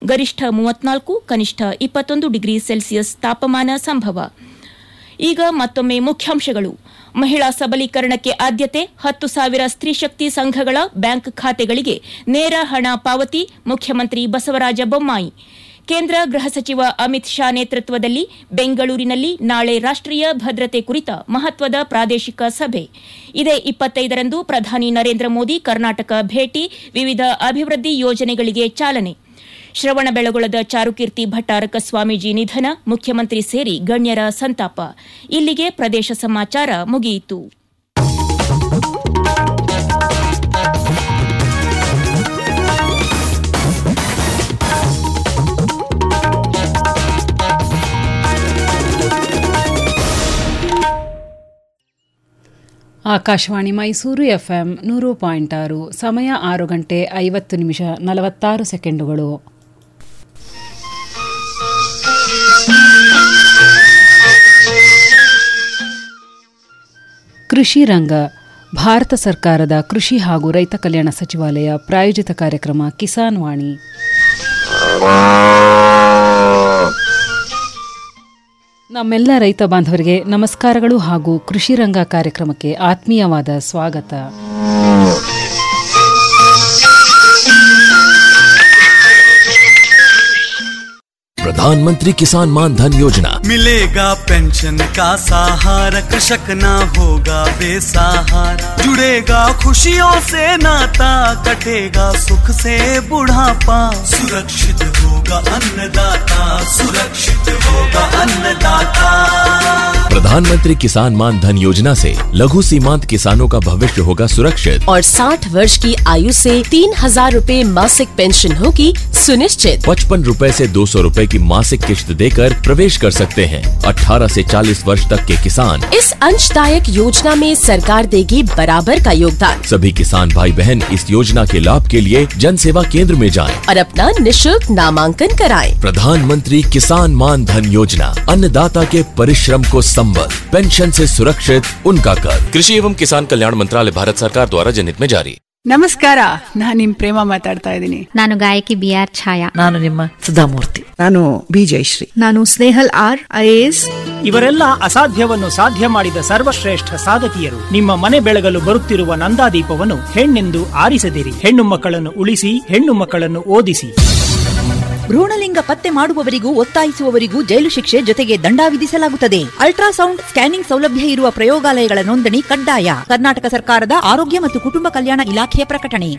ಗರಿಷ್ಠ ಮೂವತ್ನಾಲ್ಕು ಕನಿಷ್ಠ ಇಪ್ಪತ್ತೊಂದು ಡಿಗ್ರಿ ಸೆಲ್ಸಿಯಸ್ ತಾಪಮಾನ ಸಂಭವ ಈಗ ಮತ್ತೊಮ್ಮೆ ಮುಖ್ಯಾಂಶಗಳು ಮಹಿಳಾ ಸಬಲೀಕರಣಕ್ಕೆ ಆದ್ಯತೆ ಹತ್ತು ಸಾವಿರ ಸ್ತ್ರೀಶಕ್ತಿ ಸಂಘಗಳ ಬ್ಯಾಂಕ್ ಖಾತೆಗಳಿಗೆ ನೇರ ಹಣ ಪಾವತಿ ಮುಖ್ಯಮಂತ್ರಿ ಬಸವರಾಜ ಬೊಮ್ಮಾಯಿ ಕೇಂದ್ರ ಗೃಹ ಸಚಿವ ಅಮಿತ್ ಶಾ ನೇತೃತ್ವದಲ್ಲಿ ಬೆಂಗಳೂರಿನಲ್ಲಿ ನಾಳೆ ರಾಷ್ಟೀಯ ಭದ್ರತೆ ಕುರಿತ ಮಹತ್ವದ ಪ್ರಾದೇಶಿಕ ಸಭೆ ಇದೇ ಇಪ್ಪತ್ತೈದರಂದು ಪ್ರಧಾನಿ ನರೇಂದ್ರ ಮೋದಿ ಕರ್ನಾಟಕ ಭೇಟಿ ವಿವಿಧ ಅಭಿವೃದ್ಧಿ ಯೋಜನೆಗಳಿಗೆ ಚಾಲನೆ ಶ್ರವಣಬೆಳಗೊಳದ ಚಾರುಕೀರ್ತಿ ಭಟ್ಟಾರಕ ಸ್ವಾಮೀಜಿ ನಿಧನ ಮುಖ್ಯಮಂತ್ರಿ ಸೇರಿ ಗಣ್ಯರ ಸಂತಾಪ ಇಲ್ಲಿಗೆ ಪ್ರದೇಶ ಸಮಾಚಾರ ಮುಗಿಯಿತು ಆಕಾಶವಾಣಿ ಮೈಸೂರು ಎಫ್ಎಂ ನೂರು ಪಾಯಿಂಟ್ ಆರು ಸಮಯ ಆರು ಗಂಟೆ ಐವತ್ತು ನಿಮಿಷ ನಲವತ್ತಾರು ಸೆಕೆಂಡುಗಳು ಕೃಷಿ ರಂಗ ಭಾರತ ಸರ್ಕಾರದ ಕೃಷಿ ಹಾಗೂ ರೈತ ಕಲ್ಯಾಣ ಸಚಿವಾಲಯ ಪ್ರಾಯೋಜಿತ ಕಾರ್ಯಕ್ರಮ ಕಿಸಾನ್ ವಾಣಿ ನಮ್ಮೆಲ್ಲ ರೈತ ಬಾಂಧವರಿಗೆ ನಮಸ್ಕಾರಗಳು ಹಾಗೂ ಕೃಷಿ ರಂಗ ಕಾರ್ಯಕ್ರಮಕ್ಕೆ ಆತ್ಮೀಯವಾದ ಸ್ವಾಗತ प्रधानमंत्री किसान मान धन योजना मिलेगा पेंशन का सहारा कृषक ना होगा बेसहारा जुड़ेगा खुशियों से नाता कटेगा सुख से बुढ़ापा सुरक्षित होगा अन्नदाता सुरक्षित होगा अन्नदाता प्रधानमंत्री किसान मान धन योजना से लघु सीमांत किसानों का भविष्य होगा सुरक्षित और 60 वर्ष की आयु से तीन हजार रूपए मासिक पेंशन होगी सुनिश्चित पचपन रूपए ऐसी दो सौ रूपए की मासिक किश्त देकर प्रवेश कर सकते हैं 18 से 40 वर्ष तक के किसान इस अंशदायक योजना में सरकार देगी बराबर का योगदान सभी किसान भाई बहन इस योजना के लाभ के लिए जन सेवा केंद्र में जाएं। और अपना निशुल्क नामांकन कराएं। प्रधानमंत्री किसान मान धन योजना अन्नदाता के परिश्रम को संबल पेंशन से सुरक्षित उनका कर कृषि एवं किसान कल्याण मंत्रालय भारत सरकार द्वारा जनहित में जारी ನಮಸ್ಕಾರ ನಾನು ನಿಮ್ ಪ್ರೇಮ ಮಾತಾಡ್ತಾ ಇದ್ದೀನಿ ನಾನು ಗಾಯಕಿ ಬಿ ಆರ್ ಛಾಯಾ ನಾನು ನಿಮ್ಮ ಸುಧಾಮೂರ್ತಿ ನಾನು ಬಿ ಜಯಶ್ರೀ ನಾನು ಸ್ನೇಹಲ್ ಆರ್ ಐಎಎಸ್ ಇವರೆಲ್ಲ ಅಸಾಧ್ಯವನ್ನು ಸಾಧ್ಯ ಮಾಡಿದ ಸರ್ವಶ್ರೇಷ್ಠ ಸಾಧಕಿಯರು ನಿಮ್ಮ ಮನೆ ಬೆಳಗಲು ಬರುತ್ತಿರುವ ನಂದಾದೀಪವನ್ನು ಹೆಣ್ಣೆಂದು ಆರಿಸದಿರಿ ಹೆಣ್ಣು ಮಕ್ಕಳನ್ನು ಉಳಿಸಿ ಹೆಣ್ಣು ಮಕ್ಕಳನ್ನು ಓದಿಸಿ ಭ್ರೂಣಲಿಂಗ ಪತ್ತೆ ಮಾಡುವವರಿಗೂ ಒತ್ತಾಯಿಸುವವರಿಗೂ ಜೈಲು ಶಿಕ್ಷೆ ಜೊತೆಗೆ ದಂಡ ವಿಧಿಸಲಾಗುತ್ತದೆ ಅಲ್ಟ್ರಾಸೌಂಡ್ ಸ್ಕ್ಯಾನಿಂಗ್ ಸೌಲಭ್ಯ ಇರುವ ಪ್ರಯೋಗಾಲಯಗಳ ನೋಂದಣಿ ಕಡ್ಡಾಯ ಕರ್ನಾಟಕ ಸರ್ಕಾರದ ಆರೋಗ್ಯ ಮತ್ತು ಕುಟುಂಬ ಕಲ್ಯಾಣ ಇಲಾಖೆಯ ಪ್ರಕಟಣೆ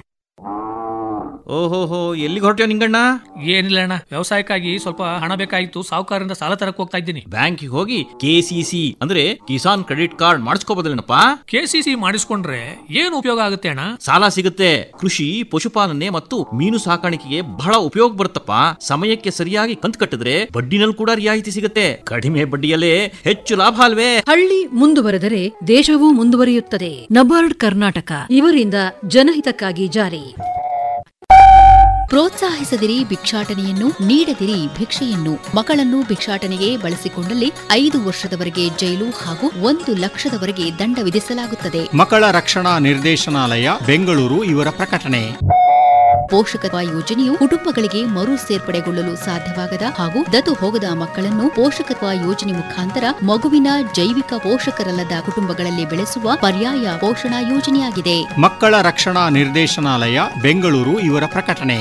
ಓಹೋಹೋ ಎಲ್ಲಿಗೆ ಹೊರಟ್ಯೋ ನಿಂಗಣ್ಣ ಏನಿಲ್ಲ ಅಣ್ಣ ವ್ಯವಸಾಯಕ್ಕಾಗಿ ಸ್ವಲ್ಪ ಹಣ ಬೇಕಾಗಿತ್ತು ಸಾಹುಕಾರರಿಂದ ಸಾಲ ತರಕ್ ಹೋಗ್ತಾ ಇದ್ದೀನಿ ಬ್ಯಾಂಕಿಗೆ ಹೋಗಿ ಕೆಸಿಸಿ ಅಂದ್ರೆ ಕಿಸಾನ್ ಕ್ರೆಡಿಟ್ ಕಾರ್ಡ್ ಮಾಡಿಸ್ಕೋಬೋದಲ್ಲೇನಪ್ಪ ಕೆಸಿಸಿ ಮಾಡಿಸ್ಕೊಂಡ್ರೆ ಏನು ಉಪಯೋಗ ಆಗುತ್ತೆ ಅಣ್ಣ ಸಾಲ ಸಿಗುತ್ತೆ ಕೃಷಿ ಪಶುಪಾಲನೆ ಮತ್ತು ಮೀನು ಸಾಕಾಣಿಕೆಗೆ ಬಹಳ ಉಪಯೋಗ ಬರುತ್ತಪ್ಪ ಸಮಯಕ್ಕೆ ಸರಿಯಾಗಿ ಕಂತು ಕಟ್ಟಿದ್ರೆ ಬಡ್ಡಿನಲ್ಲಿ ಕೂಡ ರಿಯಾಯಿತಿ ಸಿಗುತ್ತೆ ಕಡಿಮೆ ಬಡ್ಡಿಯಲ್ಲೇ ಹೆಚ್ಚು ಲಾಭ ಅಲ್ವೇ ಹಳ್ಳಿ ಮುಂದುವರೆದರೆ ದೇಶವೂ ಮುಂದುವರಿಯುತ್ತದೆ ನಬಾರ್ಡ್ ಕರ್ನಾಟಕ ಇವರಿಂದ ಜನಹಿತಕ್ಕಾಗಿ ಜಾರಿ ಪ್ರೋತ್ಸಾಹಿಸದಿರಿ ಭಿಕ್ಷಾಟನೆಯನ್ನು ನೀಡದಿರಿ ಭಿಕ್ಷೆಯನ್ನು ಮಕ್ಕಳನ್ನು ಭಿಕ್ಷಾಟನೆಗೆ ಬಳಸಿಕೊಂಡಲ್ಲಿ ಐದು ವರ್ಷದವರೆಗೆ ಜೈಲು ಹಾಗೂ ಒಂದು ಲಕ್ಷದವರೆಗೆ ದಂಡ ವಿಧಿಸಲಾಗುತ್ತದೆ ಮಕ್ಕಳ ರಕ್ಷಣಾ ನಿರ್ದೇಶನಾಲಯ ಬೆಂಗಳೂರು ಇವರ ಪ್ರಕಟಣೆ ಪೋಷಕತ್ವ ಯೋಜನೆಯು ಕುಟುಂಬಗಳಿಗೆ ಮರು ಸೇರ್ಪಡೆಗೊಳ್ಳಲು ಸಾಧ್ಯವಾಗದ ಹಾಗೂ ದತ್ತು ಹೋಗದ ಮಕ್ಕಳನ್ನು ಪೋಷಕತ್ವ ಯೋಜನೆ ಮುಖಾಂತರ ಮಗುವಿನ ಜೈವಿಕ ಪೋಷಕರಲ್ಲದ ಕುಟುಂಬಗಳಲ್ಲಿ ಬೆಳೆಸುವ ಪರ್ಯಾಯ ಪೋಷಣಾ ಯೋಜನೆಯಾಗಿದೆ ಮಕ್ಕಳ ರಕ್ಷಣಾ ನಿರ್ದೇಶನಾಲಯ ಬೆಂಗಳೂರು ಇವರ ಪ್ರಕಟಣೆ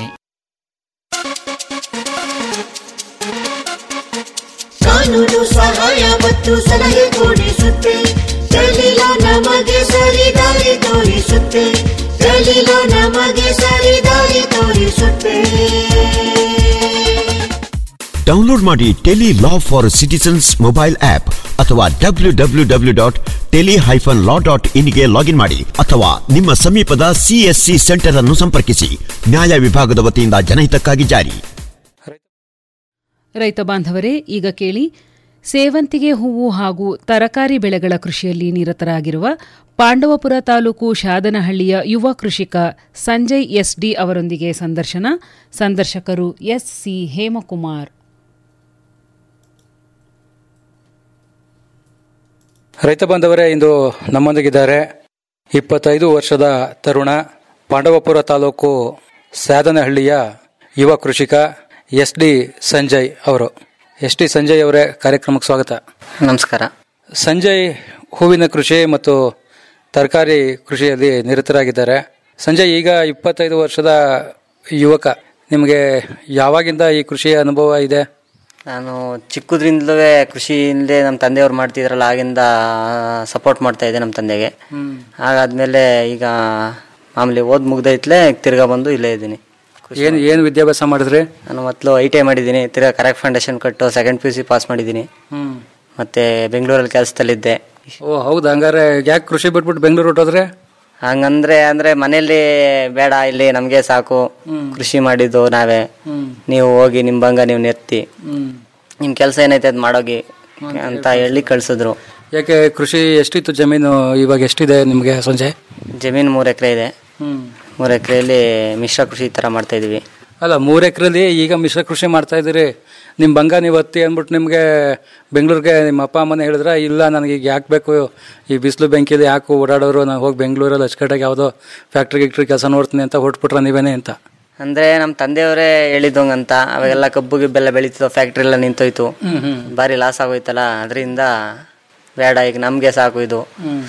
ಕಾನೂನು ಸಹಾಯ ಮತ್ತು ಸಲಹೆ ಕೊಡಿಸುತ್ತೆ ದಲಿಲ ನಮಗೆ ಸರಿದಾರಿ ತೋರಿಸುತ್ತೆ ದಲಿಲ ನಮಗೆ ಸರಿದಾರಿ ತೋರಿಸುತ್ತೆ ಡೌನ್ಲೋಡ್ ಮಾಡಿ tele law for citizens mobile app ಅಥವಾ W W W dot tele hyphen law dot ಇನ್ಗೆ ಲಾಗಿನ್ ಮಾಡಿ ಅಥವಾ ನಿಮ್ಮ ಸಮೀಪದ ಸಿಎಸ್ಸಿ ಸೆಂಟರ್ ಅನ್ನು ಸಂಪರ್ಕಿಸಿ ನ್ಯಾಯ ವಿಭಾಗದ ವತಿಯಿಂದ ಜನಹಿತಕ್ಕಾಗಿ ಜಾರಿ ರೈತ ಬಾಂಧವರೇ ಈಗ ಕೇಳಿ ಸೇವಂತಿಗೆ ಹೂವು ಹಾಗೂ ತರಕಾರಿ ಬೆಳೆಗಳ ಕೃಷಿಯಲ್ಲಿ ನಿರತರಾಗಿರುವ ಪಾಂಡವಪುರ ತಾಲೂಕು ಶಾದನಹಳ್ಳಿಯ ಯುವ ಕೃಷಿಕ ಸಂಜಯ್ ಎಸ್ಡಿ ಅವರೊಂದಿಗೆ ಸಂದರ್ಶನ ಸಂದರ್ಶಕರು ಎಸ್ಸಿ ಹೇಮಕುಮಾರ್ ರೈತ ಬಾಂಧವರೇ ಇಂದು ನಮ್ಮೊಂದಿಗಿದ್ದಾರೆ ಇಪ್ಪತ್ತೈದು ವರ್ಷದ ತರುಣ ಪಾಂಡವಪುರ ತಾಲೂಕು ಸ್ಯಾದನಹಳ್ಳಿಯ ಯುವ ಕೃಷಿಕ ಎಸ್ ಡಿ ಸಂಜಯ್ ಅವರು ಎಸ್ ಡಿ ಸಂಜಯ್ ಅವರೇ ಕಾರ್ಯಕ್ರಮಕ್ಕೆ ಸ್ವಾಗತ ನಮಸ್ಕಾರ ಸಂಜಯ್ ಹೂವಿನ ಕೃಷಿ ಮತ್ತು ತರಕಾರಿ ಕೃಷಿಯಲ್ಲಿ ನಿರತರಾಗಿದ್ದಾರೆ ಸಂಜಯ್ ಈಗ ಇಪ್ಪತ್ತೈದು ವರ್ಷದ ಯುವಕ ನಿಮಗೆ ಯಾವಾಗಿಂದ ಈ ಕೃಷಿಯ ಅನುಭವ ಇದೆ ನಾನು ಚಿಕ್ಕದ್ರಿಂದಲೂ ಕೃಷಿಯಿಂದಲೇ ನಮ್ಮ ತಂದೆಯವ್ರು ಮಾಡ್ತಿದ್ರಲ್ಲ ಆಗಿಂದ ಸಪೋರ್ಟ್ ಮಾಡ್ತಾ ಇದ್ದೆ ನಮ್ಮ ತಂದೆಗೆ ಹಾಗಾದ್ಮೇಲೆ ಈಗ ಮಾಮೂಲಿ ಓದ್ ಮುಗ್ದೈತ್ಲೆ ತಿರ್ಗಾ ಬಂದು ಇಲ್ಲೇ ಇದ್ದೀನಿ ಏನು ಏನು ವಿದ್ಯಾಭ್ಯಾಸ ಮಾಡಿದ್ರಿ ನಾನು ಮೊದಲು ಐ ಟಿ ಐ ಮಾಡಿದ್ದೀನಿ ತಿರ್ಗಾ ಕರೆಕ್ಟ್ ಫೌಂಡೇಶನ್ ಕಟ್ಟು second P U C pass ಮಾಡಿದ್ದೀನಿ ಮತ್ತೆ ಬೆಂಗಳೂರಲ್ಲಿ ಕೆಲಸದಲ್ಲಿದ್ದೆ ಓ ಹೌದಾ ಹಂಗಾರೆ ಯಾಕೆ ಕೃಷಿ ಬಿಟ್ಬಿಟ್ಟು ಬೆಂಗಳೂರು ಹೊಟ್ಟೋದ್ರೆ ಹಂಗಂದ್ರೆ ಅಂದ್ರೆ ಮನೇಲಿ ಬೇಡ ಇಲ್ಲಿ ನಮ್ಗೆ ಸಾಕು ಕೃಷಿ ಮಾಡಿದ್ದು ನಾವೇ ನೀವು ಹೋಗಿ ನಿಮ್ ಬಂಗ ನೀವು ನೆತ್ತಿ ನಿಮ್ ಕೆಲಸ ಏನೈತೆ ಅದ್ ಮಾಡೋಗಿ ಅಂತ ಹೇಳಿ ಕಳ್ಸಿದ್ರು ಯಾಕೆ ಕೃಷಿ ಎಷ್ಟಿತ್ತು ಜಮೀನು ಇವಾಗ ಎಷ್ಟಿದೆ ನಿಮಗೆ ಸಂಜಯ್ ಜಮೀನು ಮೂರ್ ಎಕರೆ ಇದೆ ಮೂರ್ ಎಕರೆಯಲ್ಲಿ ಮಿಶ್ರ ಕೃಷಿ ಈ ತರ ಮಾಡ್ತಾ ಇದೀವಿ ಅಲ್ಲ ಮೂರು ಎಕರೆಲಿ ಈಗ ಮಿಶ್ರ ಕೃಷಿ ಮಾಡ್ತಾ ಇದ್ದೀರಿ ನಿಮ್ಮ ಬಂಗ ನೀವು ಹತ್ತಿ ಅಂದ್ಬಿಟ್ಟು ನಿಮಗೆ ಬೆಂಗಳೂರಿಗೆ ನಿಮ್ಮ ಅಪ್ಪ ಅಮ್ಮನ ಹೇಳಿದ್ರ ಇಲ್ಲ ನನಗೆ ಈಗ ಯಾಕೆ ಬೇಕು ಈ ಬಿಸಿಲು ಬೆಂಕಿಲಿ ಯಾಕೆ ಓಡಾಡೋರು ನಾನು ಹೋಗಿ ಬೆಂಗಳೂರಲ್ಲಿ ಅಚ್ಚುಕಟ್ಟಾಗಿ ಯಾವುದೋ ಫ್ಯಾಕ್ಟ್ರಿ ಗಿಕ್ಟ್ರಿ ಕೆಲಸ ನೋಡ್ತೀನಿ ಅಂತ ಹೊಟ್ಬಿಟ್ರೆ ನೀವೇನೆ ಅಂತ ಅಂದ್ರೆ ನಮ್ ತಂದೆಯವರೇ ಹೇಳಿದಂಗಂತ ಅವಾಗೆಲ್ಲ ಕಬ್ಬು ಗಿಬ್ಬೆಲ್ಲ ಬೆಳೀತಿದ್ವು ಫ್ಯಾಕ್ಟ್ರಿ ಎಲ್ಲ ನಿಂತೋಯ್ತು ಬಾರಿ ಲಾಸ್ ಆಗೋಯ್ತಲ್ಲ ಅದರಿಂದ ಬೇಡ ಈಗ ನಮ್ಗೆ ಸಾಕು ಇದು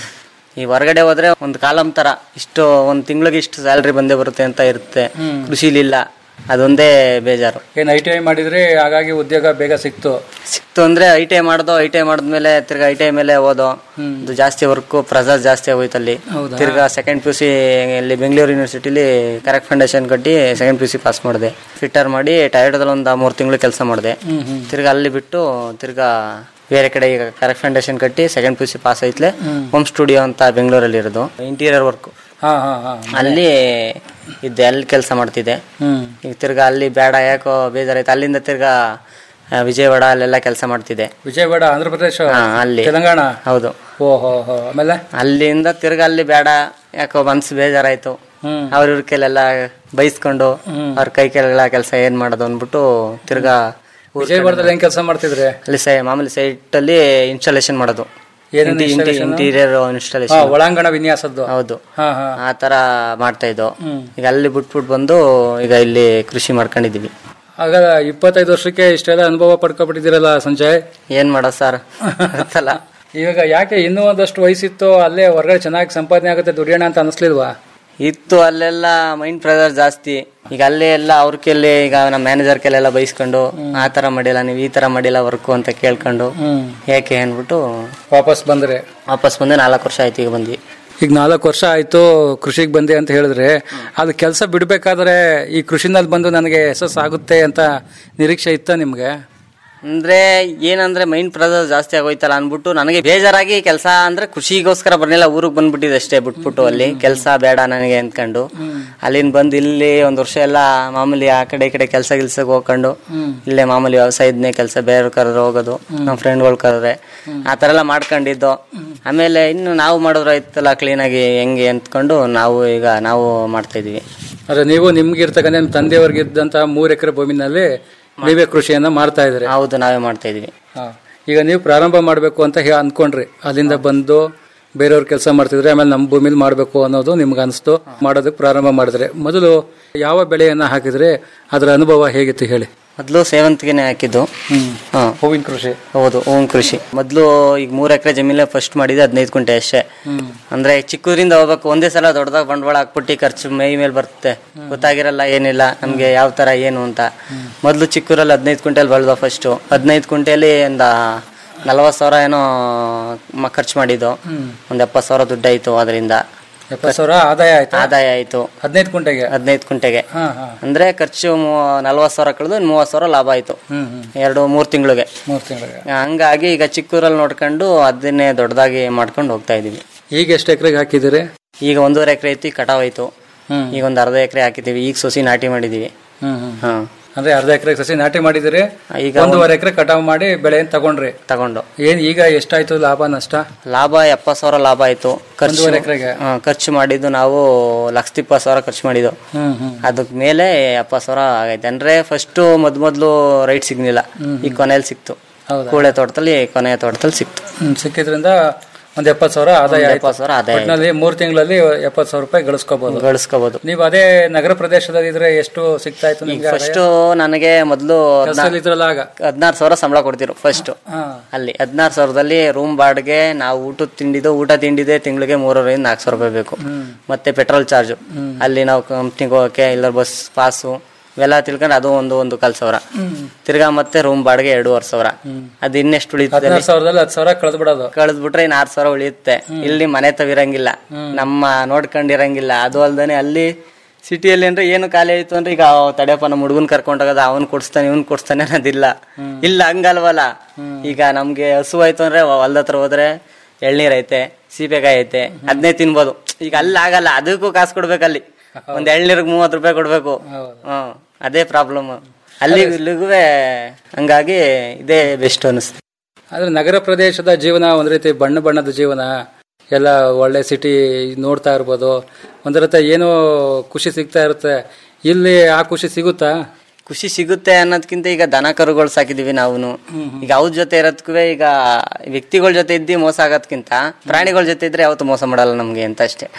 ಈ ಹೊರಗಡೆ ಹೋದ್ರೆ ಒಂದು ಕಾಲಂ ತರ ಇಷ್ಟು ಒಂದ್ ತಿಂಗಳಿಗೆ ಇಷ್ಟು ಸ್ಯಾಲ್ರಿ ಬಂದೇ ಬರುತ್ತೆ ಅಂತ ಇರುತ್ತೆ ಕೃಷಿಲಿಲ್ಲ ಅದೊಂದೇ ಬೇಜಾರು ಏನು ಐ ಟಿ ಐ ಮಾಡಿದ್ರಿ ಹಾಗಾಗಿ ಉದ್ಯೋಗ ಬೇಗ ಸಿಕ್ತು ಸಿಕ್ತು ಅಂದ್ರೆ ಐ ಟಿ ಐ ಮಾಡ್ದೋ ಐ ಟಿ ಐ ಮಾಡಿದ್ಮೇಲೆ ತಿರ್ಗಾ ಐ ಟಿ ಐ ಮೇಲೆ ಓದೋ ಇದು ಜಾಸ್ತಿ ವರ್ಕ್ ಪ್ರೆಸರ್ ಜಾಸ್ತಿ ಆಗೋಯ್ತು ಅಲ್ಲಿ ಹೌದಾ? ತಿರ್ಗಾ ಸೆಕೆಂಡ್ ಪಿ ಯು ಸಿ ಇಲ್ಲಿ ಬೆಂಗಳೂರು ಯೂನಿವರ್ಸಿಟಿಲಿ ಕರೆಕ್ಟ್ ಫೌಂಡೇಶನ್ ಕಟ್ಟಿ second P U C pass ಮಾಡಿದೆ ಫಿಟ್ಟರ್ ಮಾಡಿ ಟೈರ್ಡಲ್ಲಿ ಒಂದು ಮೂರು ತಿಂಗಳು ಕೆಲಸ ಮಾಡಿದೆ ಹ್ಮ್ ಹ್ಮ್. ತಿರ್ಗಾ ಅಲ್ಲಿ ಬಿಟ್ಟು ತಿರ್ಗಾ ಬೇರೆ ಕಡೆ ಈಗ ಕರೆಕ್ಟ್ ಫೌಂಡೇಶನ್ ಕಟ್ಟಿ second P U C pass ಐತ್ಲೆ ಹ್ಮ್. ಹೋಮ್ ಸ್ಟುಡಿಯೋ ಅಂತ ಬೆಂಗಳೂರಲ್ಲಿ ಇರೋದು ಇಂಟೀರಿಯರ್ ವರ್ಕ್ ಹಾ ಹಾ ಹಾ ಅಲ್ಲಿ ಇದ್ದೆ ಅಲ್ಲಿ ಕೆಲಸ ಮಾಡ್ತಿದ್ದೆ ಹ್ಮ್ ಈಗ ತಿರ್ಗಾ ಅಲ್ಲಿ ಬೇಡ ಯಾಕೋ ಬೇಜಾರಾಯ್ತು ಅಲ್ಲಿಂದ ತಿರ್ಗಾ ಆ, ವಿಜಯವಾಡ ಅಲ್ಲೆಲ್ಲ ಕೆಲಸ ಮಾಡ್ತಿದ್ದೆ ವಿಜಯವಾಡ ಆಂಧ್ರ ಪ್ರದೇಶ ಹಾ, ಅಲ್ಲಿ ತೆಲಂಗಾಣ ಹೌದು ಓ ಹೋ ಹೋ ಆಮೇಲೆ ಅಲ್ಲಿಂದ ತಿರ್ಗಾ ಅಲ್ಲಿ ಬೇಡ ಯಾಕೋ ಮನ್ಸು ಬೇಜಾರಾಯ್ತು ಹ್ಮ್. ಅವ್ರ ಇವ್ರ ಕೈಲೆಲ್ಲ ಬೈಸ್ಕೊಂಡು ಅವ್ರ ಕೈ ಕೆಳಗೆಲ್ಲ ಕೆಲಸ ಏನ್ ಮಾಡೋದು ಅಂದ್ಬಿಟ್ಟು ತಿರ್ಗಾ ಊರ್ ಕಡೆ ವಿಜಯವಾಡದಲ್ಲಿ ಹೆಂಗ್ ಕೆಲಸ ಮಾಡ್ತಿದ್ರೆ ಅಲ್ಲಿ ಸೈ ಮಾಮೂಲಿ ಸೈಟ್ ಅಲ್ಲಿ ಇನ್ಸ್ಟಾಲೇಷನ್ ಮಾಡೋದು ಏನೇನು installation? ಇಂಟೀರಿಯರ್ ಹಾ, ಇನ್ಸ್ಟಾಲೇಷನ್ ಒಳಾಂಗಣ ವಿನ್ಯಾಸದ್ದು ಹೌದು ಹಾ ಹಾ ಆ ತರ ಮಾಡ್ತಾ ಇದ್ದೋ ಹ್ಮ್. ಈಗ ಅಲ್ಲಿ ಬಿಟ್ಬಿಟ್ಟು ಬಂದು ಈಗ ಇಲ್ಲಿ ಕೃಷಿ ಮಾಡ್ಕೊಂಡಿದೀವಿ ಆಗ ಇಪ್ಪತ್ತೈದು ವರ್ಷಕ್ಕೆ ಇಷ್ಟೆಲ್ಲ ಅನುಭವ ಪಡ್ಕೊಬಿಟ್ಟಿದ್ದೀರಲ್ಲ ಸಂಜಯ್ ಏನ್ ಮಾಡೋ ಸರ್ ಗೊತ್ತಲ್ಲ ಇವಾಗ ಯಾಕೆ ಇನ್ನೂ ಒಂದಷ್ಟು ವಯಸ್ಸಿತ್ತು ಅಲ್ಲೇ ಹೊರಗಡೆ ಚೆನ್ನಾಗಿ ಸಂಪಾದನೆ ಆಗುತ್ತೆ ದುಡಿಯೋಣ ಅಂತ ಅನಿಸ್ಲಿಲ್ವಾ ಇತ್ತು ಅಲ್ಲೆಲ್ಲ ಮೈಂಡ್ ಪ್ರೆಷರ್ ಜಾಸ್ತಿ ಈಗ ಅಲ್ಲೇ ಎಲ್ಲ ಅವ್ರ ಕೆಲ್ಲಿ ಈಗ ನಮ್ಮ ಮ್ಯಾನೇಜರ್ ಕೆಲೆಲ್ಲ ಬೈಸ್ಕೊಂಡು ಆ ತರ ಮಾಡಿಲ್ಲ ನೀವು ಈ ತರ ಮಾಡಿಲ್ಲ ವರ್ಕು ಅಂತ ಕೇಳ್ಕೊಂಡು ಹ್ಮ್ ಯಾಕೆ ಅನ್ಬಿಟ್ಟು ವಾಪಸ್ ಬಂದ್ರೆ ವಾಪಸ್ ಬಂದೆ ನಾಲ್ಕು ವರ್ಷ ಆಯ್ತು ಈಗ ಬಂದ್ವಿ ಈಗ ನಾಲ್ಕು ವರ್ಷ ಆಯ್ತು ಕೃಷಿಗೆ ಬಂದೆ ಅಂತ ಹೇಳಿದ್ರೆ ಅದು ಕೆಲಸ ಬಿಡ್ಬೇಕಾದ್ರೆ ಈ ಕೃಷಿನಲ್ಲಿ ಬಂದು ನನಗೆ ಯಶಸ್ಸು ಆಗುತ್ತೆ ಅಂತ ನಿರೀಕ್ಷೆ ಇತ್ತ ನಿಮ್ಗೆ ಅಂದ್ರೆ ಏನಂದ್ರೆ ಮೈಂಡ್ ಪ್ರೆಷರ್ ಜಾಸ್ತಿ ಆಗೋಯ್ತಲ್ಲ ಅನ್ಬಿಟ್ಟು ನನಗೆ ಬೇಜಾರಾಗಿ ಕೆಲಸ ಅಂದ್ರೆ ಖುಷಿಗೋಸ್ಕರ ಬರ್ಲಿಲ್ಲ ಊರಿಗೆ ಬಂದ್ಬಿಟ್ಟಿದೆ ಅಷ್ಟೇ ಬಿಟ್ಬಿಟ್ಟು ಅಲ್ಲಿ ಕೆಲಸ ಬೇಡ ನನಗೆ ಅಂದ್ಕೊಂಡು ಅಲ್ಲಿಂದ ಬಂದು ಇಲ್ಲಿ ಒಂದ್ ವರ್ಷ ಎಲ್ಲ ಮಾಮೂಲಿ ಆ ಕಡೆ ಈ ಕಡೆ ಕೆಲಸ ಗಿಲ್ಸಕ್ಕೆ ಹೋಗ್ಕೊಂಡು ಇಲ್ಲೇ ಮಾಮೂಲಿ ವ್ಯವಸಾಯದನ್ನೇ ಕೆಲಸ ಬೇರೆ ಕರೆದ್ರೆ ಹೋಗೋದು ನಮ್ಮ ಫ್ರೆಂಡ್ಗಳು ಕರೆದ್ರೆ ಆ ತರ ಎಲ್ಲ ಮಾಡ್ಕೊಂಡಿದ್ದು ಆಮೇಲೆ ಇನ್ನು ನಾವು ಮಾಡಿದ್ರೆ ಆಯ್ತಲ್ಲ ಕ್ಲೀನಾಗಿ ಹೆಂಗೆ ಅಂದ್ಕೊಂಡು ನಾವು ಈಗ ನಾವು ಮಾಡ್ತಾ ಇದೀವಿ ಅಂದ್ರೆ ನೀವು ನಿಮ್ಗೆ ಇರ್ತಕ್ಕಂಥ ನಿಮ್ಮ ತಂದೆಯವ್ರಿಗಿದ್ದಂತ ಮೂರ್ ಎಕರೆ ಭೂಮಿನಲ್ಲಿ ನೀವೇ ಕೃಷಿಯನ್ನ ಮಾಡ್ತಾ ಇದ್ರಿ ಹೌದು ನಾವೇ ಮಾಡ್ತಾ ಇದೀವಿ ಹಾ. ಈಗ ನೀವು ಪ್ರಾರಂಭ ಮಾಡಬೇಕು ಅಂತ ಹೇ- ಅನ್ಕೊಂಡ್ರಿ ಅಲ್ಲಿಂದ ಬಂದು ಬೇರೆಯವ್ರ ಕೆಲಸ ಮಾಡ್ತಿದ್ರೆ ಆಮೇಲೆ ನಮ್ಮ ಭೂಮಿಲಿ ಮಾಡಬೇಕು ಅನ್ನೋದು ನಿಮ್ಗೆ ಅನಿಸ್ತು ಮಾಡೋದಕ್ಕೆ ಪ್ರಾರಂಭ ಮಾಡಿದ್ರೆ ಮೊದಲು ಯಾವ ಬೆಳೆಯನ್ನ ಹಾಕಿದ್ರೆ ಅದರ ಅನುಭವ ಹೇಗಿತ್ತು ಹೇಳಿ ಮೊದ್ಲು ಸೇವಂತಿಗೆನೆ ಹಾಕಿದ್ದು ಹಾ. ಹೂವಿನ ಕೃಷಿ ಹೌದು ಹೂವಿನ ಕೃಷಿ ಮೊದ್ಲು ಈಗ ಮೂರ್ ಎಕರೆ ಜಮೀನ ಫಸ್ಟ್ ಮಾಡಿದೆ ಹದಿನೈದು ಕುಂಟೆ ಅಷ್ಟೇ ಅಂದ್ರೆ ಚಿಕ್ಕದ್ರಿಂದ ಹೋಗ್ಬೇಕು ಒಂದೇ ಸಲ ದೊಡ್ಡದಾಗ ಬಂಡವಾಳ ಹಾಕ್ಬಿಟ್ಟು ಖರ್ಚು ಮೈ ಮೇಲೆ ಬರುತ್ತೆ ಗೊತ್ತಾಗಿರಲ್ಲ ಏನಿಲ್ಲ ನಮ್ಗೆ ಯಾವ ತರ ಏನು ಅಂತ ಮೊದ್ಲು ಚಿಕ್ಕೂರಲ್ಲಿ ಹದಿನೈದು ಕುಂಟೆಲ್ ಬೆಳೆದ ಫಸ್ಟ್ ಹದಿನೈದು ಕುಂಟೆಲಿ ಒಂದ ನಲವತ್ತು ಸಾವಿರ ಏನೋ ಮ- ಖರ್ಚು ಮಾಡಿದ್ದು ಒಂದ್ ಎಪ್ಪತ್ತು ಸಾವಿರ ದುಡ್ಡು ಆಯ್ತು ಅದರಿಂದ ಎಪ್ಪತ್ತು ಸಾವಿರ ಆದಾಯ ಆಯ್ತು ಆದಾಯ ಆಯ್ತು ಹದಿನೈದು ಕುಂಟೆಗೆ ಹದಿನೈದು ಕುಂಟೆಗೆ ಹಾ ಹಾ ಅಂದ್ರೆ ಖರ್ಚು ನಲ್ವತ್ತು ಸಾವಿರ ಕಳೆದು ಮೂವತ್ತು ಸಾವಿರ ಲಾಭ ಆಯ್ತು ಹ್ಮ್ ಹ್ಮ್ ಎರಡು ಮೂರು ತಿಂಗಳಿಗೆ ಮೂರು ತಿಂಗಳಿಗೆ ಹಂಗಾಗಿ ಈಗ ಚಿಕ್ಕೂರಲ್ಲಿ ನೋಡ್ಕೊಂಡು ಅದನ್ನೇ ದೊಡ್ಡದಾಗಿ ಮಾಡ್ಕೊಂಡು ಹೋಗ್ತಾ ಇದೀವಿ ಈಗ ಎಷ್ಟು ಎಕರೆಗೆ ಹಾಕಿದಿರಿ ಈಗ ಒಂದೂವರೆ ಎಕರೆ ಐತಿ ಕಟಾವ್ ಆಯ್ತು ಹ್ಮ್. ಈಗ ಒಂದ್ ಅರ್ಧ ಎಕರೆ ಹಾಕಿದೀವಿ ಈಗ ಸೊಸಿ ನಾಟಿ ಮಾಡಿದೀವಿ ಹ್ಮ್ ಹ್ಮ್ ಹಾ ಅಂದ್ರೆ ಅರ್ಧ ಎಕರೆ ಸಸಿ ನಾಟಿ ಮಾಡಿದಿರಿ ಈಗ ಒಂದೂವರೆ ಎಕರೆ ಕಟಾವ್ ಮಾಡಿ ಬೆಳೆಯನ್ನು ತಗೊಂಡ್ರಿ ತಗೊಂಡು ಏನ್ ಈಗ ಎಷ್ಟಾಯ್ತು ಲಾಭ ನಷ್ಟ ಲಾಭ ಎಪ್ಪತ್ತು ಸಾವಿರ ಲಾಭ ಆಯ್ತು ಖರ್ಚು ಒಂದೂವರೆ ಎಕರೆಗೆ ಹಾ, ಖರ್ಚು ಮಾಡಿದ್ದು ನಾವು ಲಕ್ಷದ ಇಪ್ಪತ್ತು ಸಾವಿರ ಖರ್ಚು ಮಾಡಿದ್ದು ಹ್ಮ್ ಹ್ಮ್ ಅದಕ್ ಮೇಲೆ ಎಪ್ಪತ್ತು ಸಾವಿರ ಆಗೈತೆ ಅಂದ್ರೆ ಫಸ್ಟ್ ಮೊದ್ ಮೊದ್ಲು ರೈಟ್ ಸಿಗ್ಲಿಲ್ಲ ಹ್ಮ್. ಈಗ ಕೊನೆಯಲ್ಲಿ ಸಿಕ್ತು ಹೌದಾ? ಕೂಳೆ ತೋಟದಲ್ಲಿ ಕೊನೆಯ ತೋಟದಲ್ಲಿ ಸಿಕ್ತು ಹ್ಮ್, ಸಿಕ್ಕಿದ್ರಿಂದ ಒಂದ್ ಎಪ್ಪತ್ತು ಸಾವಿರ ಆದಾಯ ಒಂದ್ ಆಯ್ತು. ಎಪ್ಪತ್ತು ಸಾವಿರ ಆದಾಯ ಆಯ್ತು. ಒಟ್ನಲ್ಲಿ ಮೂರ್ ತಿಂಗಳಲ್ಲಿ ಎಪ್ಪತ್ತು ಸಾವಿರ ರೂಪಾಯಿ ಗಳಿಸ್ಕೋಬಹುದು ಗಳಿಸ್ಕೋಬಹುದು ನೀವು ಅದೇ ನಗರ ಪ್ರದೇಶದಲ್ಲಿ ಇದ್ರೆ ಎಷ್ಟು ಸಿಗ್ತಾ ಇತ್ತು ನಿಮ್ಗೆ ಆದಾಯ? ಫಸ್ಟ್ ನನಗೆ ಮೊದಲು ಕೆಲ್ಸದಲ್ಲಿ ಇದ್ರಲ್ಲ ಆಗ ಹದಿನಾರು ಸಾವಿರ ಸಂಬಳ ಕೊಡ್ತಿರು ಫಸ್ಟ್ ಹಾ. ಅಲ್ಲಿ ಹದಿನಾರು ಸಾವಿರದಲ್ಲಿ ರೂಮ್ ಬಾಡಿಗೆ ನಾವು ಊಟದ ತಿಂಡಿದು ಊಟ ತಿಂಡಿದೆ ತಿಂಗಳಿಗೆ ಮೂರರಿಂದ ನಾಲ್ಕು ಸಾವಿರ ರೂಪಾಯಿ ಬೇಕು ಮತ್ತೆ ಪೆಟ್ರೋಲ್ ಚಾರ್ಜ್ ಅಲ್ಲಿ ನಾವು ಕಂಪ್ನಿಗೆ ಹೋಗಕ್ಕೆ ಇಲ್ಲ ಬಸ್ ಪಾಸು ಇವೆಲ್ಲ ತಿಳ್ಕೊಂಡು ಅದು ಒಂದು ಒಂದು ಕಾಲ್ ಸಾವಿರ ತಿರ್ಗಾ ಮತ್ತೆ ರೂಮ್ ಬಾಡಿಗೆ ಎರಡೂವರೆ ಸಾವಿರ ಅದು ಇನ್ನೆಷ್ಟು ಉಳಿತದೆ ಹದಿನಾರು ಸಾವಿರದಲ್ಲಿ ಹತ್ತು ಸಾವಿರ ಕಳೆದು ಬಿಡೋದು ಕಳೆದ್ ಬಿಟ್ರೆ ಇನ್ನು ಆರು ಸಾವಿರ ಉಳಿಯುತ್ತೆ ಇಲ್ಲಿ ಮನೆ ತವಿರಂಗಿಲ್ಲ ನಮ್ಮ ನೋಡ್ಕೊಂಡಿರಂಗಿಲ್ಲ ಅದು ಅಲ್ದೇನೆ ಅಲ್ಲಿ ಸಿಟಿಯಲ್ಲಿ ಅಂದ್ರೆ ಏನು ಖಾಲಿ ಆಯ್ತು ಅಂದ್ರೆ ಈಗ ಅವ್ ತಡೆಯಪ್ಪ ನಮ್ಮ ಹುಡುಗನ್ ಕರ್ಕೊಂಡೋಗದ ಅವನ್ ಕೊಡ್ಸ್ತಾನೆ ಇವನ್ ಕೊಡ್ಸ್ತಾನೆ ಅನ್ನೋದಿಲ್ಲ ಇಲ್ಲ ಹಂಗಲ್ವಲ್ಲ ಈಗ ನಮ್ಗೆ ಹಸು ಆಯ್ತು ಅಂದ್ರೆ ಹೊಲ್ದ ಹತ್ರ ಹೋದ್ರೆ ಎಳ್ನೀರ್ ಐತೆ ಸೀಬೆಕಾಯಿ ಐತೆ ಅದನ್ನೇ ತಿನ್ಬೋದು ಈಗ ಅಲ್ಲಿ ಆಗಲ್ಲ ಅದಕ್ಕೂ ಕಾಸು ಕೊಡ್ಬೇಕಲ್ಲಿ ಒಂದ್ ಎಳ್ನೀರ್ಗ್ ಮೂವತ್ ರೂಪಾಯಿ ಕೊಡ್ಬೇಕು ಹ್ಮ್ ಅದೇ ಪ್ರಾಬ್ಲಮ್ ಅಲ್ಲಿ ಇಲ್ಲಿಗೂ ಹಂಗಾಗಿ ಇದೇ ಬೆಸ್ಟ್ ಅನಿಸ್ತು ಆದ್ರೆ ನಗರ ಪ್ರದೇಶದ ಜೀವನ ಒಂದ್ ರೀತಿ ಬಣ್ಣ ಬಣ್ಣದ ಜೀವನ ಎಲ್ಲ ಒಳ್ಳೆ ಸಿಟಿ ನೋಡ್ತಾ ಇರ್ಬೋದು ಒಂದ್ ರೀತಿ ಏನೋ ಖುಷಿ ಸಿಗ್ತಾ ಇರುತ್ತೆ ಇಲ್ಲಿ ಆ ಖುಷಿ ಸಿಗುತ್ತಾ ಖುಷಿ ಸಿಗುತ್ತೆ ಅನ್ನೋದ್ಕಿಂತ ಈಗ ದನ ಕರುಗಳು ಸಾಕಿದೀವಿ ನಾವು ಈಗ ಅವ್ರ ಜೊತೆ ಇರೋದ್ಕೂ ಈಗ ವ್ಯಕ್ತಿಗಳ ಜೊತೆ ಇದ್ದು ಮೋಸ ಆಗೋದ್ಕಿಂತ ಪ್ರಾಣಿಗಳ ಜೊತೆ ಇದ್ರೆ ಯಾವತ್ತು ಮೋಸ ಮಾಡಲ್ಲ ನಮ್ಗೆ ಅಂತ ಅಷ್ಟೇ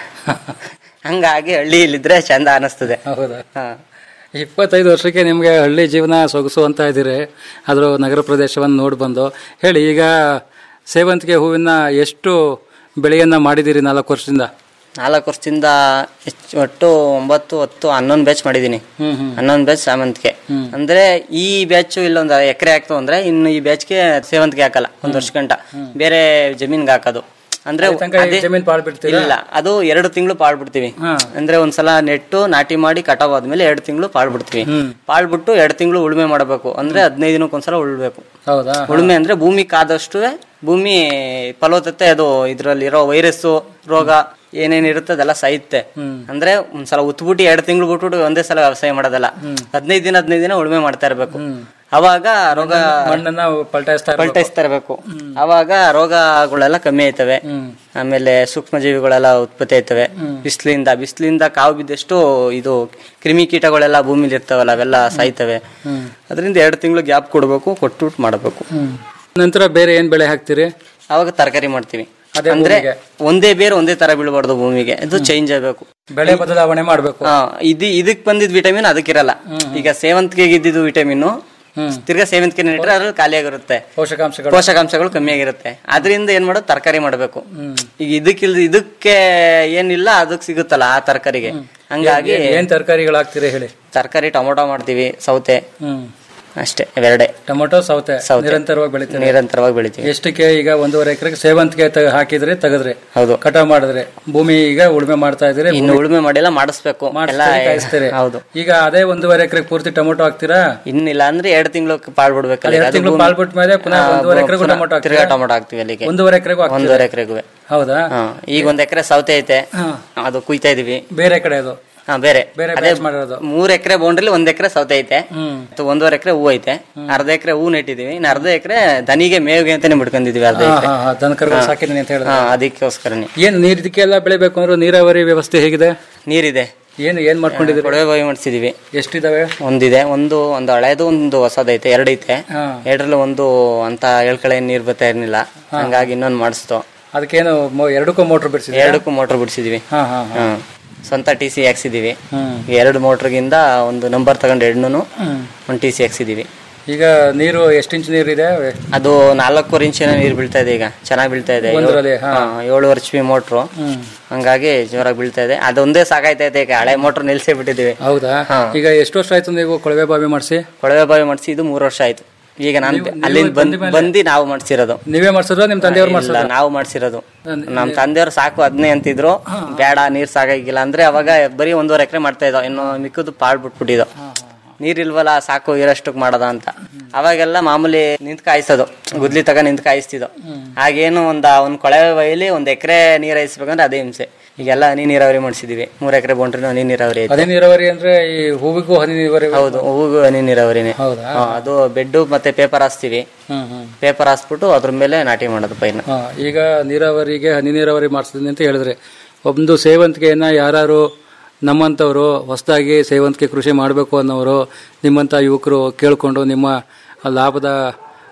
ಹಂಗಾಗಿ ಹಳ್ಳಿಯಲ್ಲಿದ್ರೆ ಚಂದ ಅನಿಸ್ತದೆ ಹೌದಾ ಇಪ್ಪತ್ತೈದು ವರ್ಷಕ್ಕೆ ನಿಮಗೆ ಹಳ್ಳಿ ಜೀವನ ಸೊಗಸು ಅಂತ ಇದ್ದೀರಿ ಅದ್ರ ನಗರ ಪ್ರದೇಶವನ್ನು ನೋಡಿ ಬಂದು ಹೇಳಿ ಈಗ ಸೇವಂತಿಗೆ ಹೂವಿನ ಎಷ್ಟು ಬೆಳೆಯನ್ನ ಮಾಡಿದ್ದೀರಿ ನಾಲ್ಕು ವರ್ಷದಿಂದ ನಾಲ್ಕು ವರ್ಷದಿಂದ ಹೆಚ್ಚು ಒಟ್ಟು ಒಂಬತ್ತು ಹತ್ತು ಹನ್ನೊಂದು ಬ್ಯಾಚ್ ಮಾಡಿದೀನಿ ಹನ್ನೊಂದು ಬ್ಯಾಚ್ ಸೇವಂತಿಗೆ ಅಂದ್ರೆ ಈ ಬ್ಯಾಚ್ ಇಲ್ಲೊಂದು ಎಕರೆ ಹಾಕ್ತು ಅಂದ್ರೆ ಇನ್ನು ಈ ಬ್ಯಾಚ್ಗೆ ಸೇವಂತಿಗೆ ಹಾಕಲ್ಲ ಒಂದ್ ವರ್ಷ ಗಂಟ ಬೇರೆ ಜಮೀನ್ಗೆ ಹಾಕೋದು ಅಂದ್ರೆ ಅಲ್ಲಿ ತನಕ ಈ ಅದೇ- ಜಮೀನ್ ಪಾಳ್ಬಿಡ್ತೀರಾ? ಇಲ್ಲ ಅದು ಎರಡು ತಿಂಗಳು ಪಾಳ್ಬಿಡ್ತೀವಿ ಅಂದ್ರೆ ಒಂದ್ಸಲ ನೆಟ್ಟು ನಾಟಿ ಮಾಡಿ ಕಟಾವ್ ಆದ್ಮೇಲೆ ಎರಡು ತಿಂಗಳು ಪಾಳ್ಬಿಡ್ತೀವಿ ಪಾಳ್ಬಿಟ್ಟು ಎರಡು ತಿಂಗಳು ಉಳುಮೆ ಮಾಡಬೇಕು ಅಂದ್ರೆ ಹದಿನೈದು ದಿನಕ್ಕೊಂದ್ಸಲ ಉಳ್ಬೇಕು ಹೌದಾ ಉಳುಮೆ ಅಂದ್ರೆ ಭೂಮಿ ಕಾದಷ್ಟು ಭೂಮಿ ಫಲವತ್ತತೆ ಅದು ಇದ್ರಲ್ಲಿರೋ ವೈರಸ್ಸು ರೋಗ ಏನೇನ್ ಇರುತ್ತೆ ಅದೆಲ್ಲ ಸಾಯುತ್ತೆ ಅಂದ್ರೆ ಒಂದ್ಸಲ ಉತ್ಬಿಟ್ಟು ಎರಡು ತಿಂಗಳು ಬಿಟ್ಬಿಟ್ಟು ಒಂದೇ ಸಲ ವ್ಯವಸಾಯ ಮಾಡೋದಲ್ಲ ಹದಿನೈದು ದಿನ ಹದಿನೈದು ದಿನ ಉಳುಮೆ ಮಾಡ್ತಾ ಇರ್ಬೇಕು ಅವಾಗ ರೋಗ ಮಣ್ಣನ್ನ ಪಲ್ಟಾಯಿಸ್ತಾ ಇರ್ಬೇಕು. ಪಲ್ಟಾಯಿಸ್ತಾ ಇರ್ಬೇಕು ಅವಾಗ ರೋಗಗಳೆಲ್ಲ ಕಮ್ಮಿ ಆಯ್ತವೆ ಆಮೇಲೆ ಸೂಕ್ಷ್ಮ ಜೀವಿಗಳೆಲ್ಲ ಉತ್ಪತ್ತಿ ಆಯ್ತವೆ ಬಿಸಿಲಿಂದ ಬಿಸಿಲಿಂದ ಕಾವು ಬಿದ್ದಷ್ಟು ಇದು ಕ್ರಿಮಿ ಕೀಟಗಳೆಲ್ಲ ಭೂಮಿಲಿ ಇರ್ತಾವಲ್ಲ ಅವೆಲ್ಲ ಸಾಯ್ತವೆ ಅದರಿಂದ ಎರಡು ತಿಂಗಳು ಗ್ಯಾಪ್ ಕೊಡ್ಬೇಕು ಕೊಟ್ಬಿಟ್ಟು ಮಾಡಬೇಕು ನಂತರ ಬೇರೆ ಏನ್ ಬೆಳೆ ಹಾಕ್ತೀರಿ ಅವಾಗ ತರಕಾರಿ ಮಾಡ್ತೀವಿ ಅದೇ ಅಂದ್ರೆ ಭೂಮಿಗೆ? ಒಂದೇ ಬೇರೆ ಒಂದೇ ತರ ಬೀಳಬಾರ್ದು ಭೂಮಿಗೆ ಇದು ಚೇಂಜ್ ಆಗಬೇಕು ಬೆಳೆ ಬದಲಾವಣೆ ಮಾಡ್ಬೇಕು ಹಾ ಇದು ಇದಕ್ ಬಂದಿದ್ ವಿಟಮಿನ್ ಅದಕ್ಕಿರಲ್ಲ ಈಗ ಸೇವಂತಿಗೆಗೆ ಇದ್ದಿದ್ದು ವಿಟಮಿನ್ ತಿರ್ಗಾ ಸೇವಂತಿಗೆ ನೆಟ್ರೆ ಅದ್ರಲ್ಲಿ ಖಾಲಿ ಆಗಿರುತ್ತೆ ಪೋಷಕಾಂಶಗಳು ಪೋಷಕಾಂಶಗಳು ಕಮ್ಮಿ ಆಗಿರುತ್ತೆ ಅದರಿಂದ ಏನ್ ಮಾಡೋದು ತರಕಾರಿ ಮಾಡಬೇಕು ಈಗ ಇದಕ್ಕಿಲ್ ಇದಕ್ಕೆ ಏನಿಲ್ಲ ಅದಕ್ಕೆ ಸಿಗುತ್ತಲ್ಲ ಆ ತರಕಾರಿಗೆ ಹಂಗಾಗಿ ಏನ್- ಏನ್ ತರಕಾರಿಗಳು ಹಾಕ್ತೀರಿ ಹೇಳಿ ತರಕಾರಿ ಟೊಮೊಟೊ ಮಾಡ್ತೀವಿ ಸೌತೆ ಹ್ಮ್ ಅಷ್ಟೇ ಇವೆರಡೆ ಟೊಮೊಟೊ ಸೌತೆ ಸೌತೆ. ನಿರಂತರವಾಗಿ ಬೆಳಿತೀರಿ ನಿರಂತರವಾಗಿ ಬೆಳಿತೀವಿ ಎಷ್ಟಕ್ಕೆ ಈಗ ಒಂದೂವರೆ ಎಕರೆಗೆ ಸೇವಂತಿಗೆ ತ- ಹಾಕಿದ್ರೆ ತೆಗೆದ್ರೆ ಹೌದು ಕಟಾವ್ ಮಾಡಿದ್ರೆ ಭೂಮಿ ಈಗ ಉಳುಮೆ ಮಾಡ್ತಾ ಇದ್ದೀರಿ ಇನ್ನು ಉಳುಮೆ ಮಾಡಿಲ್ಲ ಮಾಡಿಸ್ಬೇಕು ಎಲ್ಲ ಮಾಡಿಸ್ತೀರಿ, ಕಾಯಿಸ್ತೀರಿ. ಹೌದು ಈಗ ಅದೇ ಒಂದೂವರೆ ಎಕರೆಗೆ ಪೂರ್ತಿ ಟೊಮೊಟೊ ಹಾಕ್ತೀರಾ ಇನ್ನಿಲ್ಲ ಅಂದ್ರೆ ಎರಡು ತಿಂಗಳು ಪಾಳ್ಬಿಡ್ಬೇಕಲ್ಲ ಎರಡು ತಿಂಗಳು ಪಾಲ್ಬಿಟ್ಟ ಮೇಲೆ ಪುನಃ ಒಂದೂವರೆ ಎಕರೆಗೂ ಟೊಮೊಟೊ ಹಾಕ್ತೀರಾ? ತಿರ್ಗಾ ಟೊಮೊಟೊ ಹಾಕ್ತಿವಿ ಅಲ್ಲಿಗೆ ಒಂದೂವರೆ ಎಕರೆಗೂ ಹಾಕ್ತೀರಾ? ಒಂದೂವರೆ ಎಕರೆಗೂ ಹೌದಾ ಈಗ ಒಂದ್ ಎಕರೆ ಸೌತೆ ಐತೆ ಅದು ಕುಯ್ತಾ ಇದೀವಿ ಬೇರೆ ಕಡೆ ಅದು ಹಾ ಬೇರೆ ಬೇರೆ ಅದೇ batch ಮಾಡಿರೋದು. ಮೂರ್ ಎಕರೆ ಬೌಂಡ್ರಿಲಿ ಒಂದ್ ಎಕರೆ ಸೌತೆ ಐತೆ ಹ್ಮ್ ಮತ್ತು ಒಂದೂವರೆ ಎಕರೆ ಹೂ ಐತೆ ಅರ್ಧ ಎಕರೆ ಹೂ ನೆಟ್ಟಿದೀವಿ ಇನ್ನು ಅರ್ಧ ಎಕರೆ ದನಿಗೆ ಮೇವಿಗೆ ಅಂತಾನೆ ಬಿಡ್ಕೊಂಡಿದೀವಿ ಅರ್ಧ ಹಾ, ಎಕರೆ ಹಾ, ಹಾ, ದನಕರುಗಳು ಸಾಕಿದ್ದೀನಿ ಅಂತ ಹೇಳಿದ್ರೆ. ಅದಕ್ಕೋಸ್ಕರನೇ ಏನ್ ನೀರ್ ಇದಕ್ಕೆಲ್ಲ ಬೆಳಿಬೇಕು ಅಂದ್ರೆ ನೀರಾವರಿ ವ್ಯವಸ್ಥೆ ಹೇಗಿದೆ ನೀರಿದೆ ಏನ್ ಏನ್ ಮಾಡ್ಕೊಂಡಿದ್ದೀರಿ ಕೊಳವೆ ಬಾವಿ ಮಾಡಿಸಿದೀವಿ ಎಷ್ಟಿದಾವೆ ಒಂದಿದೆ ಒಂದು ಒಂದು ಹಳೆದು ಒಂದು ಹೊಸದೈತೆ ಎರಡೈತೆ ಹಾ. ಎರಡರಲ್ಲಿ ಒಂದು ಅಂತ ಹೇಳ್ಕಳೆ ನೀರ್ ಬರ್ತಾ ಇರ್ಲಿಲ್ಲ ಹಂಗಾಗಿ ಇನ್ನೊಂದು ಮಾಡಿಸ್ತು ಅದಕ್ಕೇನು ಮೊ- ಎರಡಕ್ಕೂ ಮೋಟರ್ ಬಿಡಿಸಿದ್ರೆ ಎರಡಕ್ಕೂ ಮೋಟರ್ ಬಿಡಿಸಿದೀವಿ ಹಾ ಹಾ ಹಾ ಹ್ಮ್. ಸ್ವಂತ ಟಿ ಸಿ ಹಾಕ್ಸಿದೀವಿ ಹ್ಮ್. ಈ ಎರಡು ಮೋಟ್ರಿಗಿಂದ ಒಂದು ನಂಬರ್ ತಗೊಂಡು ಎರಡನ್ನೂ ಹ್ಮ್. ಒಂದು ಟಿ ಸಿ ಹಾಕ್ಸಿದೀವಿ ಈಗ ನೀರು ಎಷ್ಟು ಇಂಚ್ ನೀರಿದೆ ಅದು ನಾಲ್ಕೂವರೆ ಇಂಚಿನ ನೀರು ಬೀಳ್ತಾ ಇದೆ ಈಗ ಚೆನ್ನಾಗಿ ಬೀಳ್ತಾ ಇದೆ ಒಂದ್ರಲ್ಲಿ, ಹಾ. ಹಾ, ಏಳುವರೆ ಎಚ್ ಪಿ ಮೋಟ್ರು ಹ್ಮ್. ಹಂಗಾಗಿ ಜೋರಾಗಿ ಬೀಳ್ತಾ ಇದೆ ಅದೊಂದೇ ಸಾಕಾಯ್ತೈತೆ ಈಗ ಹಳೆ ಮೋಟ್ರ್ ನಿಲ್ಸೇ ಬಿಟ್ಟಿದೀವಿ ಹೌದಾ ಈಗ ಎಷ್ಟು ವರ್ಷ ಆಯ್ತು ನೀವು ಕೊಳವೆ ಬಾವಿ ಮಾಡಿಸಿ ಕೊಳವೆ ಬಾವಿ ಮಾಡಿಸಿ ಇದು ಮೂರು ವರ್ಷ ಆಯ್ತು ಈಗ ನಾನು ನೀವು- ಅಲ್ಲಿಂದ ನೀವು ಬಂದ್ ಬಂದ ಮೇಲೆ? ಬಂದು ನಾವು ಮಾಡ್ಸಿರೋದು ನೀವೇ ಮಾಡ್ಸಿದ್ರ ನಿಮ್ ತಂದೆಯವ್ರು ಇಲ್ಲ, ಮಾಡ್ಸಿದ್ರ ನಾವು ಮಾಡ್ಸಿರೋದು ನಮ್ ತಂದೆಯವ್ರು ಸಾಕು ಅದನ್ನೇ ಅಂತಿದ್ರು ಬೇಡ ನೀರ್ ಸಾಕಾಗಿಲ್ಲ ಅಂದ್ರೆ ಅವಾಗ ಬರೀ ಒಂದೂವರೆ ಎಕರೆ ಮಾಡ್ತಾ ಇದ್ದೋ ಇನ್ನು ಮಿಕ್ಕದು ಪಾಳ್ ಬಿಟ್ಬಿಟ್ಟಿದ್ದು ನೀರಿಲ್ವಲ್ಲ ಸಾಕು ಇರಷ್ಟಕ್ಕೆ ಮಾಡೋದ ಅಂತ ಅವಾಗೆಲ್ಲ ಮಾಮೂಲಿ ನಿಂತ್ ಕಾಯಿಸೋದು ಗುದ್ಲಿ ತಗ ನಿಂತ್ ಕಾಯಿಸ್ತಿದ್ದೋ ಹಾಗೇನು ಒಂದ ಒಂದ್ ಕೊಳವೆ ಬೈಲಿ ಒಂದ್ ಎಕರೆ ನೀರ್ ಹಾಯಿಸ್ಬೇಕಂದ್ರೆ ಅದೇ ಹಿಂಸೆ ಈಗೆಲ್ಲ ಹನಿ ನೀರಾವರಿ ಮಾಡಿಸಿದೀವಿ ಮೂರ್ ಎಕರೆ ಬೌಂಡ್ರಿ ಹನಿ ನೀರಾವರಿ ಐತೆ ಹನಿ ನೀರಾವರಿ ಅಂದ್ರೆ ಈ ಹೂವಿಗೂ ಹನಿ ನೀರಾವರಿ ಹೌದು ಹೂವು ಹನಿ ನೀರಾವರಿನೇ ಹೌದಾ? ಹಾ, ಅದು ಬೆಡ್ಡು ಮತ್ತೆ ಪೇಪರ್ ಹಾಸ್ತೀವಿ ಹ್ಮ್ ಹ್ಮ್ ಪೇಪರ್ ಹಾಸ್ಬಿಟ್ಟು ಅದ್ರ ಮೇಲೆ ನಾಟಿ ಮಾಡೋದು ಪೈನ ಹಾ, ಈಗ ನೀರಾವರಿಗೆ ಹನಿ ನೀರಾವರಿ ಮಾಡಿಸ್ತೀನಿ ಅಂತ ಹೇಳಿದ್ರೆ ಒಂದು ಸೇವಂತಿಗೆಯನ್ನ ಯಾರು ನಮ್ಮಂಥವ್ರು ಹೊಸದಾಗಿ ಸೇವಂತಿಗೆ ಕೃಷಿ ಮಾಡಬೇಕು ಅನ್ನೋರು ನಿಮ್ಮಂಥ ಯುವಕರು ಕೇಳಿಕೊಂಡು ನಿಮ್ಮ ಲಾಭದ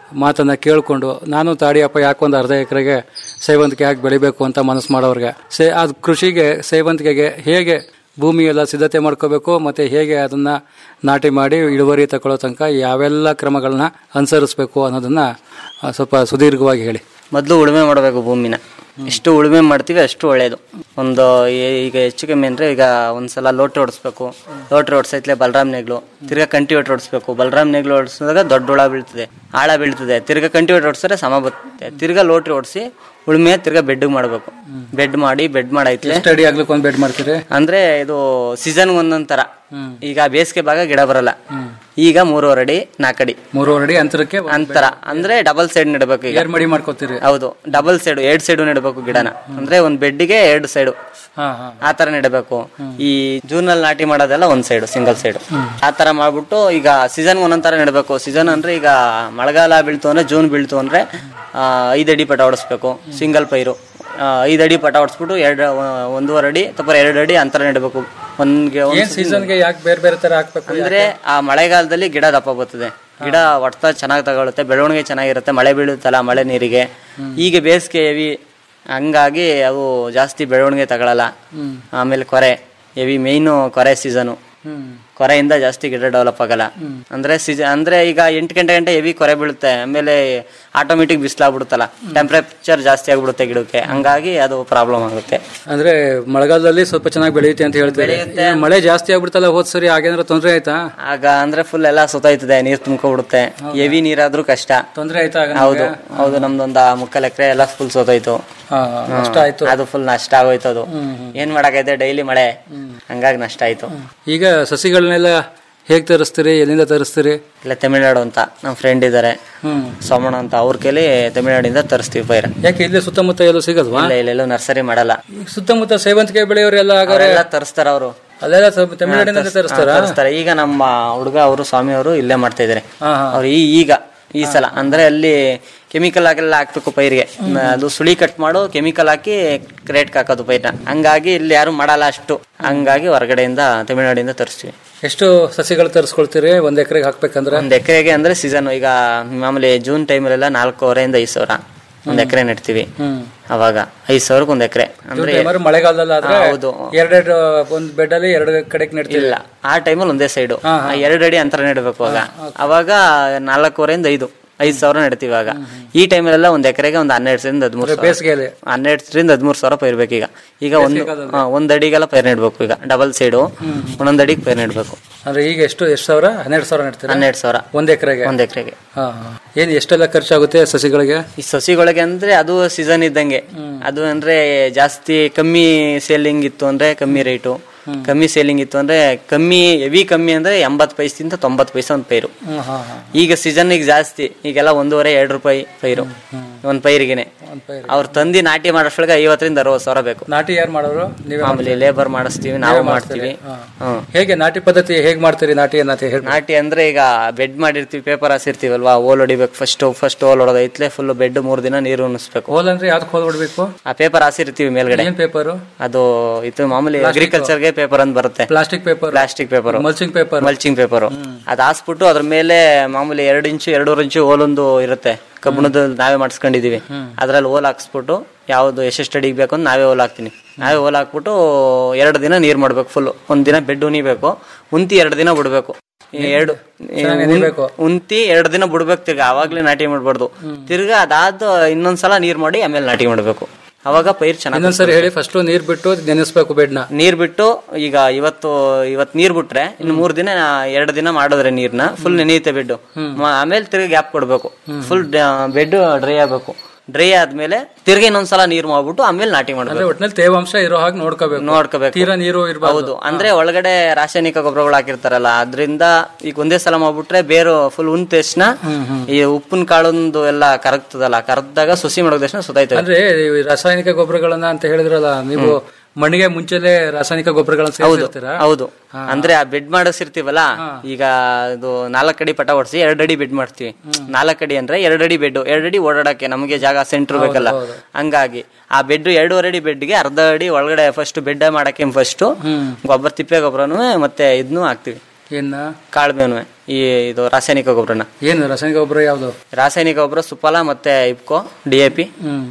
ಮಾತನ್ನ ಕೇಳ್ಕೊಂಡು ನಾನು ತಾಡಿಯಪ್ಪ ಯಾಕೊಂದು ಅರ್ಧ ಎಕರೆಗೆ ಸೇವಂತಿಗೆ ಹಾಕಿ ಬೆಳಿಬೇಕು ಅಂತ ಮನಸ್ಸು ಮಾಡೋರ್ಗೆ ಸೇ ಅದು ಕೃಷಿಗೆ ಸೇವಂತಿಗೆಗೆ ಹೇಗೆ ಭೂಮಿ ಎಲ್ಲ ಸಿದ್ಧತೆ ಮಾಡ್ಕೋಬೇಕು ಮತ್ತೆ ಹೇಗೆ ಅದನ್ನ ನಾಟಿ ಮಾಡಿ ಇಳುವರಿ ತಗೊಳ್ಳೋ ತನಕ ಯಾವೆಲ್ಲ ಕ್ರಮಗಳನ್ನ ಅನುಸರಿಸಬೇಕು ಅನ್ನೋದನ್ನ ಆ, ಸ್ವಲ್ಪ ಸುದೀರ್ಘವಾಗಿ ಹೇಳಿ ಮೊದಲು ಉಳುಮೆ ಮಾಡಬೇಕು ಭೂಮಿನ ಎಷ್ಟು ಉಳುಮೆ ಮಾಡ್ತೀವಿ ಅಷ್ಟು ಒಳ್ಳೇದು ಒಂದು ಏ- ಈಗ ಹೆಚ್ಚು ಕಮ್ಮಿ ಅಂದರೆ ಈಗ ಒಂದ್ಸಲ ಲೋಟ್ರಿ ಹೊಡಿಸ್ಬೇಕು ಲೋಟ್ರಿ ಹೊಡ್ಸೈತ್ಲೆ ಬಲರಾಮ್ ನೆಗ್ಲು ತಿರ್ಗಾ ಕಂಟಿವೇಟ್ ಹೊಡಿಸ್ಬೇಕು ಬಲರಾಮ್ ನೆಗ್ಲು ಹೊಡಿಸಿದಾಗ ದೊಡ್ಡ ಹುಳ ಬೀಳ್ತದೆ ಆಳ ಬೀಳ್ತದೆ ತಿರ್ಗಾ ಕಂಟಿವೇಟ್ ಹೊಡ್ಸಿದ್ರೆ ಸಮ ಬರ್ತದೆ ತಿರ್ಗಾ ಲೋಟ್ರಿ ಹೊಡಿಸಿ ಉಳುಮೆ ತಿರ್ಗಾ ಬೆಡ್ ಮಾಡಬೇಕು ಬೆಡ್ ಮಾಡಿ ಬೆಡ್ ಮಾಡೈತ್ಲೆ ಎಷ್ಟು ಅಡಿ ಆಗ್ಲಿಕ್ಕೆ ಒಂದು ಬೆಡ್ ಮಾಡ್ತೀರಿ ಅಂದ್ರೆ ಇದು ಸೀಸನ್ ಒಂದೊಂದ್ ತರ ಈಗ ಬೇಸಿಗೆ ಭಾಗ ಗಿಡ ಬರಲ್ಲ ಈಗ ಮೂರುವರೆ ಅಡಿ ನಾಲ್ಕಡಿ ಮೂರುವರೆ ಅಡಿ ಅಂತರಕ್ಕೆ ಅಂತರ ಅಂದ್ರೆ ಡಬಲ್ ಸೈಡ್ ನೆಡಬೇಕು ಈಗ ಏರ್ ಮಡಿ ಮಾಡ್ಕೋತೀರಿ ಹೌದು ಡಬಲ್ ಸೈಡ್ ಎರಡ್ ಸೈಡ್ ನೆಡಬೇಕು ಗಿಡನ ಅಂದ್ರೆ ಒಂದ್ ಬೆಡ್ಗೆ ಎರಡು ಸೈಡ್ ಹಾ ಹಾ ಆ ತರ ನೆಡಬೇಕು ಈ ಜೂನ್ ಅಲ್ಲಿ ನಾಟಿ ಮಾಡೋದೆಲ್ಲ ಒಂದ್ ಸೈಡ್ ಸಿಂಗಲ್ ಸೈಡ್ ಆ ತರ ಮಾಡ್ಬಿಟ್ಟು ಈಗ ಸೀಸನ್ ಒಂದೊಂದ್ ತರ ನೆಡಬೇಕು ಸೀಸನ್ ಅಂದ್ರೆ ಈಗ ಮಳೆಗಾಲ ಬೀಳ್ತು ಅಂದ್ರೆ ಜೂನ್ ಬೀಳ್ತು ಅಂದ್ರೆ ಆ, ಐದ್ ಅಡಿ ಪಟ ಹೊಡಿಸ್ಬೇಕು ಸಿಂಗಲ್ ಪೈರು ಆ, ಐದ್ ಅಡಿ ಪಟ ಹೊಡಿಸ್ಬಿಟ್ಟು ಎರಡು ಒಂದೂವರೆ ಅಡಿ ಅಥವಾ ಎರಡು ಅಡಿ ಅಂತರ ನೆಡಬೇಕು ಒಂದ್ಗೆ ಒಂದ್ ಏನ್ ಸೀಸನ್ಗೆ ಯಾಕೆ ಬೇರೆ ಬೇರೆ ತರ ಹಾಕ್ಬೇಕು ಅಂದ್ರೆ ಆ ಮಳೆಗಾಲದಲ್ಲಿ ಗಿಡ ದಪ್ಪ ಬರ್ತದೆ ಗಿಡ ಒಡ್ತ ಚೆನ್ನಾಗಿ ತಗೊಳುತ್ತೆ ಬೆಳವಣಿಗೆ ಚೆನ್ನಾಗಿರುತ್ತೆ ಮಳೆ ಬೀಳುತ್ತಲ್ಲ ಮಳೆ ನೀರಿಗೆ ಈಗ ಬೇಸಿಗೆ ಹೆವಿ ಹಂಗಾಗಿ ಅವು ಜಾಸ್ತಿ ಬೆಳವಣಿಗೆ ತಗೊಳಲ್ಲ ಆಮೇಲೆ ಕೊರೆ ಹೆವಿ ಮೇಯ್ನು ಕೊರೆ ಸೀಸನು ಕೊರೆಯಿಂದ ಜಾಸ್ತಿ ಗಿಡ ಡೆವಲಪ್ ಆಗಲ್ಲ ಅಂದ್ರೆ ಸೀಸನ್ ಅಂದ್ರೆ ಈಗ ಎಂಟು ಗಂಟೆ ಗಂಟೆ ಹೆವಿ ಕೊರೆ ಬೀಳುತ್ತೆ ಆಮೇಲೆ ಆಟೋಮೆಟಿಕ್ ಬಿಸಿಲಾಗ್ಬಿಡುತ್ತಲ್ಲ ಟೆಂಪರೇಚರ್ ಜಾಸ್ತಿ ಆಗ್ಬಿಡುತ್ತೆ ಗಿಡಕ್ಕೆ ಹಂಗಾಗಿ ಅದು ಪ್ರಾಬ್ಲಮ್ ಆಗುತ್ತೆ ಅಂದ್ರೆ ಮಳೆಗಾಲದಲ್ಲಿ ಸ್ವಲ್ಪ ಚೆನ್ನಾಗಿ ಬೆಳೆಯುತ್ತೆ ಅಂತ ಹೇಳ್ತಾರೆ ಈಗ ಮಳೆ ಜಾಸ್ತಿ ಆಗ್ಬಿಡ್ತಲ್ಲ ಹೋದ್ ಸರಿ ಹಾಗೇನಾರ ತೊಂದ್ರೆ ಆಯ್ತಾ ಆಗ ಅಂದ್ರೆ ಫುಲ್ ಎಲ್ಲ ಸುತ್ತಾಯ್ತದೆ ನೀರ್ ತುಂಬ್ಕೊಬಿಡುತ್ತೆ ಹೆವಿ ನೀರಾದ್ರೂ ಕಷ್ಟ ತೊಂದ್ರೆ ಆಯ್ತಾ ಆಗ ಹೌದು ನಿಮ್ಗೆ? ಹೌದು ನಮ್ದೊಂದ ಮುಕ್ಕಲ್ ಎಕರೆ ಎಲ್ಲ ಫುಲ್ ಸೋತೋಯ್ತು ಹಾ, ಹಾ, ನಷ್ಟ ಹ್ಮ್. ಆಯ್ತು ಅದು ಫುಲ್ ನಷ್ಟ ಆಗೋಯ್ತು ಅದು ಏನ್ ಮಾಡಕೈತೆ ಡೈಲಿ ಮಳೆ ಹಂಗಾಗಿ ನಷ್ಟ ಆಯ್ತು ಈಗ ಸಸಿಗಳನ್ನೆಲ್ಲ ಹೇಗ್ ತರಿಸ್ತೀರಿ ಎಲ್ಲಿಂದ ತರಿಸ್ತೀರಿ ಇಲ್ಲ ತಮಿಳ್ನಾಡು ಅಂತ ನಮ್ಮ ಫ್ರೆಂಡ್ ಇದಾರೆ ಸೋಮಣ್ಣ ಅಂತ ಅವ್ರ ಕೈಲಿ ತಮಿಳ್ನಾಡಿಂದ ತರಿಸ್ತೀವಿ ಪೈರ ಯಾಕೆ ಇಲ್ಲಿ ಸುತ್ತಮುತ್ತ ಎಲ್ಲೂ ಸಿಗಲ್ವಾ ಇಲ್ಲ ಇಲ್ಲ ಎಲ್ಲೂ ನರ್ಸರಿ ಮಾಡಲ್ಲ ಈಗ ಸುತ್ತಮುತ್ತ ಸೇವಂತಿಗೆ ಬೆಳೆಯೋರೆಲ್ಲ ಹಾಗಾದ್ರೆ ಅವರೆಲ್ಲ ತರಿಸ್ತಾರ ಅವರು ಅಲ್ಲೆಲ್ಲ ಸ್ವಲ್ಪ ತಮಿಳ್ನಾಡಿನಿಂದ ತರಿಸ್ತಾರ ತರಿಸ್ತಾರೆ ಈಗ ನಮ್ಮ ಹುಡುಗ ಅವರು ಸ್ವಾಮಿ ಅವರು ಇಲ್ಲೇ ಮಾಡ್ತಾ ಇದಾರೆ ಹಾ, ಹಾ. ಅವ್ರು ಈ ಈಗ ಈ ಸಲ ಅಂದ್ರೆ ಅಲ್ಲಿ ಕೆಮಿಕಲ್ ಹಾಕೆಲ್ಲ ಹಾಕ್ಬೇಕು ಪೈರಿಗೆ ಅದು ಸುಳಿ ಕಟ್ ಮಾಡು ಕೆಮಿಕಲ್ ಹಾಕಿ ಕ್ರೇಟ್ ಹಾಕೋದು ಪೈರ್ನ ಹಂಗಾಗಿ ಇಲ್ಲಿ ಯಾರು ಮಾಡಲ್ಲ ಅಷ್ಟು ಹಂಗಾಗಿ ಹೊರಗಡೆಯಿಂದ ತಮಿಳ್ನಾಡಿಂದ ತರಿಸ್ತೀವಿ ಎಷ್ಟು ಸಸಿಗಳು ತರಿಸ್ಕೊಳ್ತೀರಿ ಒಂದ್ ಎಕರೆಗೆ ಹಾಕ್ಬೇಕಂದ್ರೆ ಒಂದ್ ಎಕರೆಗೆ ಅಂದ್ರೆ ಸೀಸನ್ ಈಗ ಮಾಮೂಲಿ ಜೂನ್ ಟೈಮಲ್ಲೆಲ್ಲ ನಾಲ್ಕೂವರೆಯಿಂದ ಐದು ಸಾವಿರ ಒಂದ್ ಎಕರೆ ನೆಡ್ತೀವಿ ಹ್ಮ್ ಅವಾಗ ಐದ್ ಸಾವಿರಕ್ಕೆ ಒಂದ್ ಎಕರೆ ಅಂದ್ರೆ ಟೈಮರ್ ಮಳೆಗಾಲದಲ್ಲಿ ಆದ್ರೆ ಹಾ, ಹೌದು ಎರಡೆರಡು ಒಂದ್ ಬೆಡ್ ಅಲ್ಲಿ ಎರಡು ಕಡೆಗೆ ನೆಡ್ತೀವಿ ಇಲ್ಲ ಆ ಟೈಮಲ್ಲಿ ಒಂದೇ ಸೈಡು ಎರಡು ಅಡಿ ಅಂತರ ನೆಡಬೇಕು ಆಗ ಅವಾಗ ನಾಲ್ಕೂವರೆಯಿಂದ ಐದು ಐದು ಸಾವಿರ ನೆಡ್ತೀವಿ ಆಗ ಈ ಟೈಮಲ್ಲೆಲ್ಲ ಒಂದ್ ಎಕರೆಗೆ ಒಂದು ಹನ್ನೆರಡು ಸಾವಿರದಿಂದ ಹದಿಮೂರು ಸಾವಿರ ಬೇಸಿಗೆಯಲ್ಲಿ ಹನ್ನೆರಡರಿಂದ ಹದಿಮೂರು ಸಾವಿರ ಪೈರ್ ಬೇಕು ಈಗ ಈಗ ಒಂದು ಹಾ, ಒಂದ್ ಅಡಿಗೆಲ್ಲ ಪೈರ್ ನೆಡ್ಬೇಕು ಈಗ ಡಬಲ್ ಸೈಡು ಒಂದೊಂದ್ ಅಡಿಗೆ ಪೈರ್ ನೆಡ್ಬೇಕು ಅಂದ್ರೆ ಈಗ ಎಷ್ಟು ಎಷ್ಟು ಸಾವಿರ ಹನ್ನೆರಡು ಸಾವಿರ ನೆಡ್ತೀರಾ ಹನ್ನೆರಡು ಸಾವಿರ ಒಂದ್ ಎಕರೆಗೆ ಒಂದ್ ಎಕರೆಗೆ ಹಾ ಹಾ. ಏನ್ ಎಷ್ಟೆಲ್ಲ ಖರ್ಚಾಗುತ್ತೆ ಸಸಿಗಳಿಗೆ ಈ ಸಸಿಗಳಿಗೆ ಅಂದ್ರೆ ಅದು ಸೀಸನ್ ಇದ್ದಂಗೆ ಅದು ಅಂದ್ರೆ ಜಾಸ್ತಿ ಕಮ್ಮಿ ಸೇಲಿಂಗ್ ಇತ್ತು ಅಂದ್ರೆ ಕಮ್ಮಿ ರೇಟು ಕಮ್ಮಿ ಸೇಲಿಂಗ್ ಇತ್ತು ಅಂದ್ರೆ ಕಮ್ಮಿ ಹೆವಿ ಕಮ್ಮಿ ಅಂದ್ರೆ ಎಂಬತ್ತು ಪೈಸದಿಂದ ತೊಂಬತ್ತು ಪೈಸೆ ಒಂದು ಪೈರು ಹ್ಮ್, ಹಾ, ಹಾ. ಈಗ ಸೀಸನ್ ಈಗ ಜಾಸ್ತಿ ಈಗೆಲ್ಲ ಒಂದೂವರೆ ಎರಡು ರೂಪಾಯಿ ಪೈರು ಒಂದ್ ಪೈರಿಗೆನೆ ಅವ್ರು ತಂದಿ ನಾಟಿ ಮಾಡೋಷ್ಳಗೆ ಐವತ್ತರಿಂದ ಅರವತ್ತು ಸಾವಿರ ಬೇಕು ನಾಟಿ ಯಾರು ಮಾಡೋರು ನೀವೇ ಮಾಮೂಲಿ ಲೇಬರ್ ಮಾಡಿಸ್ತೀವಿ ನಾವು ಮಾಡ್ತೀವಿ ಹ್ಮ್ ಹೇಗೆ ನಾಟಿ ಪದ್ಧತಿ ಹೇಗ್ ಮಾಡ್ತೀರಿ ನಾಟಿ ಅನ್ನತ್ತೆ ಹೇಳಿ ನಾಟಿ ಅಂದ್ರೆ ಈಗ ಬೆಡ್ ಮಾಡಿರ್ತೀವಿ ಪೇಪರ್ ಹಾಸಿರ್ತೀವಲ್ವಾ ಓಲ್ ಹೊಡಿಬೇಕು ಫಸ್ಟ್ ಫಸ್ಟ್ ಓಲ್ ಹೊಡೋದು ಐತ್ಲೆ ಫುಲ್ ಬೆಡ್ ಮೂರ್ ದಿನ ನೀರು ಉಣಿಸ್ಬೇಕು ಹೋಲ್ ಅಂದ್ರೆ ಯಾವ್ದಕ್ಕೆ ಹೋಲ್ ಬಿಡ್ಬೇಕು ಆ ಪೇಪರ್ ಹಾಸಿರ್ತೀವಿ ಮೇಲ್ಗಡೆ ಏನ್ ಪೇಪರು ಅದು ಇದು ಮಾಮೂಲಿ Plastic. ಅಗ್ರಿಕಲ್ಚರ್ಗೆ ಪೇಪರ್ ಅಂತ ಬರುತ್ತೆ plastic paper plastic paper mulching paper mulching paper ಅದ್ ಹಾಸ್ಬಿಟ್ಟು ಅದ್ರ ಮೇಲೆ ಮಾಮೂಲಿ ಎರಡು ಇಂಚು ಎರಡೂವರೆ ಇಂಚು ಓಲೊಂದು ಇರುತ್ತೆ ಕಬ್ಬಣದ ನಾವೇ ಮಾಡಿಸ್ಕೊಂಡಿದೀವಿ ಅದ್ರಲ್ಲಿ ಓಲ್ ಹಾಕ್ಸ್ಬಿಟ್ಟು ಯಾವ್ದು ಎಷ್ಟೆಷ್ಟು ಅಡಿಗೆ ಬೇಕು ಅಂತ ನಾವೇ ಓಲ್ ಹಾಕ್ತೀನಿ ನಾವೇ ಓಲ್ ಹಾಕ್ಬಿಟ್ಟು ಎರಡು ದಿನ ನೀರ್ ಮಾಡ್ಬೇಕು ಫುಲ್ ಒಂದ್ ದಿನ ಬೆಡ್ ಉಣಿಬೇಕು ಉಂತಿ ಎರಡು ದಿನ ಬಿಡ್ಬೇಕು ಈ ಎರಡು ಈ ಚೆನ್ನಾಗಿ ಉನ್- ನೆನಿಬೇಕು. ಉಂತಿ ಎರಡು ದಿನ ಬಿಡ್ಬೇಕು ತಿರ್ಗಾ ಅವಾಗ್ಲೇ ನಾಟಿ ಮಾಡ್ಬಾರ್ದು ತಿರ್ಗಾ ಅದಾದ ಇನ್ನೊಂದ್ಸಲ ನೀರ್ ಮಾಡಿ ಆಮೇಲೆ ನಾಟಿ ಮಾಡ್ಬೇಕು ಅವಾಗ ಪೈರ್ ಚೆನ್ನಾಗಿ ಇನ್ನೊಂದ್ಸರಿ ಹೇಳಿ ಫಸ್ಟ್ ನೀರ್ ಬಿಟ್ಟು ನೆನೆಸ್ಬೇಕು ಬೆಡ್ನ ನೀರ್ ಬಿಟ್ಟು ಈಗ ಇವತ್ತು ಇವತ್ ನೀರ್ ಬಿಟ್ರೆ ಇನ್ನು ಮೂರ್ ದಿನ ಎರಡು ದಿನ ಮಾಡಿದ್ರೆ ನೀರ್ನ ಫುಲ್ ನೆನೆಯುತ್ತೆ ಬೆಡ್ ಆಮೇಲೆ ತಿರ್ಗಿ ಗ್ಯಾಪ್ ಕೊಡ್ಬೇಕು ಫುಲ್ ಬೆಡ್ ಡ್ರೈ ಆಗ್ಬೇಕು ಡ್ರೈ ಆದ್ಮೇಲೆ ತಿರ್ಗಿ ಇನ್ನೊಂದ್ಸಲ ನೀರ್ ಮಾಡ್ಬಿಟ್ಟು ಆಮೇಲೆ ನಾಟಿ ಅಂದ್ರೆ ಮಾಡ್ಬೇಕು ಒಟ್ನಲ್ಲಿ ತೇವಾಂಶ ಇರೋ ಹಾಗೆ ನೋಡ್ಕೋಬೇಕು ನೋಡ್ಕೋಬೇಕು ತೀರಾ ನೀರು ಇರಬಾರ್ದು ಹೌದು ಅಂದ್ರೆ ಒಳಗಡೆ ರಾಸಾಯನಿಕ ಗೊಬ್ಬರಗಳು ಹಾಕಿರ್ತಾರಲ್ಲ ಅದರಿಂದ ಈಗ ಒಂದೇ ಸಲ ಮಾಡ್ಬಿಟ್ರೆ ಬೇರು ಫುಲ್ ಉಂದ ತಕ್ಷಣ ಈ ಉಪ್ಪಿನ ಕಾಳೊಂದು ಎಲ್ಲ ಕರಗ್ತದಲ್ಲ ಕರಗ್ದಾಗ ಸುಸಿ ಮಾಡೋದ ತಕ್ಷಣ ಸುತ್ತಾಯ್ತದೆ ಅಂದ್ರೆ ಈ ರಾಸಾಯನಿಕ ಗೊಬ್ಬರಗಳನ್ನ ಅಂತ ಹೇಳಿದ್ರಲ್ಲ ನೀವು ಮಣ್ಣಿಗೆ ಮುಂಚೆಲೆ ರಾಸಾಯನಿಕ ಗೊಬ್ಬರಗಳನ್ನ ಹೌದು ಸೇರಿಸ್ತೀರಾ ಹೌದು ಅಂದ್ರೆ ಆ ಬೆಡ್ ಮಾಡಿಸಿರ್ತೀವಲ್ಲ ಈಗ ಇದು ನಾಲ್ಕು ಅಡಿ ಪಟ ಹೊಡ್ಸಿ ಎರಡ್ ಅಡಿ ಬೆಡ್ ಮಾಡ್ತೀವಿ ನಾಲ್ಕು ಅಡಿ ಅಂದ್ರೆ ಎರಡ್ ಅಡಿ ಬೆಡ್ ಎರಡ್ ಅಡಿ ಓಡಾಡಕ್ಕೆ ನಮಗೆ ಜಾಗ ಸೆಂಟ್ರ್ ಬೇಕಲ್ಲ ಹಂಗಾಗಿ ಆ ಬೆಡ್ ಎರಡೂವರೆ ಅಡಿ ಬೆಡ್ಗೆ ಅರ್ಧ ಅಡಿ ಒಳಗಡೆ ಫಸ್ಟ್ ಬೆಡ್ ಮಾಡಕ್ಕೆ ಫಸ್ಟ್ ಗೊಬ್ಬರ ತಿಪ್ಪೆ ಗೊಬ್ಬರನು ಮತ್ತೆ ಇದನ್ನು ಹಾಕ್ತಿವಿ ಏನ ಕಾಳುಮೆನು ಈ ಇದು ರಾಸಾಯನಿಕ ಗೊಬ್ಬರನ ಏನು ರಾಸಾಯನಿಕ ಗೊಬ್ಬರ ಯಾವುದು ರಾಸಾಯನಿಕ ಗೊಬ್ಬರ ಸುಫಲ ಮತ್ತೆ ಇಪ್ಕೋ ಡಿ ಎ ಪಿ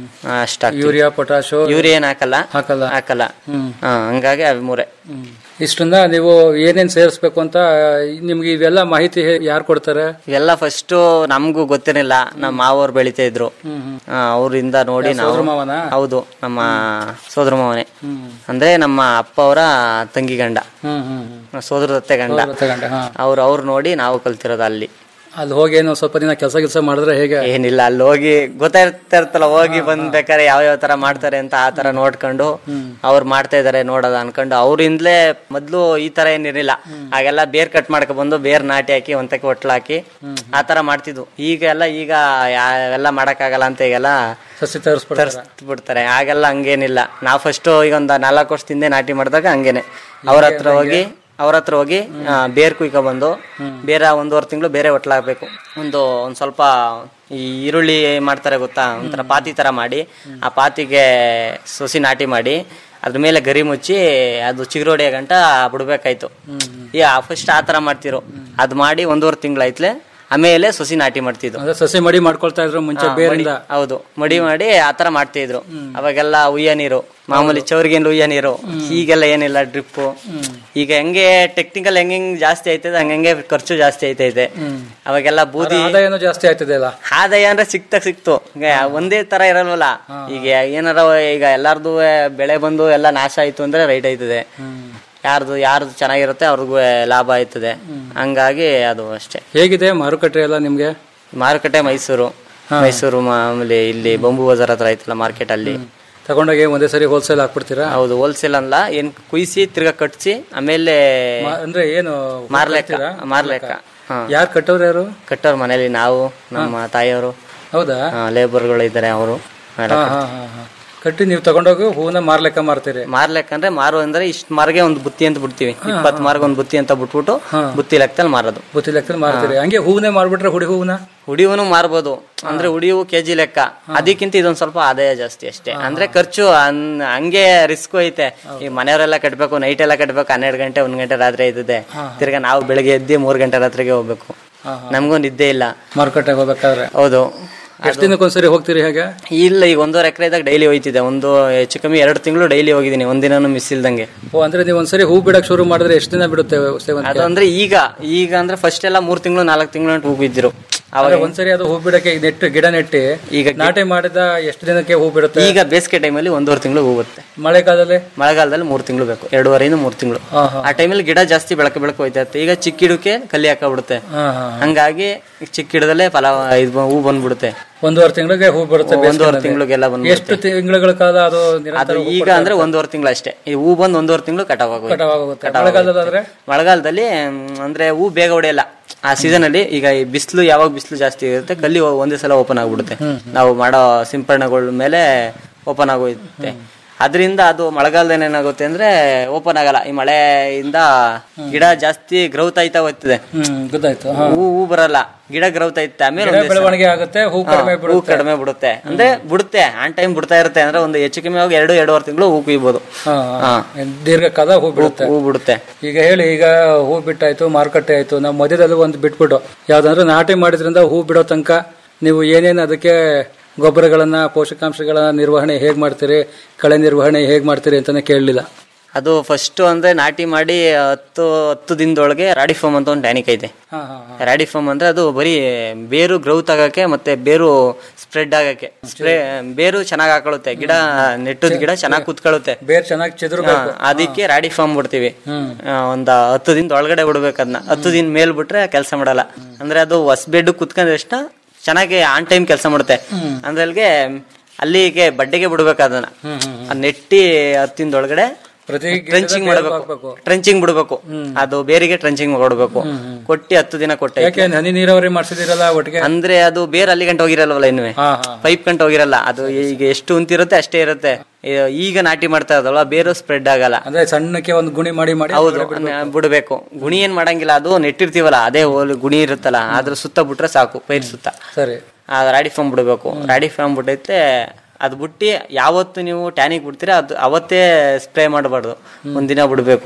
ಅಷ್ಟ ಯೂರಿಯಾ ಪೊಟಾಶು ಯೂರಿಯಾ ಏನ್ ಹಾಕಲ್ಲ ಹಾಕಲ್ಲ ಹಾಕಲ್ಲ ಹ್ಮ್. ಹಾ, ಹಂಗಾಗಿ ಅವ್ ಮೂರೇ ಇಷ್ಟನ್ನ ನೀವು ಏನೇನ್ ಸೇರಿಸ್ಬೇಕು ಅಂತ ನಿಮ್ಗೆ ಇವೆಲ್ಲ ಮಾಹಿತಿ ಯಾರು ಕೊಡ್ತಾರೆ ಇವೆಲ್ಲ ಫಸ್ಟ್ ನಮಗೂ ಗೊತ್ತಿರಲಿಲ್ಲ ನಮ್ಮ ಮಾವವ್ರು ಬೆಳಿತಾ ಇದ್ರು ಆ, ಅವ್ರಿಂದ ನೋಡಿ ಯಾರ್ ನಾವು ಸೋದರ ಮಾವನಾ? ಹೌದು ನಮ್ಮ ಸೋದರ ಮಾವನೇ ಅಂದ್ರೆ ನಮ್ಮ ಅಪ್ಪ ಅವರ ತಂಗಿ ಗಂಡ ಹ್ಮ್ ಹ್ಮ್ ಹ್ಮ್ ಸೋದರದತ್ತೆ ಗಂಡ ಸೋದರತ್ತೆ ಗಂಡ, ಹಾ. ಅವ್ರು ಅವ್ರು ನೋಡಿ ನಾವು ಕಲ್ತಿರೋದು ಅಲ್ಲಿ ಅಲ್ಲಿ ಹೋಗಿ ಏನೋ ಸ್ವಲ್ಪ ದಿನ ಕೆಲಸ ಕೆಲಸ ಮಾಡಿದ್ರೆ ಹೇಗೆ ಏನಿಲ್ಲ ಅಲ್ಲಿ ಹೋಗಿ ಗೊತ್ತಾಗ್ತಾ ಇರ್ತಲ್ಲ ಹೋಗಿ ಬಂದ್ಬೇಕಾದ್ರೆ ಯಾವ ಯಾವ ತರ ಮಾಡ್ತಾರೆ ಅಂತ ಆ ತರ ನೋಡ್ಕೊಂಡು ಅವ್ರು ಮಾಡ್ತಾ ಇದಾರೆ ನೋಡೋದ ಅನ್ಕೊಂಡು ಅವ್ರಿಂದಲೇ ಮೊದ್ಲು ಈ ತರ ಏನಿರಲಿಲ್ಲ ಆಗೆಲ್ಲ ಬೇರ್ ಕಟ್ ಮಾಡ್ಕೊ ಬಂದು ಬೇರ್ ನಾಟಿ ಹಾಕಿ ಒಂತಕ್ಕೆ ಹೊಟ್ಲು ಹಾಕಿ ಆ ತರ ಮಾಡ್ತಿದ್ವು ಈಗ ಎಲ್ಲ ಈಗ ಎಲ್ಲ ಮಾಡಕ್ಕಾಗಲ್ಲ ಅಂತ ಈಗೆಲ್ಲ ಸಸಿ ತರಿಸ್ಬಿಡ್ತಾರೆ ತರಿಸ್ಬಿಡ್ತಾರೆ ಆಗೆಲ್ಲ ಹಂಗೇನಿಲ್ಲ ನಾವು ಫಸ್ಟ್ ಈಗ ಒಂದು ನಾಲ್ಕು ವರ್ಷದ ಹಿಂದೆ ನಾಟಿ ಮಾಡಿದಾಗ ಹಂಗೇನೆ ಅವ್ರ ಹತ್ರ ಹೋಗಿ ಅವ್ರ ಹತ್ರ ಹೋಗಿ ಆ, ಬೇರ್ ಕುಯ್ಕೊ ಬಂದು ಬೇರೆ ಒಂದೂವರೆ ತಿಂಗಳು ಬೇರೆ ಹೊಟ್ಲಾಗಬೇಕು ಒಂದು ಒಂದ್ ಸ್ವಲ್ಪ ಈ ಈರುಳ್ಳಿ ಮಾಡ್ತಾರೆ ಗೊತ್ತಾ ಒಂಥರ ಪಾತಿ ತರ ಮಾಡಿ ಆ ಪಾತಿಗೆ ಸೊಸಿ ನಾಟಿ ಮಾಡಿ ಅದ್ರ ಮೇಲೆ ಗರಿ ಮುಚ್ಚಿ ಅದು ಚಿಗುರೊಡೆಯ ಗಂಟ ಬಿಡ್ಬೇಕಾಯ್ತು ಈ ಫಸ್ಟ್ ಆ ತರ ಮಾಡ್ತಿರು ಅದ್ ಮಾಡಿ ಒಂದೂವರೆ ತಿಂಗಳಾಯ್ತ್ಲೆ ಆಮೇಲೆ ಸೊಸಿ ನಾಟಿ ಮಾಡ್ತಿದ್ರು ಅದೇ ಸಸಿ ಮಡಿ ಮಾಡ್ಕೊಳ್ತಾ ಇದ್ರು ಮುಂಚೆ ಹಾ, ಬೇರಿಂದ ಮಡಿ- ಹೌದು ಮಡಿ ಮಾಡಿ ಆತರ ಮಾಡ್ತಾ ಇದ್ರು ಅವಾಗೆಲ್ಲ ಉಯ್ಯ ನೀರು ಮಾಮೂಲಿ ಚೌರಿಗೆಲ್ಲ ಉಯ್ಯ ನೀರು ಈಗೆಲ್ಲ ಏನಿಲ್ಲ ಡ್ರಿಪ್ ಈಗ ಹೆಂಗೆ ಟೆಕ್ನಿಕಲ್ ಹೆಂಗ್ ಹೆಂಗ್ ಜಾಸ್ತಿ ಆಯ್ತದೆ ಹಂಗಂಗೆ ಖರ್ಚು ಜಾಸ್ತಿ ಆಯ್ತೈತೆ ಅವಾಗೆಲ್ಲ ಬೂದಿ ಆದಾಯನೂ ಜಾಸ್ತಿ ಆಯ್ತದೆ ಅಲ್ಲ ಆದಾಯ ಅಂದ್ರೆ ಸಿಕ್ತ ಸಿಕ್ತು ಈಗ ಒಂದೇ ತರ ಇರಲ್ವಲ್ಲ ಈಗ ಏನಾರ ಈಗ ಎಲ್ಲಾರ್ದು ಬೆಳೆ ಬಂದು ಎಲ್ಲ ನಾಶ ಆಯ್ತು ಅಂದ್ರೆ ರೈಟ್ ಆಯ್ತದೆ ಯಾರ್ದು ಯಾರ್ದು ಚೆನ್ನಾಗಿರುತ್ತೆ ಅವ್ರಿಗೂ ಲಾಭ ಆಯ್ತದೆ ಹಂಗಾಗಿ ಅದು ಅಷ್ಟೇ ಹೇಗಿದೆ ಮಾರುಕಟ್ಟೆ ಎಲ್ಲ ನಿಮ್ಗೆ ಮಾರುಕಟ್ಟೆ ಮೈಸೂರು ಮೈಸೂರು ಮಾಮೂಲಿ ಇಲ್ಲಿ ಬೊಂಬು ಬಜಾರ್ ಹತ್ರ ಐತಲ್ಲ ಮಾರ್ಕೆಟ್ ಅಲ್ಲಿ ತಗೊಂಡೋಗಿ ಒಂದೇ ಸರಿ ಹೋಲ್ಸೇಲ್ ಹಾಕ್ಬಿಡ್ತೀರಾ ಹೌದು ಹೋಲ್ಸೇಲ್ ಅಲ್ಲ ಏನ್ ಕುಯ್ಸಿ ತಿರ್ಗಾ ಕಟ್ಸಿ ಆಮೇಲೆ ಮಾ- ಅಂದ್ರೆ ಏನು ಮಾರ್ಲೆಕ್ಕ ಕಟ್ತೀರಾ? ಮಾರ್ಲೆಕ್ಕ ಹಾ. ಯಾರು ಕಟ್ಟೋರು ಯಾರು ಕಟ್ಟೋರ್ ಮನೇಲಿ ನಾವು ನಮ್ಮ ತಾಯಿಯವರು ಹೌದಾ ಲೇಬರ್ಗಳು ಇದ್ದಾರೆ ಅವರು ಹಾ, ಹಾ, ಹಾ, ಹಾ. ಕಟ್ಟಿ ನೀವು ತಗೊಂಡೋಗಿ ಹೂವನ್ನ ಮಾರ್ಲೆಕ್ಕ ಮಾರ್ತೀರಿ ಮಾರ್ಲೆಕ್ಕ ಅಂದ್ರೆ ಮಾರು ಅಂದ್ರೆ ಇಷ್ಟ ಮಾರ್ಗೆ ಒಂದು ಬುತ್ತಿ ಅಂತ ಬಿಡ್ತೀವಿ ಇಪ್ಪತ್ ಮಾರ್ಗ ಒಂದು ಬುತ್ತಿ ಅಂತ ಬಿಟ್ಬಿಟ್ಟು ಬುತ್ತಿ ಲೆಕ್ಕದಲ್ಲಿ ಮಾರೋದು ಬುತ್ತಿ ಲೆಕ್ಕದಲ್ಲಿ ಮಾರ್ತೀರಿ ಹಂಗೆ ಹೂವನ್ನೇ ಮಾರ್ಬಿಟ್ರೆ ಹುಡಿ ಹೂವನ್ನ ಹುಡಿಯುವನು ಮಾರ್ಬೋದು ಅಂದ್ರೆ ಹುಡಿಯು ಕೆಜಿ ಲೆಕ್ಕ ಅದಕ್ಕಿಂತ ಇದೊಂದ್ ಸ್ವಲ್ಪ ಆದಾಯ ಜಾಸ್ತಿ ಅಷ್ಟೇ ಅಂದ್ರೆ ಖರ್ಚು ಅನ್- ಹಂಗೆ ರಿಸ್ಕ್ ಐತೆ ಈ ಮನೆಯವರೆಲ್ಲ ಕಟ್ಬೇಕು ನೈಟ್ ಎಲ್ಲ ಕಟ್ಬೇಕು ಹನ್ನೆರಡು ಗಂಟೆ ಒಂದ್ ಗಂಟೆ ರಾತ್ರಿ ಆಯ್ತದೆ ತಿರ್ಗಾ ನಾವು ಬೆಳಗ್ಗೆ ಎದ್ದು ಮೂರ್ ಗಂಟೆ ರಾತ್ರಿಗೆ ಹೋಗ್ಬೇಕು ನಮಗೂ ನಿದ್ದೆ ಇಲ್ಲ ಮಾರುಕಟ್ಟೆಗೆ ಹೋಗ್ಬೇಕಾದ್ರೆ ಹೌದು ಎಷ್ಟು ದಿನಕ್ಕೊಂದ್ಸರಿ ಹೋಗ್ತೀರಿ ಹೇಗೆ ಇಲ್ಲ ಈಗ ಒಂದೂವರೆ ಎಕರೆದಾಗ ಡೈಲಿ ಹೋಯ್ತಿದೆ ಒಂದು ಹೆಚ್ಚು ಕಮ್ಮಿ ಎರಡು ತಿಂಗಳು ಡೈಲಿ ಹೋಗಿದ್ದೀನಿ ಒಂದಿನನೂ ಮಿಸ್ ಇಲ್ದಂಗೆ ಓ ಅಂದ್ರೆ ನೀವು ಒಂದ್ಸರಿ ಹೂ ಬಿಡಕ್ ಶುರು ಮಾಡಿದ್ರೆ ಎಷ್ಟು ದಿನ ಬಿಡುತ್ತೆ ಸೇವಂತಿಗೆ ಅದು ಅಂದ್ರೆ ಈಗ ಈಗ ಅಂದ್ರೆ ಫಸ್ಟ್ ಎಲ್ಲ ಮೂರ್ ತಿಂಗಳು ನಾಲ್ಕು ತಿಂಗಳು ಅಂತ ಹೋಗಿದ್ರು ಅವಾಗ ಅಂದ್ರೆ ಒಂದ್ಸರಿ ಅದು ಹೂ ಬಿಡಕ್ಕೆ ಈಗ ನೆಟ್ಟು ಗಿಡ ನೆಟ್ಟಿ ಈಗ ನಾಟಿ ಮಾಡಿದ ಎಷ್ಟು ದಿನಕ್ಕೆ ಹೂ ಬಿಡುತ್ತೆ ಈಗ ಬೇಸಿಗೆ ಟೈಮಲ್ಲಿ ಒಂದೂವರೆ ತಿಂಗಳು ಹೋಗುತ್ತೆ ಮಳೆಗಾಲದಲ್ಲಿ ಮಳೆಗಾಲದಲ್ಲಿ ಮೂರ್ ತಿಂಗಳು ಬೇಕು ಎರಡೂವರೆಯಿಂದ ಮೂರ್ ತಿಂಗಳು ಹಾ, ಹಾ. ಆ ಟೈಮಲ್ಲಿ ಗಿಡ ಜಾಸ್ತಿ ಬೆಳಕು ಬೆಳಕು ಹೋಯ್ತೈತೆ ಈಗ ಚಿಕ್ಕ ಗಿಡಕ್ಕೆ ಕಲ್ಲಿ ಹಾಕಬಿಡುತ್ತೆ ಹಾ, ಹಾ, ಹಾ. ಹಂಗಾಗಿ ಚಿಕ್ಕ ಗಿಡದಲ್ಲೇ ಫಲ ಇದು ಹೂ ಬಂದ್ಬಿಡುತ್ತೆ ಒಂದೂವರೆ ತಿಂಗಳಿಗೆ ಹೂ ಬಿಡುತ್ತೆ ಒಂದೂವರೆ ಬೇಸಿಗೆನಲ್ಲಿ. ತಿಂಗಳಿಗೆಲ್ಲ ಬಂದ್ಬಿಡುತ್ತೆ. ಎಷ್ಟು ತಿಂಗಳ ಕಾಲ ಅದು ನಿರಂತರ ಅದು ಹೂ ಈಗ ಕೊಡ್ತಾ ಅಂದ್ರೆ ಇರುತ್ತೆ? ಒಂದೂವರೆ ತಿಂಗಳು ಅಷ್ಟೇ ಈ ಹೂ ಬಂದ್ ಒಂದೂವರೆ ತಿಂಗಳು ಕಟಾವ್ ಕಟಾವ್ ಆಗೋಗುತ್ತೆ. ಮಳೆಗಾಲದಲ್ಲಾದ್ರೆ? ಮಳೆಗಾಲದಲ್ಲಿ ಮ್, ಅಂದ್ರೆ ಹೂ ಬೇಗ ಹೊಡೆಯಲ್ಲ ಆ ಸೀಸನ್ ಅಲ್ಲಿ ಈಗ ಈ ಬಿಸಿಲು ಯಾವಾಗ ಬಿಸಿಲು ಜಾಸ್ತಿ ಇರುತ್ತೆ ಕಲ್ಲಿ ಒಂದೇ ಸಲ ಓಪನ್ ಆಗ್ಬಿಡುತ್ತೆ ನಾವು ಮಾಡೋ ಸಿಂಪರಣೆಗಳ ಮೇಲೆ ಓಪನ್ ಆಗೋಗುತ್ತೆ ಅದರಿಂದ ಅದು ಮಳೆಗಾಲದಲ್ಲಿ ಏನಾಗುತ್ತೆ ಅಂದ್ರೆ ಓಪನ್ ಆಗಲ್ಲ ಈ ಮಳೆಯಿಂದ ಗಿಡ ಜಾಸ್ತಿ ಗ್ರೌತ್ ಆಯ್ತಾ ಹೋಗ್ತದೆ ಹ್ಮ್ ಗೊತ್ತಾಯ್ತು ಹೂ ಹೂ ಬರಲ್ಲ ಗಿಡ ಗ್ರೌತ್ ಐತೆ ಆಮೇಲೆ ಗಿಡ ಒಂದೇ ಸಲ- ಬೆಳವಣಿಗೆ ಆಗುತ್ತೆ ಹೂ ಹಾ, ಕಡಿಮೆ ಹೂ ಬಿಡುತ್ತೆ ಕಡಿಮೆ ಬಿಡುತ್ತೆ ಅಂದ್ರೆ ಬಿಡುತ್ತೆ ಆನ್ ಟೈಮ್ ಬಿಡ್ತಾ ಇರುತ್ತೆ ಅಂದ್ರೆ ಒಂದು ಹೆಚ್ಚು ಕಮ್ಮಿ ಆಗಿ ಎರಡು ಎರಡೂವರೆ ತಿಂಗಳು ಹೂ ಕುಯ್ಬೋದು ಹಾ, ಹಾ. ದೀರ್ಘಕಾಲ ಹೂ ಬಿಡುತ್ತೆ ಹೂ ಬಿಡುತ್ತೆ ಈಗ ಹೇಳಿ ಈಗ ಹೂ ಬಿಟ್ಟಾಯ್ತು ಮಾರುಕಟ್ಟೆ ಆಯ್ತು ನಾವು ಮಧ್ಯದಲ್ಲಿ ಒಂದು ಬಿಟ್ಬಿಟ್ಟು ಯಾವ್ದಂದ್ರೆ ನಾಟಿ ಮಾಡಿದ್ರಿಂದ ಹೂ ಬಿಡೋ ತನಕ ನೀವು ಏನೇನು ಅದಕ್ಕೆ ಗೊಬ್ಬರಗಳನ್ನ ಪೋಷಕಾಂಶಗಳನ್ನ ನಿರ್ವಹಣೆ ಹೇಗ್ ಮಾಡ್ತೀರಿ ಕಳೆ ನಿರ್ವಹಣೆ ಹೇಗ್ ಮಾಡ್ತೀರಿ ಅಂತಾನೆ ಕೇಳಲಿಲ್ಲ ಅದು ಫಸ್ಟ್ ಅಂದ್ರೆ ನಾಟಿ ಮಾಡಿ ಹತ್ತು ಹತ್ತು ದಿನದೊಳಗೆ ರಾಡಿಫೋಮ್ ಅಂತ ಒಂದು ಟ್ಯಾನಿಕ್ ಐತೆ ರಾಡಿಫೋಮ್ ಅಂದ್ರೆ ಅದು ಬರೀ ಬೇರು ಗ್ರೌತ್ ಆಗಕ್ಕೆ ಮತ್ತೆ ಬೇರು ಸ್ಪ್ರೆಡ್ ಆಗಕ್ಕೆ ಸ್ಪ್ರೇ ಬೇರು ಚೆನ್ನಾಗಿ ಹಾಕೊಳ್ಳುತ್ತೆ ಗಿಡ ನೆಟ್ಟದ ಗಿಡ ಚೆನ್ನಾಗಿ ಕೂತ್ಕೊಳ್ಳುತ್ತೆ ಬೇರ್ ಚೆನ್ನಾಗಿ ಚೆದರ್ಬೇಕು ಹಾ, ಅದಕ್ಕೆ ರಾಡಿಫಾರ್ಮ್ ಬಿಡ್ತೀವಿ ಆ, ಒಂದ್ ಹತ್ತು ದಿನದ ಒಳಗಡೆ ಬಿಡ್ಬೇಕು ಅದನ್ನ ಹತ್ತು ದಿನ ಮೇಲ್ ಬಿಟ್ರೆ ಕೆಲಸ ಮಾಡಲ್ಲ ಅಂದ್ರೆ ಅದು ಹೊಸ ಬೆಡ್ ಕುತ್ಕೊಂಡಷ್ಟ ಚೆನ್ನಾಗಿ ಆನ್ ಟೈಮ್ ಕೆಲಸ ಮಾಡುತ್ತೆ ಅಂದ್ರೆ ಅಲ್ಲಿಗೆ ಅಲ್ಲಿಗೆ ಬಡ್ಡೆಗೆ ಬಿಡ್ಬೇಕು ಅದನ್ನ ಅದ್ ನೆಟ್ಟಿ ಹತ್ತು ದಿನದೊಳಗಡೆ ಪ್ರತಿ ಟ್ರೆಂಚಿಂಗ್ ಗಿಡದ ಬೇರು ಮಾಡಬೇಕು ಹಾಕ್ಬೇಕು. ಟ್ರೆಂಚಿಂಗ್ ಬಿಡ್ಬೇಕು ಅದು ಬೇರಿಗೆ ಟ್ರೆಂಚಿಂಗ್ ಕೊಡ್ಬೇಕು ಕೊಟ್ಟಿ ಹತ್ತು ದಿನ ಕೊಟ್ಟೆ ಯಾಕೆ ಹನಿ ನೀರಾವರಿ ಮಾಡ್ಸಿದಿರಲ್ಲ ಒಟ್ಟಿಗೆ ಅಂದ್ರೆ ಅದು ಬೇರೆ ಅಲ್ಲಿ ಗಂಟೆ ಹೋಗಿರಲ್ವಲ್ಲ ಇನ್ನು ಹಾ, ಹಾ. ಪೈಪ್ ಗಂಟೆ ಹೋಗಿರಲ್ಲ ಅದು ಈಗ ಎಷ್ಟು ಉಂತಿರುತ್ತೆ ಅಷ್ಟೇ ಇರುತ್ತೆ ಈ- ಈಗ ನಾಟಿ ಮಾಡ್ತಾ ಇರೋದಲ್ವ ಬೇರು ಸ್ಪ್ರೆಡ್ ಆಗಲ್ಲ ಅಂದ್ರೆ ಸಣ್ಣಕ್ಕೆ ಒಂದು ಗುಣಿ ಮಾಡಿ ಮಾಡಿ ಹೌದು ನ- ಬಿಡ್ಬೇಕು ಗುಣಿ ಏನ್ ಮಾಡಂಗಿಲ್ಲ ಅದು ನೆಟ್ಟಿರ್ತೀವಲ್ಲ ಅದೇ ಹೋಲ್ ಗುಣಿ ಇರುತ್ತಲ್ಲ ಅದ್ರ ಸುತ್ತ ಬಿಟ್ರೆ ಸಾಕು ಪೈರ್ ಸುತ್ತ ಸರಿ ಆ ರಾಡಿ ಫಾರ್ಮ್ ಬಿಡ್ಬೇಕು ರಾಡಿ ಫಾರ್ಮ್ ಬಿಟ್ಟೈತೆ ಅದು ಬಿಟ್ಟು ಯಾವತ್ತು ನೀವು ಟ್ಯಾನಿಕ್ ಬಿಡ್ತೀರಾ ಅದು ಅವತ್ತೇ ಸ್ಪ್ರೇ ಮಾಡಬಾರ್ದು ಒಂದಿನ ಬಿಡ್ಬೇಕು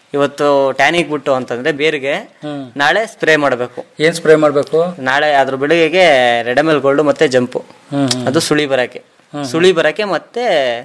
ಇವತ್ತು ಟ್ಯಾನಿಕ್ ಬಿಟ್ಟು ಅಂತಂದ್ರೆ ಬೇರಿಗೆ ನಾಳೆ ಸ್ಪ್ರೇ ಮಾಡಬೇಕು ಏನ್ ಸ್ಪ್ರೇ ಮಾಡ್ಬೇಕು ನಾಳೆ ಅದ್ರ ಬೆಳಿಗ್ಗೆಗೆ ರೆಡಮೆಲ್ ಗೋಲ್ಡ್ ಮತ್ತೆ ಜಂಪು ಅದು ಸುಳಿ ಬರಕ್ಕೆ ಸುಳಿ ಬರಕ್ಕೆ ಮತ್ತೆ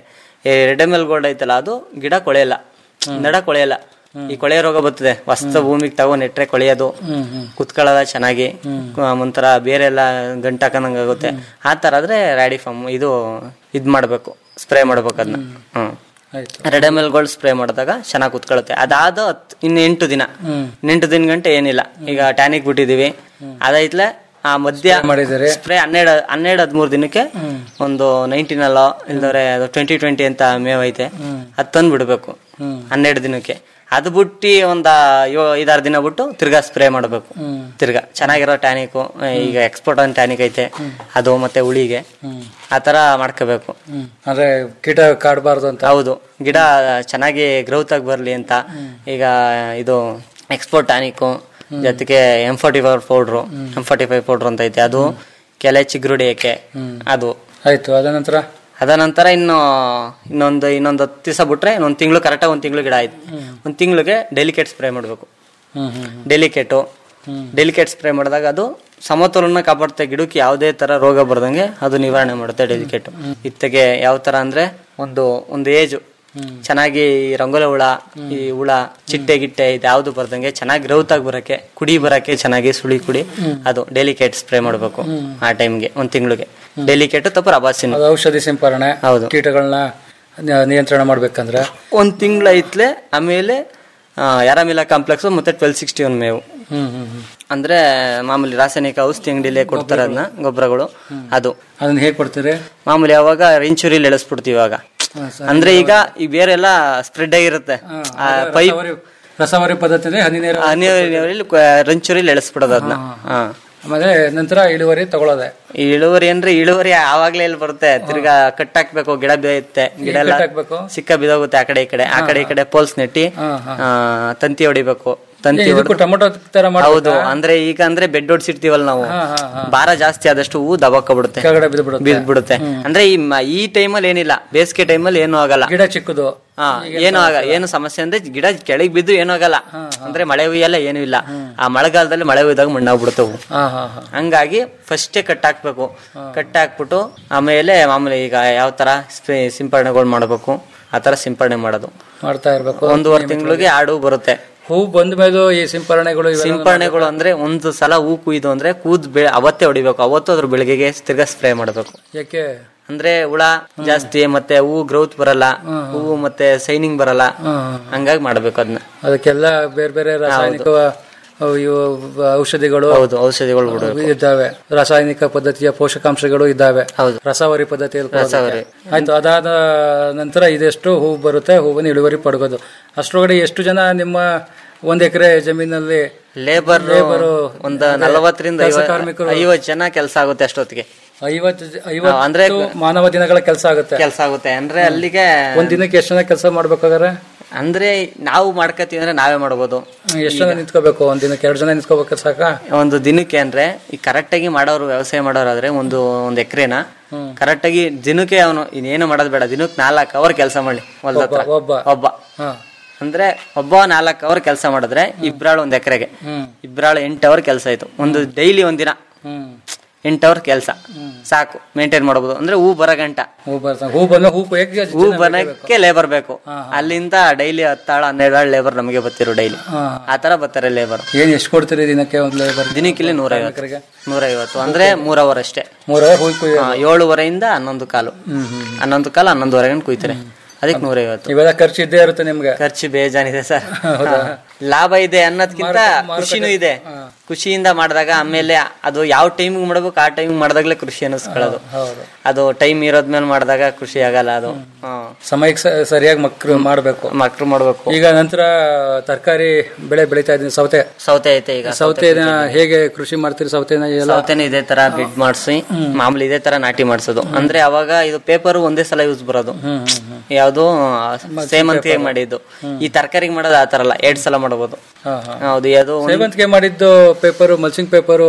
ರೆಡಮೆಲ್ ಗೋಲ್ಡ್ ಐತಲ್ಲ ಅದು ಗಿಡ ಕೊಳೆಯಲ್ಲ ನಡ ಕೊಳೆಯಲ್ಲ ಈ ಕೊಳೆ ರೋಗ ಬರ್ತದೆ ಹೊಸ್ತ ಭೂಮಿಗೆ ತಗೋ ನೆಟ್ರೆ ಕೊಳೆಯೋದು ಕುತ್ಕೊಳ್ಳೋದ ಚೆನ್ನಾಗಿ ಆ, ಒಂಥರ ಬೇರೆ ಎಲ್ಲ ಗಂಟು ಹಾಕೊಂಡಂಗೆ ಆಗುತ್ತೆ ಆ ಥರ ಆದ್ರೆ ರ್ಯಾಡಿಫಾಮ್ ಇದು ಇದ್ ಮಾಡ್ಬೇಕು ಸ್ಪ್ರೇ ಮಾಡ್ಬೇಕು ಅದನ್ನ ಹ್ಮ್ ರೆಡಮೆಲ್ ಗೋಲ್ಡ್ ಸ್ಪ್ರೇ ಮಾಡಿದಾಗ ಚೆನ್ನಾಗಿ ಕುತ್ಕೊಳ್ಳುತ್ತೆ ಅದಾದ ಹತ್ತು ಇನ್ನು ಎಂಟು ದಿನ ಎಂಟು ದಿನ ಗಂಟೆ ಏನಿಲ್ಲ ಈಗ ಟ್ಯಾನಿಕ್ ಬಿಟ್ಟಿದೀವಿ ಅದಾಯ್ತಲೆ ಆ ಮಧ್ಯ ಮಾಡಿದ್ದೀರಿ? ಸ್ಪ್ರೇ ಹನ್ನೆರಡು ಹನ್ನೆರಡು ಹದಿಮೂರು ದಿನಕ್ಕೆ ಒಂದು ನೈನ್ಟೀನ್ ಅಲ್ಲ ಇಲ್ದವ್ರೆ ಅದು ಟ್ವೆಂಟಿ ಟ್ವೆಂಟಿ ಅಂತ ಮೇವ್ ಐತೆ ಅದು ತಂದು ಬಿಡಬೇಕು ಹನ್ನೆರಡು ದಿನಕ್ಕೆ ಅದು ಬಿಟ್ಟು ಒಂದ ಯೋ- ಐದಾರು ದಿನ ಬಿಟ್ಟು ತಿರ್ಗಾ ಸ್ಪ್ರೇ ಮಾಡಬೇಕು ತಿರ್ಗಾ ಚೆನ್ನಾಗಿರೋ ಟ್ಯಾನಿಕ್ ಈಗ ಎಕ್ಸ್ಪೋರ್ಟ್ ಅಂತ ಟ್ಯಾನಿಕ್ ಐತೆ ಅದು ಮತ್ತೆ ಉಳಿಗೆ ಆ ತರ ಮಾಡ್ಕೋಬೇಕು ಅಂದ್ರೆ ಕೀಟ ಕಾಡಬಾರ್ದು ಅಂತ ಹೌದು ಗಿಡ ಚೆನ್ನಾಗಿ ಗ್ರೋತ್ ಆಗಿ ಬರ್ಲಿ ಅಂತ ಈಗ ಇದು ಎಕ್ಸ್ಪೋರ್ಟ್ ಟಾನಿಕ್ ಜೊತೆಗೆ M forty five powder M forty five powder ಅಂತ ಐತೆ ಅದು ಕೆಲೆ ಚಿಗುರುಡಿಯಕ್ಕೆ ಅದು ಆಯ್ತು ಅದ ನಂತರ ಅದ ನಂತರ ಇನ್ನು ಇನ್ನೊಂದು ಇನ್ನೊಂದು ಹತ್ತು ದಿವಸ ಬಿಟ್ರೆ ಇನ್ನೊಂದು ತಿಂಗಳು ಕರೆಕ್ಟಾಗಿ ಒಂದು ತಿಂಗಳು ಗಿಡ ಆಯ್ತು ಒಂದು ತಿಂಗಳಿಗೆ ಡೆಲಿಕೇಟ್ ಸ್ಪ್ರೇ ಮಾಡಬೇಕು ಹ್ಮ್ ಹ್ಮ್ ಡೆಲಿಕೇಟು ಡೆಲಿಕೇಟ್ ಸ್ಪ್ರೇ ಮಾಡಿದಾಗ ಅದು ಸಮತೋಲನ ಕಾಪಾಡುತ್ತೆ ಗಿಡಕ್ಕೆ ಯಾವುದೇ ತರ ರೋಗ ಬರ್ದಂಗೆ ಅದು ನಿವಾರಣೆ ಮಾಡುತ್ತೆ ಡೆಲಿಕೇಟ್ ಇತ್ತಗೆ ಯಾವ ತರ ಅಂದ್ರೆ ಒಂದು ಒಂದು ಏಜು ಚೆನ್ನಾಗಿ ಈ ರಂಗೋಲಿ ಹುಳ ಈ ಹುಳ ಚಿಟ್ಟೆ ಗಿಟ್ಟೆ ಇದು ಯಾವ್ದು ಬರ್ದಂಗೆ ಚೆನ್ನಾಗಿ ಗ್ರೌತ್ ಆಗಿ ಬರಕ್ಕೆ ಕುಡಿ ಬರಕ್ಕೆ ಚೆನ್ನಾಗಿ ಸುಳಿ ಕುಡಿ ಅದು ಡೆಲಿಕೇಟ್ ಸ್ಪ್ರೇ ಮಾಡಬೇಕು ಆ ಟೈಮ್ಗೆ ಒಂದ್ ತಿಂಗಳಿಗೆ ಡೆಲಿಕೇಟ್ ತಪ್ಪು ರಬಾಸಿನ ಅದು ಔಷಧಿ ಸಿಂಪರಣೆ ಹೌದು. ಕೀಟಗಳನ್ನ ನಿ- ನಿಯಂತ್ರಣ ಮಾಡ್ಬೇಕಂದ್ರೆ ಒಂದ್ ತಿಂಗಳ ಐತ್ಲೆ ಆಮೇಲೆ ಯಾರಾಮಿಲ್ಲ ಕಾಂಪ್ಲೆಕ್ಸ್ ಮತ್ತೆ ಟ್ವೆಲ್ ಸಿಕ್ಸ್ಟಿ ಒನ್ ಮೇವು ಹ್ಮ್ ಹ್ಮ್ ಹ್ಮ್ ಅಂದ್ರೆ ಮಾಮೂಲಿ ರಾಸಾಯನಿಕ ಔಷಧಿ ಅಂಗಡಿಲೇ ಕೊಡ್ತಾರೆ ಅದನ್ನ ಗೊಬ್ಬರಗಳು ಅದು ಅದನ್ನ ಹೇಗ್ ಕೊಡ್ತೀರಿ ಮಾಮೂಲಿ ಯಾವಾಗ ರಿಂಚುರಿಲಿ ಎಳೆಸ್ಬಿಡ್ತೀವಿ ಇವಾಗ ಅಂದ್ರೆ ಈಗ ಈ ಬೇರೆ ಎಲ್ಲ ಸ್ಪ್ರೆಡ್ ಆಗಿರುತ್ತೆ ಆ ಪೈಪ್ ರಸವರಿ- ರಸವರಿ ಪದ್ಧತಿ ಅಂದ್ರೆ ಹನಿ ನೀರು ನೀರಲ್ಲಿ ರಂಚೂರಿಲಿ ಎಳೆಸ್ಬಿಡೋದು ಅದನ್ನ ಹಾ ಆಮೇಲೆ ನಂತರ ಇಳುವರಿ ತಗೊಳ್ಳೋದೆ ಈ ಇಳುವರಿ ಅಂದ್ರೆ ಇಳುವರಿ ಆವಾಗ್ಲೇ ಎಲ್ಲಿ ಬರುತ್ತೆ ತಿರ್ಗಾ ಕಟ್ ಹಾಕ್ಬೇಕು ಗಿಡ ಬೇಯುತ್ತೆ ಗಿಡ ಎಲ್ಲ ಕಟ್ ಹಾಕ್ಬೇಕು? ಸಿಕ್ಕ ಬಿದೋಗುತ್ತೆ ಆ ಕಡೆ ಈ ಕಡೆ ಆ ಕಡೆ ಈ ಕಡೆ ಪೋಲ್ಸ್ ನೆಟ್ಟಿ ಆ, ತಂತಿ ಹೊಡಿಬೇಕು ತಂತಿ ಇದಕ್ಕೂ ಹೊಡ್ದು- ಟೊಮೊಟೊ ತರ ಹೌದು ಮಾಡ್ಬೋದಾ? ಅಂದ್ರೆ ಈಗ ಅಂದ್ರೆ ಬೆಡ್ ಹೊಡ್ಸಿರ್ತೀವಲ್ಲ ನಾವು ಹಾ, ಹಾ, ಹಾ. ಭಾರ ಜಾಸ್ತಿ ಆದಷ್ಟು ಹೂ ದಬಾಕೊಬಿಡುತ್ತೆ ಕೆಳಗಡೆ ಬಿದ್ಬಿಡುತ್ತೆ. ಬಿದ್ಬಿಡುತ್ತೆ ಅಂದ್ರೆ ಈ ಮ- ಈ ಟೈಮಲ್ಲಿ ಏನಿಲ್ಲ ಬೇಸಿಗೆ ಟೈಮಲ್ಲಿ ಏನು ಆಗಲ್ಲ ಗಿಡ ಚಿಕ್ಕದು ಹಾ ಏನು ಆಗ ಏನು ಸಮಸ್ಯೆ ಅಂದ್ರೆ ಗಿಡ ಕೆಳಗ್ ಬಿದ್ದು ಏನು ಆಗಲ್ಲ ಅಂದ್ರೆ ಮಳೆ ಹುಯ್ಯಲ್ಲ ಏನು ಇಲ್ಲ ಆ ಮಳೆಗಾಲದಲ್ಲಿ ಮಳೆ ಹುಯ್ದಾಗ ಮಣ್ಣಾಗ್ಬಿಡುತ್ತೆ ಹೂ ಹಾ ಹಾ ಹಾ ಹಂಗಾಗಿ ಫಸ್ಟೇ ಕಟ್ ಹಾಕ್ಬೇಕು ಕಟ್ ಹಾಕ್ಬಿಟ್ಟು ಆಮೇಲೆ ಮಾಮೂಲಿ ಈಗ ಯಾವ ತರ ಸ್ಪ್ರೇ- ಸಿಂಪರಣೆಗಳು ಮಾಡಬೇಕು ಆ ತರ ಸಿಂಪರಣೆ ಮಾಡೋದು ಮಾಡ್ತಾ ಇರ್ಬೇಕು ಒಂದೂವರೆ ತಿಂಗಳಿಗೆ ಆಡು ಬರುತ್ತೆ ಹೂ ಬಂದ ಮೇಲೂ ಈ ಸಿಂಪರಣೆಗಳು ಇವೆಲ್ಲ ಸಿಂಪರಣೆಗಳು ಅಂದ್ರೆ ಒಂದು ಸಲ ಹೂ ಕುಯ್ದು ಅಂದ್ರೆ ಕೂದ್ ಬೆ ಅವತ್ತೇ ಹೊಡಿಬೇಕು ಅವತ್ತು ಅದ್ರ ಬೆಳಿಗ್ಗೆಗೆ ತಿರ್ಗಾ ಸ್ಪ್ರೇ ಮಾಡಬೇಕು ಯಾಕೆ ಅಂದ್ರೆ ಹುಳ ಜಾಸ್ತಿ ಮತ್ತೆ ಹೂ ಗ್ರೋತ್ ಬರಲ್ಲ ಹೂವು ಮತ್ತೆ ಸೈನಿಂಗ್ ಬರಲ್ಲ ಹಂಗಾಗಿ ಮಾಡ್ಬೇಕು ಅದನ್ನ ಅದಕ್ಕೆಲ್ಲ ಬೇರೆ ಬೇರೆ ರಾಸಾಯನಿಕ ಅವು ಇವು ಔಷಧಿಗಳು ಹೌದು ಔಷಧಿಗಳು ಬಿಡಬೇಕು ಇದ್ದಾವೆ ರಾಸಾಯನಿಕ ಪದ್ಧತಿಯ ಪೋಷಕಾಂಶಗಳು ಇದ್ದಾವೆ ಹೌದು. ರಸವರಿ ಪದ್ಧತಿಯಲ್ಲಿ ಕೊಡೋದಕ್ಕೆ. ರಸವರಿ. ಆಯ್ತು ಅದಾದ ನಂತರ ಇದೆಷ್ಟು ಹೂ ಬರುತ್ತೆ ಹೂವಿನ ಇಳುವರಿ ಪಡ್ಕೋದು ಅಷ್ಟರೊಳಗಡೆ ಎಷ್ಟು ಜನ ನಿಮ್ಮ ಒಂದ್ ಎಕರೆ ಜಮೀನಲ್ಲಿ ಲೇಬರ್ ಲೇಬರು ಒಂದು ನಲವತ್ತರಿಂದ ಕೆಲಸ ಐವತ್ತು ಕಾರ್ಮಿಕರು ಐವತ್ತು ಜನ ಕೆಲಸ ಆಗುತ್ತೆ ಅಷ್ಟೊತ್ತಿಗೆ ಐವತ್ತು ಜ- ಅಂದ್ರೆ ಐವತ್ತು ಮಾನವ ದಿನಗಳ ಕೆಲಸ ಆಗುತ್ತೆ ಕೆಲಸ ಆಗುತ್ತೆ ಅಂದ್ರೆ ಅಲ್ಲಿಗೆ ಒಂದ್ ದಿನಕ್ಕೆ ಎಷ್ಟು ಜನ ಕೆಲಸ ಮಾಡ್ಬೇಕಾದ್ರೆ ಅಂದ್ರೆ ನಾವು ಮಾಡ್ಕತೀವಿ ಅಂದ್ರೆ ನಾವೇ ಮಾಡ್ಬೋದು ಎಷ್ಟು ಜನ ನಿಂತ್ಕೋಬೇಕು ಒಂದ್ ದಿನಕ್ಕೆ ಎರಡು ಜನ ನಿಂತ್ಕೋಬೇಕು ಸಾಕ ಒಂದು ದಿನಕ್ಕೆ ಅಂದ್ರೆ ಈ ಕರೆಕ್ಟ್ ಆಗಿ ಮಾಡೋರು ವ್ಯವಸಾಯ ಮಾಡೋರಾದ್ರೆ ಒಂದು ಒಂದ್ ಎಕರೆನ ಕರೆಕ್ಟ್ ಆಗಿ ದಿನಕ್ಕೆ ಅವನು ಇನ್ನೇನು ಮಾಡೋದ್ ಬೇಡ ದಿನಕ್ಕೆ ನಾಲ್ಕು ಅವರ್ ಕೆಲಸ ಮಾಡ್ಲಿ ಹೊಲ್ದ ಹತ್ರ ಒಬ್ಬ ಒಬ್ಬ ಅಂದ್ರೆ ಒಬ್ಬ ನಾಲ್ಕು ಅವರ್ ಕೆಲಸ ಮಾಡಿದ್ರೆ ಇಬ್ರಾಳು ಒಂದ್ ಎಕರೆಗೆ ಇಬ್ರಾಳು ಎಂಟು ಅವರ್ ಕೆಲಸ ಆಯ್ತು ಒಂದು ಡೈಲಿ ಒಂದಿನ ಎಂಟು ಅವರ್ ಕೆಲಸ ಸಾಕು ಮೇಂಟೈನ್ ಮಾಡಬಹುದು ಅಂದ್ರೆ ಹೂ ಬರೋ ಗಂಟ ಹೂ ಬರ್ತಾನೆ ಹೂ ಬಂದ ಹೂ ಕೊಯ್ಯಕ್ಕೆ ಹೂ ಬನಕ್ಕೆ ಲೇಬರ್ ಬೇಕು ಅಲ್ಲಿಂದ ಡೈಲಿ ಹತ್ತಾಳ ಹನ್ನೆರಡು ಆಳು ಲೇಬರ್ ನಮಗೆ ಬರ್ತಿರು ಡೈಲಿ ಹಾ. ಆ ತರ ಬರ್ತಾರೆ ಲೇಬರ್ ಏನ್ ಎಷ್ಟು ಕೊಡ್ತೀರಿ ದಿನಕ್ಕೆ ಒಂದ್ ಲೇಬರ್ ದಿನಕ್ಕಿಲ್ಲಿ ನೂರೈವತ್ತು ನೂರೈವತ್ತು ಅಂದ್ರೆ ಮೂರ್ ಅವರ್ ಅಷ್ಟೇ ಮೂರವರೆ ಹೂ ಕೊಯ್ಯ ಹಾ, ಏಳುವರೆಯಿಂದ ಹನ್ನೊಂದು ಕಾಲು ಹನ್ನೊಂದು ಕಾಲು ಹನ್ನೊಂದುವರೆ ಗಂಟೆ ಕುಯ್ತಾರೆ ಅದಕ್ಕೆ ನೂರೈವತ್ತು ಇವೆಲ್ಲ ಖರ್ಚು ಇದ್ದೇ ಇರುತ್ತೆ ನಿಮ್ಗೆ ಖರ್ಚು ಬೇಜಾನಿದೆ ಸರ್ ಹೌದಾ? ಲಾಭ ಇದೆ ಅನ್ನೋದ್ಕಿಂತ ಖುಷಿನೂ ಇದೆ ಖುಷಿಯಿಂದ ಮಾಡಿದಾಗ ಆಮೇಲೆ ಅದು ಯಾವ ಟೈಮಿಗೆ ಮಾಡ್ಬೇಕು ಆ ಟೈಮಿಗೆ ಮಾಡಿದಾಗ್ಲೇ ಖುಷಿ ಅನ್ನಿಸ್ಕೊಳ್ಳೋದು ಹೌದು ಅದು ಟೈಮ್ ಇರೋದ್ಮೇಲೆ ಮಾಡಿದಾಗ ಖುಷಿ ಆಗಲ್ಲ ಅದು ಹ್ಮ್. ಸಮಯಕ್ಕೆ ಸ- ಸರಿಯಾಗಿ ಮಕ್ಳು ಮಾಡ್ಬೇಕು ಮಕ್ಳು ಮಾಡ್ಬೇಕು ಈಗ ನಂತರ ತರಕಾರಿ ಬೆಳೆ ಬೆಳೀತಾ ಇದ್ದೀನಿ ಸೌತೆ ಸೌತೆ ಐತೆ ಈಗ ಸೌತೆನ ಹೇಗೆ ಕೃಷಿ ಮಾಡ್ತೀರಿ ಸೌತೆನ ಎಲ್ಲ ಸೌತೆನ ಇದೇ ತರ ಬಿಡ್ ಮಾಡಿಸಿ ಮಾಮೂಲಿ ಇದೇ ತರ ನಾಟಿ ಮಾಡಿಸೋದು ಅಂದ್ರೆ ಅವಾಗ ಇದು ಪೇಪರ್ ಒಂದೇ ಸಲ ಯೂಸ್ ಬರೋದು ಯಾವ್ದು ಸೇಮಂತಿಗೆ ಮಾಡಿದ್ದು ಈ ತರಕಾರಿಗೆ ಮಾಡೋದು ಆ ತರ ಅಲ್ಲ ಎರಡ್ ಸಲ ಮಾಡಬಹುದು ಹಾ, ಹಾ. ಹೌದು ಯಾವ್ದು ಒಂದ್- ಸೇವಂತಿಗೆ ಮಾಡಿದ್ದು ಪೇಪರು ಮಲ್ಸಿಂಗ್ ಪೇಪರು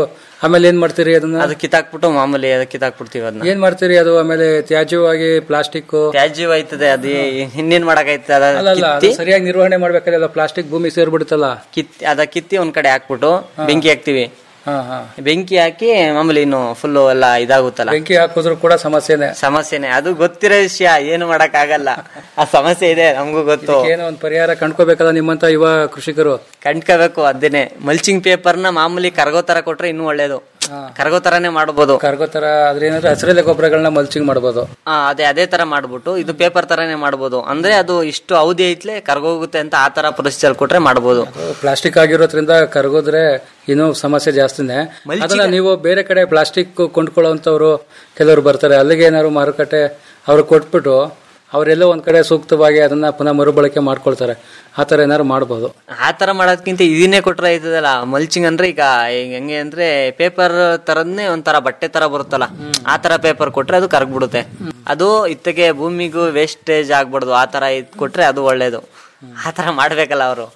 ಆಮೇಲೆ ಏನ್ ಮಾಡ್ತೀರಿ ಅದನ್ನ ಅದು ಕಿತ್ತಾಕ್ಬಿಟ್ಟು ಮಾಮೂಲಿ ಅದಕ್ಕೆ ಕಿತ್ತಾಕ್ಬಿಡ್ತೀವಿ ಅದನ್ನ ಏನ್ ಮಾಡ್ತೀರಿ ಅದು ಆಮೇಲೆ ತ್ಯಾಜ್ಯವಾಗಿ ಪ್ಲಾಸ್ಟಿಕ್ ತ್ಯಾಜ್ಯ ಆಯ್ತದೆ ಅದು ಇನ್ನೇನ್ ಮಾಡಕೈತೆ ಅದ ಅಲ್ಲ ಅಲ್ಲ ಅದು ಸರಿಯಾಗಿ ನಿರ್ವಹಣೆ ಮಾಡ್ಬೇಕಾದ್ರೆ ಪ್ಲಾಸ್ಟಿಕ್ ಭೂಮಿ ಸೇರ್ಬಿಡುತ್ತಲ್ಲ ಕಿತ್ ಅದ ಕಿತ್ತಿ ಒಂದ್ ಕಡೆ ಹಾಕ್ಬಿಟ್ಟು ಬೆಂಕಿ ಹಾಕ್ತಿವಿ ಹಾ ಹಾ ಬೆಂಕಿ ಹಾಕಿ ಮಾಮೂಲಿ ಇನ್ನು ಫುಲ್ ಎಲ್ಲ ಇದಾಗುತ್ತಲ್ಲ ಬೆಂಕಿ ಹಾಕಿದ್ರು ಕೂಡ ಸಮಸ್ಯೆನೆ ಸಮಸ್ಯೆನೆ ಅದು ಗೊತ್ತಿರೋ ವಿಷಯ ಏನು ಮಾಡಕ್ ಆಗಲ್ಲ ಆ ಸಮಸ್ಯೆ ಇದೆ ನಮಗೂ ಗೊತ್ತು ಏನೋ ಒಂದು ಪರಿಹಾರ ಕಂಡ್ಕೋಬೇಕಲ್ಲ ನಿಮ್ಮಂತ ಯುವ ಕೃಷಿಕರು ಕಂಡ್ಕೋಬೇಕು ಅದೇನೆ ಮಲ್ಚಿಂಗ್ ಪೇಪರ್ ನ ಮಾಮೂಲಿ ಕರ್ಗೋ ತರ ಕೊಟ್ರೆ ಇನ್ನೂ ಒಳ್ಳೇದು ಕರ್ಗೋ ತರಾನೇ ಮಾಡ್ಬೋದು ಕಾರ್ಗೋ ತರ ಅದ್ರೇನಾದ್ರೆ ಹಸಿರೆಲೆ ಗೊಬ್ಬರಗಳನ್ನ ಮಲ್ಚಿಂಗ್ ಮಾಡ್ಬೋದು ಆ, ಅದೇ ಅದೇ ತರ ಮಾಡ್ಬಿಟ್ಟು ಇದು ಪೇಪರ್ ತರಾನೇ ಮಾಡ್ಬೋದು ಅಂದ್ರೆ ಅದು ಇಷ್ಟು ಅವಧಿ ಐತ್ಲೆ ಕರ್ಗೋಗುತ್ತೆ ಅಂತ ಆ ತರ ಪ್ರೊಸೀಜರ್ ಕೊಟ್ರೆ ಮಾಡ್ಬೋದು ಪ್ಲಾಸ್ಟಿಕ್ ಆಗಿರೋದ್ರಿಂದ ಕರಗೋದ್ರೆ ಇನ್ನೂ ಸಮಸ್ಯೆ ಜಾಸ್ತಿನೇ ಅದನ್ನ ನೀವು ಬೇರೆ ಕಡೆ ಪ್ಲಾಸ್ಟಿಕ್ ಕೊಂಡ್ಕೊಳ್ಳೋಂಥವ್ರು ಕೆಲವರು ಬರ್ತಾರೆ ಅಲ್ಲಿಗೆ ಏನಾದ್ರು ಮಾರುಕಟ್ಟೆ ಅವ್ರು ಕೊಟ್ಬಿಟ್ಟು ಅವರೆಲ್ಲೋ ಒಂದ್ ಕಡೆ ಸೂಕ್ತವಾಗಿ ಅದನ್ನ ಪುನಃ ಮರುಬಳಕೆ ಮಾಡ್ಕೊಳ್ತಾರೆ ಆ ತರ ಏನಾದ್ರು ಮಾಡ್ಬೋದು ಆ ತರ ಮಾಡೋದ್ಕಿಂತ ಇದನ್ನೇ ಕೊಟ್ರೆ ಆಯ್ತದಲ್ಲ ಮಲ್ಚಿಂಗ್ ಅಂದ್ರೆ ಈಗ ಈಗ ಹೆಂಗೆ ಅಂದ್ರೆ ಪೇಪರ್ ತರದ್ನೇ ಒಂಥರ ಬಟ್ಟೆ ತರ ಬರುತ್ತಲ್ಲ ಆ ತರ ಪೇಪರ್ ಕೊಟ್ರೆ ಅದು ಕರ್ಗ್ಬಿಡುತ್ತೆ ಅದು ಇತ್ತಗೆ ಭೂಮಿಗೂ ವೇಸ್ಟೇಜ್ ಆಗ್ಬಾರ್ದು ಆ ತರ ಇದ್ ಕೊಟ್ರೆ ಅದು ಒಳ್ಳೇದು ಆ ತರ ಮಾಡ್ಬೇಕಲ್ಲ ಅವರು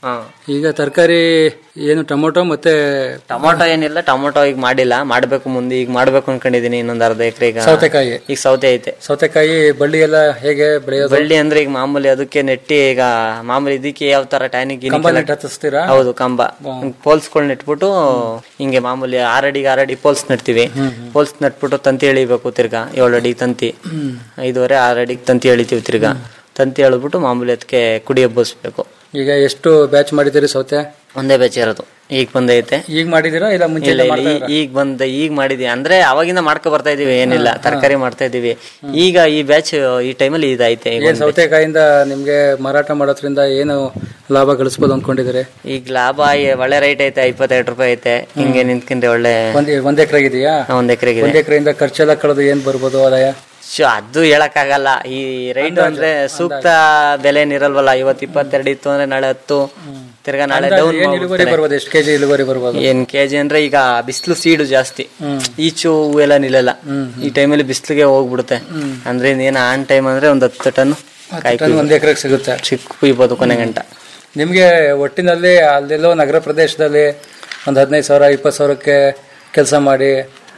ಈಗ ತರಕಾರಿ ಏನು ಟೊಮೊಟೊ ಮತ್ತೆ ಟೊಮೊಟೊ ಏನಿಲ್ಲ ಟೊಮೊಟೊ ಈಗ ಮಾಡಿಲ್ಲ ಮಾಡ್ಬೇಕು ಮುಂದೆ ಈಗ ಮಾಡ್ಬೇಕು ಅನ್ಕೊಂಡಿದೀನಿ ಇನ್ನೊಂದ್ ಅರ್ಧ ಎಕರೆ ಈಗ ಸೌತೆಕಾಯಿ ಈಗ ಸೌತೆ ಐತೆ ಸೌತೆಕಾಯಿ ಬಳ್ಳಿ ಎಲ್ಲ ಹೇಗೆ ಬೆಳೆಯೋದು ಬಳ್ಳಿ ಅಂದ್ರೆ ಈಗ ಮಾಮೂಲಿ ಅದಕ್ಕೆ ನೆಟ್ಟಿ ಈಗ ಮಾಮೂಲಿ ಇದಕ್ಕೆ ಯಾವ ತರ ಟ್ಯಾನಿಕ್ ಕಂಬ ನೆಟ್ ಹತ್ತಿಸ್ತೀರಾ ಹೌದು ಕಂಬ ಪೋಲ್ಸ್ಗಳ್ ನೆಟ್ಬಿಟ್ಟು ಹಿಂಗೆ ಮಾಮೂಲಿ ಆರಡಿಗೆ ಆರಡಿ ಪೋಲ್ಸ್ ನೆಡ್ತೀವಿ ಪೋಲ್ಸ್ ನೆಟ್ಬಿಟ್ಟು ತಂತಿ ಎಳಿಬೇಕು ತಿರ್ಗಾ ಏಳು ಅಡಿ ತಂತಿ ಐದುವರೆ ಆರು ಅಡಿಗೆ ತಂತಿ ಎಳಿತೀವಿ ತಿರ್ಗಾ ತಂತಿ ಎಳ್ಬಿಟ್ಟು ಮಾಮೂಲಿ ಅದಕ್ಕೆ ಕುಡಿ ಹಬ್ಬಿಸ್ಬೇಕು ಈಗ ಎಷ್ಟು ಬ್ಯಾಚ್ ಮಾಡಿದಿರಿ ಸೌತೆ ಒಂದೇ ಬೆಚ್ಚ ಇರೋದು ಈಗ ಬಂದೈತೆ ಈಗ ಮಾಡಿದಿರಾ ಇಲ್ಲ ಮುಂಚೆ ಇಲ್ಲ ಇಲ್ಲ ಈ- ಈಗ ಬಂದ ಈಗ ಮಾಡಿದ್ವಿ ಅಂದ್ರೆ ಅವಾಗಿಂದ ಮಾಡ್ಕೊ ಬರ್ತಾ ಇದೀವಿ ಏನಿಲ್ಲ ತರಕಾರಿ ಮಾಡ್ತಾ ಇದೀವಿ ಈಗ ಈ ಬ್ಯಾಚ್ ಈ ಟೈಮಲ್ಲಿ ಇದೈತೆ ಈಗ ಏನ್ ಒಂದ್ batch. ಸೌತೆಕಾಯಿಂದ ನಿಮ್ಗೆ ಮಾರಾಟ ಮಾಡೋದ್ರಿಂದ ಏನು ಲಾಭ ಗಳಿಸ್ಬೋದು ಅನ್ಕೊಂಡಿದ್ದೀರಿ ಈಗ ಲಾಭ ಏ- ಒಳ್ಳೆ ರೈಟ್ ಐತೆ ಇಪ್ಪತ್ತೆರಡು ರೂಪಾಯಿ ಐತೆ ಹಿಂಗೆ ನಿಂತ್ಕೊಂಡ್ರೆ ಒಳ್ಳೆ ಒಂದ್ ಒಂದ್ ಎಕರೆ ಇದೆಯಾ ಒಂದ್ ಎಕರೆಗೆ ಒಂದ್ ಎಕರೆಯಿಂದ ಖರ್ಚೆಲ್ಲ ಕಳೆದು ಏನ್ ಬರ್ಬೋದು ಆದಾಯ ಶೋ, ಅದು ಹೇಳಕ್ಕಾಗಲ್ಲ ಈ ರೈಟ್ ಅಂದ್ರೆ ಸೂಕ್ತ ಬೆಲೆ ಇರಲ್ವಲ್ಲ ಇವತ್ತು ಇಪ್ಪತ್ತೆರಡು ಇತ್ತು ಅಂದ್ರೆ ನಾಳೆ ಹತ್ತು ತಿರ್ಗಾ ನಾಳೆ ಅಂದಾಜು ಡೌನ್ ಏನ್ ಇಳುವರಿ ಬರ್ಬೋದು ಎಷ್ಟು ಕೆಜಿ ಇಳುವರಿ ಬರ್ಬೋದು ಏನ್ ಕೆಜಿ ಅಂದ್ರೆ ಈಗ ಬಿಸಿಲು ಸೀಡು ಜಾಸ್ತಿ ಹ್ಮ್. ಈಚು ಹೂವು ಎಲ್ಲ ನಿಲ್ಲಲ್ಲ ಈ ಟೈಮಲ್ಲಿ ಬಿಸಿಲಿಗೆ ಹೋಗ್ಬಿಡುತ್ತೆ ಹ್ಮ್. ಅಂದ್ರೆ ಏನ್ ಆನ್ ಟೈಮ್ ಅಂದ್ರೆ ಒಂದ್ ಹತ್ತು ಟನ್ ಕಾಯಿ ಟನ್ ಒಂದ್ ಎಕರೆಗೆ ಸಿಗುತ್ತೆ ಚಿಕ್ಕ ಕುಯ್ಬೋದು ಕೊನೆ ಗಂಟ ನಿಮ್ಗೆ ಒಟ್ಟಿನಲ್ಲಿ ಅಲ್ಲೆಲ್ಲೋ ನಗರ ಪ್ರದೇಶದಲ್ಲಿ ಒಂದ್ ಹದಿನೈದು ಸಾವಿರ ಇಪ್ಪತ್ತು ಸಾವಿರಕ್ಕೆ ಕೆಲಸ ಮಾಡಿ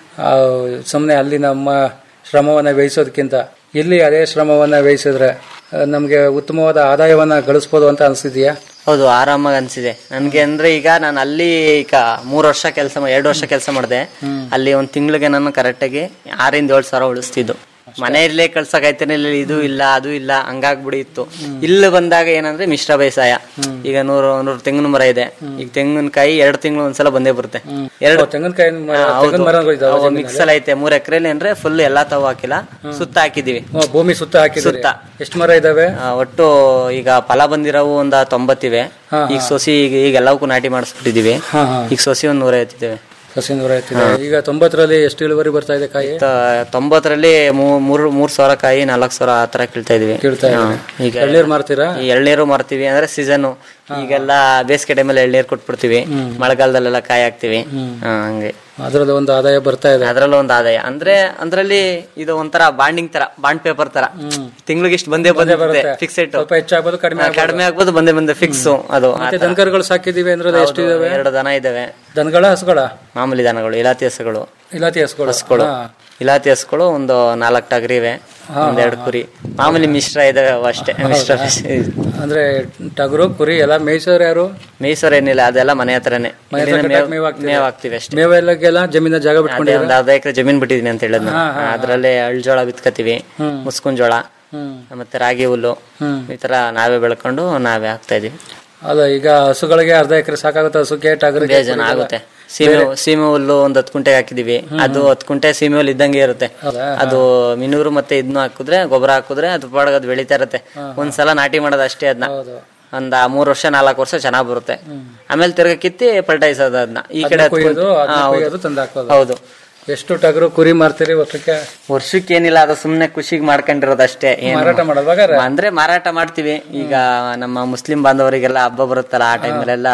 ಸುಮ್ಮನೆ ಅಲ್ಲಿ ನಮ್ಮ ಶ್ರಮವನ್ನ ವ್ಯಯಿಸೋದಕ್ಕಿಂತ ಇಲ್ಲಿ ಅದೇ ಶ್ರಮವನ್ನ ವ್ಯಯಿಸಿದ್ರೆ ಆ, ನಮ್ಗೆ ಉತ್ತಮವಾದ ಆದಾಯವನ್ನ ಗಳಿಸ್ಬೋದು ಅಂತ ಅನ್ಸಿದ್ಯಾ ಹೌದು ಆರಾಮಾಗಿ ಅನ್ಸಿದೆ ನನ್ಗೆ ಅಂದ್ರೆ ಈಗ ನಾನು ಅಲ್ಲಿ ಈಗ ಮೂರ್ ವರ್ಷ ಕೆಲಸ ಎರಡು ವರ್ಷ ಕೆಲಸ ಮಾಡಿದೆ ಅಲ್ಲಿ ಒಂದ್ ತಿಂಗಳಿಗೆ ನಾನು ಕರೆಕ್ಟಾಗಿ ಆರಿಂದ ಏಳು ಸಾವಿರ ಉಳಿಸ್ತಿದ್ದು ಮನೆಯಲ್ಲೇ ಕಳ್ಸಕ್ ಇಲ್ಲ ಇದು ಇಲ್ಲ ಅದು ಇಲ್ಲ ಹಂಗಾಗ್ಬಿಡಿ ಇತ್ತು ಇಲ್ಲಿ ಬಂದಾಗ ಏನಂದ್ರೆ ಮಿಶ್ರ ಬೇಸಾಯ ಈಗ ನೂರು ನೂರು ತೆಂಗಿನ ಮರ ಇದೆ ಈಗ ತೆಂಗಿನಕಾಯಿ ಎರಡು ತಿಂಗಳು ಒಂದ್ಸಲ ಬಂದೇ ಬರುತ್ತೆ ಎರಡು ತೆಂಗಿನಕಾಯಿ ಹೌದು ಮರಗಳು ಇದಾವೆ ಮಿಕ್ಸ್ ಎಲ್ಲ ಐತೆ ಮೂರ್ ಎಕರೆಲಿ ಅಂದ್ರೆ ಫುಲ್ ಎಲ್ಲಾ ತಾವು ಹಾಕಿಲ್ಲ ಸುತ್ತ ಹಾಕಿದೀವಿ ಓ, ಭೂಮಿ ಸುತ್ತ ಹಾಕಿದ್ದೀರಿ ಸುತ್ತ. ಎಷ್ಟು ಮರ ಇದಾವೆ ಆ, ಒಟ್ಟು ಈಗ ಫಲ ಬಂದಿರೋವು ಒಂದ ತೊಂಬತ್ತಿವೆ ಹಾ, ಈಗ ಸೊಸಿ ಈಗ ಈಗ ಎಲ್ಲವಕ್ಕೂ ನಾಟಿ ಮಾಡಿಸ್ಬಿಟ್ಟಿದೀವಿ ಹಾ, ಹಾ. ಈಗ ಸೊಸಿ ಒಂದ್ ನೂರ ಐವತ್ತಿದ್ದೇವೆ ಸಸಿ ನೂರ ಐತಿದೆ ಈಗ ತೊಂಬತ್ತರಲ್ಲಿ ಎಷ್ಟು ಇಳುವರಿ ಬರ್ತಾ ಇದೆ ಕಾಯಿ ತ- ತೊಂಬತ್ತರಲ್ಲಿ ಮೂ- ಮೂರು ಮೂರ್ ಸಾವಿರ ಕಾಯಿ ನಾಲ್ಕು ಸಾವಿರ ಆ ತರ ಕೀಳ್ತಾ ಇದೀವಿ ಕೀಳ್ತಾ ಹಾ. ಇದ್ದೀರಿ. ಈಗ ಎಳ್ನೀರು ಮಾರ್ತೀರಾ? ಈ ಎಳ್ನೀರು ಮಾರ್ತೀವಿ ಅಂದ್ರೆ ಸೀಸನ್ ಈಗೆಲ್ಲ ಬೇಸಿಗೆ ಟೈಮಲ್ಲಿ ಎಳ್ನೀರು ಕೊಟ್ಬಿಡ್ತೀವಿ ಮಳೆಗಾಲದಲ್ಲೆಲ್ಲ ಕಾಯಿ ಹಾಕ್ತಿವಿ ಹಾ, ಹಂಗೆ ಅದರಲ್ಲಿ ಒಂದು ಆದಾಯ ಬರ್ತಾ ಇದೆ ಅದ್ರಲ್ಲೂ ಒಂದು ಆದಾಯ ಅಂದ್ರೆ ಅದ್ರಲ್ಲಿ ಇದು ಒಂಥರ ಬಾಂಡಿಂಗ್ ತರ ಬಾಂಡ್ ಪೇಪರ್ ತರ ತಿಂಗಳಿಗೆ ಇಷ್ಟು ಬಂದೇ ಬಂದೇ ಬರುತ್ತೆ ಫಿಕ್ಸೆಡ್ ಸ್ವಲ್ಪ ಹೆಚ್ಚಾಗ್ಬೋದು ಕಡಿಮೆ ಆಗ್ಬೋದು. ಕಡಿಮೆ ಆಗ್ಬೋದು ಬಂದೇ ಬಂದೆ ಫಿಕ್ಸ್ ಅದು ಆ ಮತ್ತೆ ತರ. ದನಕರುಗಳು ಸಾಕಿದೀವಿ ಅಂದ್ರೆ ಎಷ್ಟು ಹೌದು, ಇದಾವೆ ಎರಡು ದನ ಇದಾವೆ ದನಗಳ ಹಸುಗಳ ಮಾಮೂಲಿ ದನಗಳು ಇಲಾತಿ ಹಸುಗಳು ಇಲಾತಿ ಹಸುಗಳು ಹಸುಗಳು ಹಾ. ಇಲಾತಿ ಹಸುಗಳು ಒಂದು ನಾಲ್ಕು ಟಗರಿ ಇವೆ ಒಂದೆರಡು ಕುರಿ ಮಾಮೂಲಿ ಮಿಶ್ರ ಇದಾವೆ ಅವು ಅಷ್ಟೇ ಮಿಶ್ರ ಅಂದ್ರೆ ಟಗರು ಕುರಿ ಎಲ್ಲ ಮೇಯ್ಸೋರು ಯಾರು ಮೇಯ್ಸೋರ್ ಏನಿಲ್ಲ ಅದೆಲ್ಲ ಮನೆ ಹತ್ರನೇ ಮನೆ ಹತ್ರ ಇಲ್ಲಿಂದ ಕಟ್ಟಾಕ್ ಮೇವ್- ಮೇವ್ ಹಾಕ್ತೀರಾ? ಮೇವ್ ಹಾಕ್ತಿವಿ ಅಷ್ಟೇ ಮೇವೆಲ್ಲಗೆಲ್ಲ ಜಮೀನ ಜಾಗ ಅದೇ ಬಿಟ್ಕೊಂಡಿದ್ದೀರಾ ಒಂದ್ ಅರ್ಧ ಎಕರೆ ಜಮೀನ್ ಬಿಟ್ಟಿದೀನಿ ಅಂತ ಹೇಳಿದ್ನ ಹಾ, ಹಾ, ಹಾ. ಅದ್ರಲ್ಲೇ ಅಳ್ಜೋಳ ಬಿತ್ಕತೀವಿ ಹ್ಮ್. ಮುಸ್ಕುನ್ ಜೋಳ ಹ್ಮ್. ಮತ್ತೆ ರಾಗಿ ಹುಲ್ಲು ಹ್ಮ್. ಈ ತರ ನಾವೇ ಬೆಳ್ಕೊಂಡು ನಾವೇ ಹಾಕ್ತಾ ಇದೀವಿ ಅಲ್ಲ ಈಗ ಹಸುಗಳಿಗೆ ಅರ್ಧ ಎಕರೆ ಸಾಕಾಗುತ್ತೆ ಹಸುಗೆ ಟಗರಿಗೆ ಬೇಜಾನ ಆಗುತ್ತೆ ಸೀಮೆ ಸೀಮೆ ಹುಲ್ಲು ಒಂದ್ ಹತ್ತು ಕುಂಟೆ ಹಾಕಿದೀವಿ ಅದು ಹತ್ತು ಕುಂಟೆ ಸೀಮೆ ಹುಲ್ಲು ಇದ್ದಂಗೆ ಇರುತ್ತೆ ಹೌದಾ? ಅದು ಮಿನೂರು ಮತ್ತೆ ಇದನ್ನು ಹಾಕಿದ್ರೆ ಗೊಬ್ಬರ ಹಾಕಿದ್ರೆ ಅದು ಪಾಡಗ್ ಅದು ಬೆಳೀತಾ ಇರುತ್ತೆ ಒಂದ್ಸಲ ನಾಟಿ ಮಾಡೋದು ಅಷ್ಟೇ ಅದನ್ನ ಹೌದು ಒಂದ್ ಮೂರ್ ವರ್ಷ ನಾಲ್ಕು ವರ್ಷ ಚೆನ್ನಾಗ್ ಬರುತ್ತೆ ಆಮೇಲೆ ತಿರ್ಗಾ ಕಿತ್ತಿ ಪಲ್ಟಾಯಿಸೋದು ಅದನ್ನ ಈ ಕಡೆ ಅದನ್ನ ಹತ್ತು ಕೊಯ್ಯೋದು, ಕುಂಟೆ- ಅದನ್ನ ಹಾ, ಹೌದು. ಕೊಯ್ಯೋದು, ತಂದು ಹಾಕೋದು. ಹೌದು ಎಷ್ಟು ಟಗರು ಕುರಿ ಮಾರ್ತೀರಿ ವರ್ಷಕ್ಕೆ ವರ್ಷಕ್ಕೆ ಏನಿಲ್ಲ ಅದು ಸುಮ್ನೆ ಖುಷಿಗೆ ಮಾಡ್ಕೊಂಡಿರೋದು ಅಷ್ಟೇ ಏನು- ಮಾರಾಟ ಮಾಡೋದು ಹಾಗಾದ್ರೆ? ಅಂದ್ರೆ ಮಾರಾಟ ಮಾಡ್ತೀವಿ ಈಗ ನಮ್ಮ ಮುಸ್ಲಿಂ ಬಾಂಧವರಿಗೆಲ್ಲ ಹಬ್ಬ ಬರುತ್ತಲ್ಲ ಆ ಟೈಮಲ್ಲೆಲ್ಲ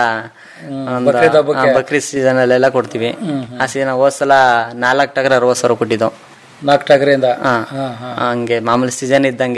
ಬಕ್ರೀದ್ ಹಬ್ಬಕ್ಕೆ? ಬಕ್ರೀದ್ ಸೀಸನ್ ಅಲ್ಲೆಲ್ಲ ಕೊಡ್ತೀವಿ ಆ ಸೀಸನ್ ಹೋದ್ಸಲ ನಾಲ್ಕು ಟಗರ ಅರವತ್ತು ಸಾವಿರ ಕೊಟ್ಟಿದ್ದು ನಾಲ್ಕು ಟಗರಿಂದ ಹಾ. ಹಾ, ಹಾ. ಹಂಗೆ ಮಾಮೂಲಿ ಸೀಸನ್ ಇದ್ದಂಗೆ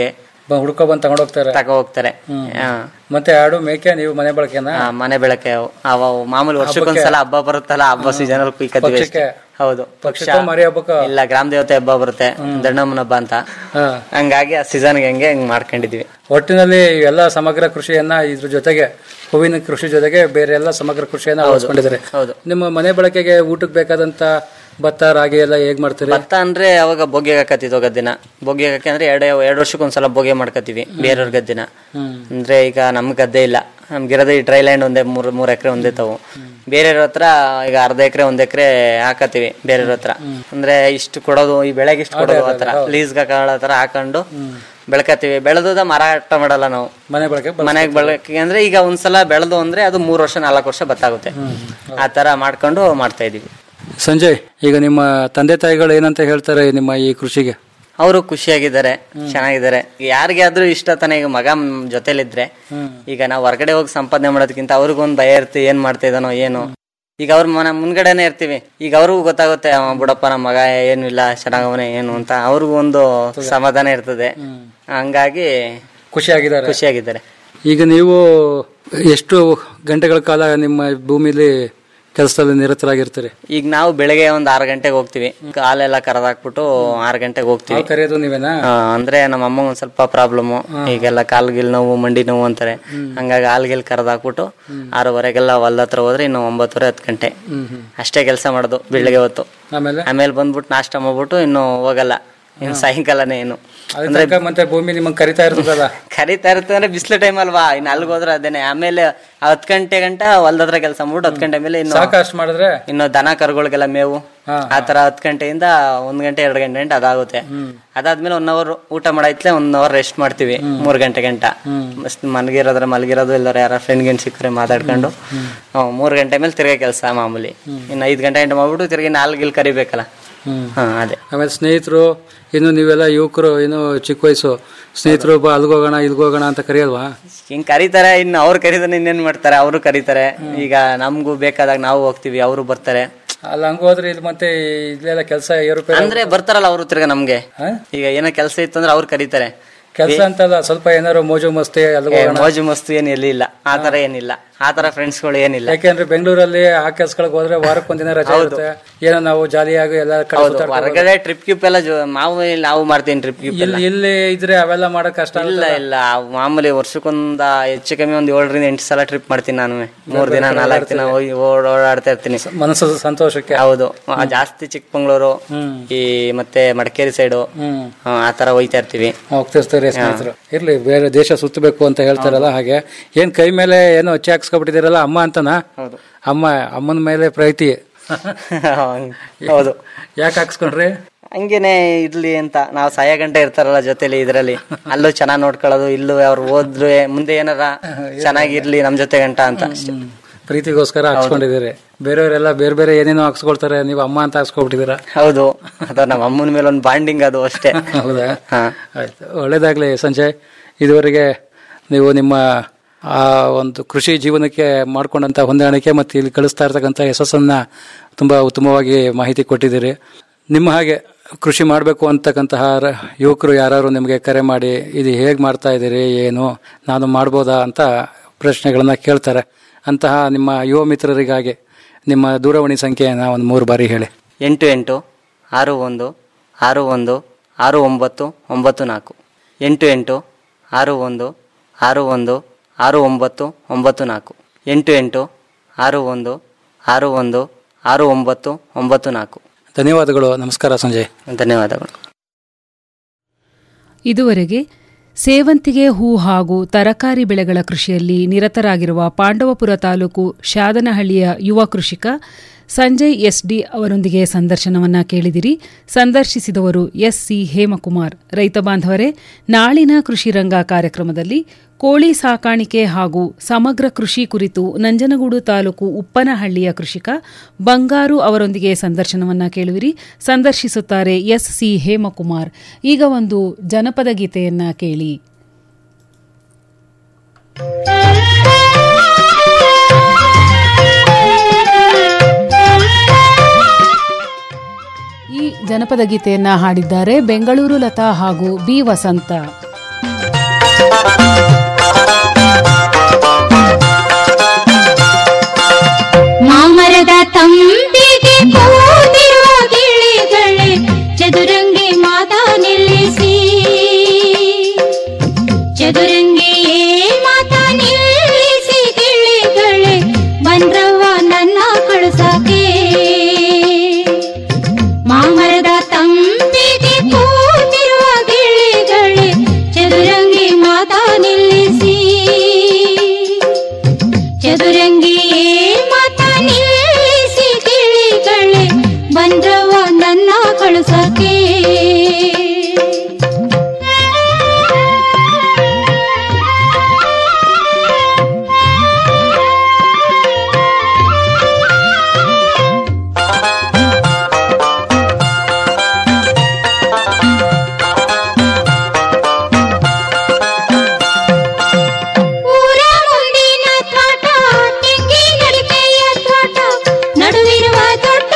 ಹುಡ್ಕೊ ಬಂದು ತಗೊಂಡ್ ಹೋಗ್ತಾರೆ ತಗೋ ಹೋಗ್ತಾರೆ ಹಾ. ಮತ್ತೆ ಆಡು ಮೇಕೆ ನೀವು ಮನೆ ಬಳಕೆನ ಆ, ಮನೆ ಬೆಳಕೆ ಅವು ಅವು ಮಾಮೂಲಿ ವರ್ಷಕ್ಕೊಂದ್ಸಲ ಹಬ್ಬ ಬರುತ್ತಲ್ಲ ಹಬ್ಬ ಸೀಸನ್ ಅಲ್ಲಿ ಕುಯ್ಕತ್ತೀವಿ ಪಕ್ಷಕ್ಕೆ? ಹೌದು ಪಕ್ಷಕ್ಕೋ ಮರಿ ಹಬ್ಬಕ್ಕೋ? ಇಲ್ಲ ಗ್ರಾಮ ದೇವತೆ ಹಬ್ಬ ಬರುತ್ತೆ ದಣ್ಣಮ್ಮನ ಹಬ್ಬ ಅಂತ ಹಾ. ಹಂಗಾಗಿ ಆ ಸೀಸನ್ಗೆ ಹಂಗೆ ಹಂಗ್ ಮಾಡ್ಕೊಂಡಿದ್ವಿ ಒಟ್ಟಿನಲ್ಲಿ ಎಲ್ಲ ಸಮಗ್ರ ಕೃಷಿಯನ್ನ ಇದ್ರ ಜೊತೆಗೆ ಹೂವಿನ ಕೃಷಿ ಜೊತೆಗೆ ಬೇರೆ ಎಲ್ಲ ಸಮಗ್ರ ಕೃಷಿಯನ್ನ ಹೌದು. ಅಳವಡಿಸ್ಕೊಂಡಿದ್ದಾರೆ ಹೌದು. ನಿಮ್ಮ ಮನೆ ಬಳಕೆಗೆ ಊಟಕ್ಕೆ ಬೇಕಾದಂತ ಭತ್ತ ರಾಗಿ ಎಲ್ಲ ಹೇಗ್ ಮಾಡ್ತೀರಿ ಭತ್ತ ಅಂದ್ರೆ ಅವಾಗ ಬೋಗೆ ಹಾಕತ್ತಿದ್ವು ಗದ್ದಿನ ಬೋಗೆ ಹಾಕಿ ಅಂದ್ರೆ ಎರಡು ಎರಡು ವರ್ಷಕ್ಕೊಂದ್ಸಲ ಬೋಗೆ ಮಾಡ್ಕತ್ತೀವಿ ಬೇರೆಯವ್ರ ಗದ್ದಿನ ಹ್ಮ್. ಅಂದ್ರೆ ಈಗ ನಮ್ ಗದ್ದೆ ಇಲ್ಲ ನಮ್ಗಿರೋದು ಈ ಡ್ರೈ ಲ್ಯಾಂಡ್ ಒಂದೇ ಮೂರ್ ಮೂರ್ ಎಕರೆ ಒಂದೇ ತಾವು ಬೇರೆಯವ್ರ ಹತ್ರ ಈಗ ಅರ್ಧ ಎಕರೆ ಒಂದ್ ಎಕರೆ ಹಾಕತ್ತೀವಿ ಬೇರೆಯವ್ರ ಹತ್ರ ಅಂದ್ರೆ ಇಷ್ಟು ಕೊಡೋದು ಈ ಬೆಳೆಗೆ ಇಷ್ಟು ಕೊಡೋದು ಆ ತರ ಲೀಸ್ ಹಾಕೊಳ್ಳೋ ತರ ಹಾಕೊಂಡು ಬೆಳ್ಕತ್ತೀವಿ ಬೆಳೆದ ಮಾರಾಟ ಮಾಡಲ್ಲ ನಾವು ಮನೆ ಬಳಕೆ ಮನೆಗೆ ಬಳಕೆ ಅಂದ್ರೆ ಈಗ ಒಂದ್ಸಲ ಬೆಳೆದು ಅಂದ್ರೆ ಅದು ಮೂರ್ ವರ್ಷ ನಾಲ್ಕು ವರ್ಷ ಬತ್ತಾಗುತ್ತೆ ಆ ತರ ಮಾಡ್ಕೊಂಡು ಮಾಡ್ತಾ ಇದೀವಿ ಸಂಜಯ್ ಈಗ ನಿಮ್ಮ ತಂದೆ ತಾಯಿಗಳು ಏನಂತ ಹೇಳ್ತಾರೆ ನಿಮ್ಮ ಈ ಕೃಷಿಗೆ ಅವರು ಖುಷಿಯಾಗಿದ್ದಾರೆ ಚೆನ್ನಾಗಿದ್ದಾರೆ ಯಾರಿಗೆ ಆದ್ರೂ ಇಷ್ಟ ತಾನೆ ಈಗ ಮಗ ಮ್ ಜೊತೆಲಿದ್ರೆ ಈಗ ನಾವು ಹೊರಗಡೆ ಹೋಗಿ ಸಂಪಾದನೆ ಮಾಡೋದಕ್ಕಿಂತ ಅವ್ರಿಗೊಂದು ಭಯ ಇರುತ್ತೆ ಏನ್ ಮಾಡ್ತಾ ಇದಾನೋ ಏನು ಈಗ ಅವ್ರ ಮನ ಮುಂದ್ಗಡೆನೆ ಇರ್ತೀವಿ ಈಗ ಅವ್ರಿಗೂ ಗೊತ್ತಾಗುತ್ತೆ ಅವ ಬಿಡಪ್ಪ ನಮ್ಮ ಮಗ ಏನು ಇಲ್ಲ ಚೆನ್ನಾಗವನೆ ಏನು ಅಂತ ಅವ್ರಿಗೂ ಒಂದು ಸಮಾಧಾನ ಇರ್ತದೆ ಹಂಗಾಗಿ ಖುಷಿಯಾಗಿದ್ದಾರೆ ಖುಷಿಯಾಗಿದ್ದಾರೆ ಈಗ ನೀವು ಎಷ್ಟು ಗಂಟೆಗಳ ಕಾಲ ನಿಮ್ಮ ಭೂಮಿಲಿ ಕೆಲಸದಲ್ಲಿ ನಿರತರಾಗಿರ್ತೀರಿ ಈಗ ನಾವು ಬೆಳಗ್ಗೆ ಒಂದ್ ಆರು ಗಂಟೆಗೆ ಹೋಗ್ತೀವಿ ಹಾಲೆಲ್ಲ ಕರೆದಾಕ್ಬಿಟ್ಟು ಆರು ಗಂಟೆಗೆ ಹೋಗ್ತೀವಿ ಹಾಲ್ ಕರೆಯೋದು ನೀವೇನಾ ಆ, ಅಂದ್ರೆ ನಮ್ಮ ಅಮ್ಮ ಒಂದ್ ಸ್ವಲ್ಪ ಪ್ರಾಬ್ಲಮ್ ಈಗೆಲ್ಲ ಕಾಲ್ ಗಿಲ್ ನೋವು ಮಂಡಿ ನೋವು ಅಂತಾರೆ ಹಂಗಾಗಿ ಹಾಲ್ ಗಿಲ್ ಕರೆದಾಕ್ಬಿಟ್ಟು ಆರೂವರೆಗೆಲ್ಲ ಹೊಲ್ದ ಹತ್ರ ಹೋದ್ರೆ ಇನ್ನು ಒಂಬತ್ತುವರೆ ಹತ್ತು ಗಂಟೆ ಹ್ಮ್ ಹ್ಮ್ ಅಷ್ಟೇ ಕೆಲಸ ಮಾಡೋದು ಬೆಳಿಗ್ಗೆ ಹೊತ್ತು ಆಮೇಲೆ ಆಮೇಲೆ ಬಂದ್ಬಿಟ್ಟು ನಾಷ್ಟ ಮಾಡ್ಬಿಟ್ಟು ಇನ್ನು ಹೋಗಲ್ಲ ಇನ್ನು ಸಾಯಂಕಾಲನೇ ಏನು ಅದ್ರ ತನಕ ಮತ್ತೆ ಭೂಮಿ ನಿಮ್ಮನ್ನ ಕರಿತಾ ಇರ್ತದಲ್ಲ ಕರಿತಾ ಇರುತ್ತೆ ಅಂದ್ರೆ ಬಿಸಿಲು ಟೈಮ್ ಅಲ್ವಾ ಇನ್ನು ಅಲ್ಲಿಗೆ ಹೋದ್ರೆ ಅದೇನೆ ಆಮೇಲೆ ಹತ್ತು ಗಂಟೆ ಗಂಟ ಹೊಲ್ದ ಹತ್ರ ಕೆಲಸ ಮಾಡ್ಬಿಟ್ಟು ಹತ್ತು ಗಂಟೆ ಮೇಲೆ ಇನ್ನು ಸಾಕ ಅಷ್ಟ್ ಮಾಡಿದ್ರೆ ಇನ್ನು ದನ ಕರುಗಳಿಗೆಲ್ಲ ಮೇವು ಆ ತರ ಹತ್ತು ಗಂಟೆಯಿಂದ ಒಂದ್ ಗಂಟೆ ಎರಡು ಗಂಟೆ ಗಂಟೆ ಅದಾಗುತ್ತೆ ಅದಾದ್ಮೇಲೆ ಒನ್ ಅವರ್ ಊಟ ಮಾಡೈತ್ಲೆ ಒನ್ ಅವರ್ ರೆಸ್ಟ್ ಮಾಡ್ತೀವಿ ಮೂರ್ ಗಂಟೆ ಗಂಟ ಮಸ್ತ್ ಮಲಗಿರೋದ್ರೆ ಮಲಗಿರೋದು ಇಲ್ಲಾರ ಯಾರ ಫ್ರೆಂಡ್ ಗಿಂಡ್ ಸಿಕ್ಕರೆ ಮಾತಾಡ್ಕೊಂಡು ಹ್ಮ್, ಮೂರ್ ಗಂಟೆ ಮೇಲೆ ತಿರ್ಗಾ ಕೆಲಸ ಮಾಮೂಲಿ ಇನ್ನು ಐದ್ ಗಂಟೆ ಗಂಟೆ ಮಾಡ್ಬಿಟ್ಟು ತಿರ್ಗಿ ನಾಲ್ಗಿಲ್ ಕರಿಬೇಕಲ್ಲ ಹ್ಮ್. ಹಾ ಅದೇ ಆಮೇಲೆ ಸ್ನೇಹಿತರು ಇನ್ನು ನೀವೆಲ್ಲ ಯುವಕರು ಇನ್ನು ಚಿಕ್ಕ ವಯಸ್ಸು ಸ್ನೇಹಿತರು ಬಾ ಅಲ್ಗೋಗೋಣ ಇಲ್ಗೋಗೋಣ ಅಂತ ಕರೆಯಲ್ವಾ ಹಿಂಗ್ ಕರೀತಾರೆ ಇನ್ನು ಅವ್ರು ಕರೀದ್ರೆ ಇನ್ನೇನ್ ಮಾಡ್ತಾರೆ ಅವರು ಕರೀತಾರೆ ಈಗ ನಮ್ಗೂ ಬೇಕಾದಾಗ ನಾವು ಹೋಗ್ತೀವಿ ಅವರು ಬರ್ತಾರೆ ಅಲ್ಲ ಹಂಗ ಹೋದ್ರೆ ಇಲ್ಲಿ ಮತ್ತೆ ಇಲ್ಲೆಲ್ಲ ಕೆಲಸ ಏರುಪೇರು ಅಂದ್ರೆ ಬರ್ತಾರಲ್ಲ ಅವರು ತಿರ್ಗಾ ನಮ್ಗೆ ಈಗ ಏನೋ ಕೆಲಸ ಇತ್ತು ಅಂದ್ರೆ ಅವ್ರು ಕರೀತಾರೆ ಕೆಲಸ ಅಂತಲ್ಲ ಸ್ವಲ್ಪ ಏನಾರು ಮೋಜು ಮಸ್ತಿ ಏ, ಅಲ್ಗೋಗೋಣ ಮೋಜು ಮಸ್ತು ಏನ್ ಎಲ್ಲಿಲ್ಲ ಆ ತರ ಏನಿಲ್ಲ ಆ ತರ ಫ್ರೆಂಡ್ಸ್ಗಳು ಏನಿಲ್ಲ ಯಾಕೆಂದ್ರೆ ಬೆಂಗಳೂರಲ್ಲಿ ಆ ಕೆಲ್ಸಗಳಿಗೆ ಹೋದ್ರೆ ವಾರಕ್ಕೆ ಒಂದಿನ ರಜೆ ಹೌದು. ಇರುತ್ತೆ ಏನೋ ನಾವು ಜಾಲಿಯಾಗಿ ಎಲ್ಲ ಕಡೆ ಹೌದು ಸುತ್ತಾಡ್ಕೊಂಡು ಹೊರಗಡೆ ಟ್ರಿಪ್ ಗಿಪ್ ಎಲ್ಲ ಜೊ- ನಾವು ಇಲ್ಲಿ- ನಾವು ಮಾಡ್ತೀನಿ ಟ್ರಿಪ್ ಗಿಪ್ ಎಲ್ಲ ಇಲ್ಲಿ ಇಲ್ಲಿ ಇದ್ರೆ ಅವೆಲ್ಲ ಮಾಡಕ್ ಕಷ್ಟ ಇಲ್ಲ ಇಲ್ಲ ಮಾಮೂಲಿ ವರ್ಷಕ್ಕೊಂದ ಹೆಚ್ಚು ಕಮ್ಮಿ ಒಂದ್ ಏಳರಿಂದ ಎಂಟು ಸಲ ಟ್ರಿಪ್ ಮಾಡ್ತೀನಿ ನಾನು ಮೂರ್ ದಿನ ನಾಲ್ಕು ದಿನ ಹೋಗಿ ಓಡ್- ಓಡಾಡ್ತಾ ಇರ್ತೀನಿ ಮನಸ್ಸು ಸಂತೋಷಕ್ಕೆ ಹೌದು ಆ, ಜಾಸ್ತಿ ಚಿಕ್ಕಮಂಗ್ಳೂರು ಈ ಮತ್ತೆ ಮಡಿಕೇರಿ ಸೈಡು ಹ್ಮ್ ಆ ತರ ಹೋಯ್ತಾ ಇರ್ತೀವಿ ಹೋಗ್ತಿರ್ತಾರೆ ಸ್ನೇಹಿತರು ಇರ್ಲಿ ಬೇರೆ ದೇಶ ಸುತ್ತಬೇಕು ಅಂತ ಹೇಳ್ತಾರಲ್ಲ ಹಾಗೆ ಏನ್ ಕೈ ಮೇಲೆ ಏನೋ ಹಚ್ಚಿ ಹಾಕ್ಸ್ಕೊಬಿಟ್ಟಿದ್ದೀರಲ್ಲ ಅಮ್ಮ ಅಂತನಾ ಹೌದು ಅಮ್ಮ ಅಮ್ಮನ ಮೇಲೆ ಪ್ರೀತಿ ಹೌದು ಯಾಕೆ ಹಾಕ್ಸ್ಕೊಂಡ್ರಿ ಹಂಗೇನೆ ಇರ್ಲಿ ಅಂತ ನಾವು ಸಾಯ ಗಂಟೆ ಇರ್ತಾರಲ್ಲ ಜೊತೆಲಿ ಇದ್ರಲ್ಲಿ ಅಲ್ಲೂ ಚೆನ್ನಾಗ್ ನೋಡ್ಕೊಳ್ಳೋದು ಇಲ್ಲೂ ಅವ್ರು ಹೋದ್ರೆ ಮುಂದೆ ಏನಾರ ಚೆನ್ನಾಗಿರ್ಲಿ ನಮ್ ಜೊತೆ ಗಂಟ ಅಂತ ಅಷ್ಟೇ ಪ್ರೀತಿಗೋಸ್ಕರ ಹಾಕ್ಸ್ಕೊಂಡಿದ್ದೀರಿ ಬೇರೆಯವರೆಲ್ಲ ಬೇರೆ ಬೇರೆ ಏನೇನೋ ಹಾಕ್ಸ್ಕೊಳ್ತಾರೆ ನೀವು ಅಮ್ಮ ಅಂತ ಹಾಕ್ಸ್ಕೊಬಿಟ್ಟಿದ್ದೀರಾ ಹೌದು ಅದ ನಮ್ಮ ಅಮ್ಮನ ಮೇಲೆ ಒಂದು ಬಾಂಡಿಂಗ್ ಅದು ಅಷ್ಟೇ ಹೌದಾ ಹಾ ಆಯ್ತು ಒಳ್ಳೇದಾಗ್ಲಿ ಸಂಜಯ್ ಇದುವರೆಗೆ ನೀವು ನಿಮ್ಮ ಆ ಒಂದು ಕೃಷಿ ಜೀವನಕ್ಕೆ ಮಾಡ್ಕೊಂಡಂತ ಹೊಂದಾಣಿಕೆ ಮತ್ತು ಇಲ್ಲಿ ಕಳಿಸ್ತಾ ಇರ್ತಕ್ಕಂಥ ಯಶಸ್ಸನ್ನ ತುಂಬಾ ಉತ್ತಮವಾಗಿ ಮಾಹಿತಿ ಕೊಟ್ಟಿದ್ದೀರಿ ನಿಮ್ಮ ಹಾಗೆ ಕೃಷಿ ಮಾಡಬೇಕು ಅಂತಕ್ಕಂತಹ ರ- ಯುವಕರು ಯಾರು ನಿಮಗೆ ಕರೆ ಮಾಡಿ ಇದು ಹೇಗೆ ಮಾಡ್ತಾ ಇದ್ದೀರಿ ಏನು ನಾನು ಮಾಡ್ಬೋದಾ ಅಂತ ಪ್ರಶ್ನೆಗಳನ್ನ ಕೇಳ್ತಾರೆ ಅಂತಹ ನಿಮ್ಮ ಯುವ ಮಿತ್ರರಿಗಾಗಿ ನಿಮ್ಮ ದೂರವಾಣಿ ಸಂಖ್ಯೆಯನ್ನು ಒಂದು ಮೂರು ಬಾರಿ ಹೇಳಿ ಎಂಟು ಎಂಟು ಆರು ಒಂದು ಆರು ಒಂದು ಆರು ಒಂಬತ್ತು ಒಂಬತ್ತು ನಾಲ್ಕು ಎಂಟು ಎಂಟು ಆರು ಒಂದು ಆರು ಒಂದು ಆರು ಒಂಬತ್ತು ಒಂಬತ್ತು ನಾಲ್ಕು ಎಂಟು ಎಂಟು ಆರು ಒಂದು ಆರು ಒಂದು ಆರು ಒಂಬತ್ತು ಒಂಬತ್ತು ನಾಲ್ಕು ಧನ್ಯವಾದಗಳು ನಮಸ್ಕಾರ ಸಂಜಯ್ ಧನ್ಯವಾದಗಳು ಇದುವರೆಗೆ ಸೇವಂತಿಗೆ ಹೂ ಹಾಗೂ ತರಕಾರಿ ಬೆಳೆಗಳ ಕೃಷಿಯಲ್ಲಿ ನಿರತರಾಗಿರುವ ಪಾಂಡವಪುರ ತಾಲೂಕು ಶಾದನಹಳ್ಳಿಯ ಯುವ ಕೃಷಿಕ ಸಂಜಯ್ ಎಸ್ಡಿ ಅವರೊಂದಿಗೆ ಸಂದರ್ಶನವನ್ನ ಕೇಳಿದಿರಿ ಸಂದರ್ಶಿಸಿದವರು ಎಸ್ಸಿ ಹೇಮಕುಮಾರ್ ರೈತ ಬಾಂಧವರೇ ನಾಳಿನ ಕೃಷಿ ರಂಗ ಕಾರ್ಯಕ್ರಮದಲ್ಲಿ ಕೋಳಿ ಸಾಕಾಣಿಕೆ ಹಾಗೂ ಸಮಗ್ರ ಕೃಷಿ ಕುರಿತು ನಂಜನಗೂಡು ತಾಲೂಕು ಉಪ್ಪನಹಳ್ಳಿಯ ಕೃಷಿಕ ಬಂಗಾರು ಅವರೊಂದಿಗೆ ಸಂದರ್ಶನವನ್ನ ಕೇಳುವಿರಿ ಸಂದರ್ಶಿಸುತ್ತಾರೆ ಎಸ್ಸಿ ಹೇಮಕುಮಾರ್ ಈಗ ಒಂದು ಜನಪದ ಗೀತೆಯನ್ನ ಕೇಳಿ ಈ ಜನಪದ ಗೀತೆಯನ್ನ ಹಾಡಿದ್ದಾರೆ ಬೆಂಗಳೂರು ಲತಾ ಹಾಗೂ ಬಿ ವಸಂತ ಮಾಮರದ ತಂಪು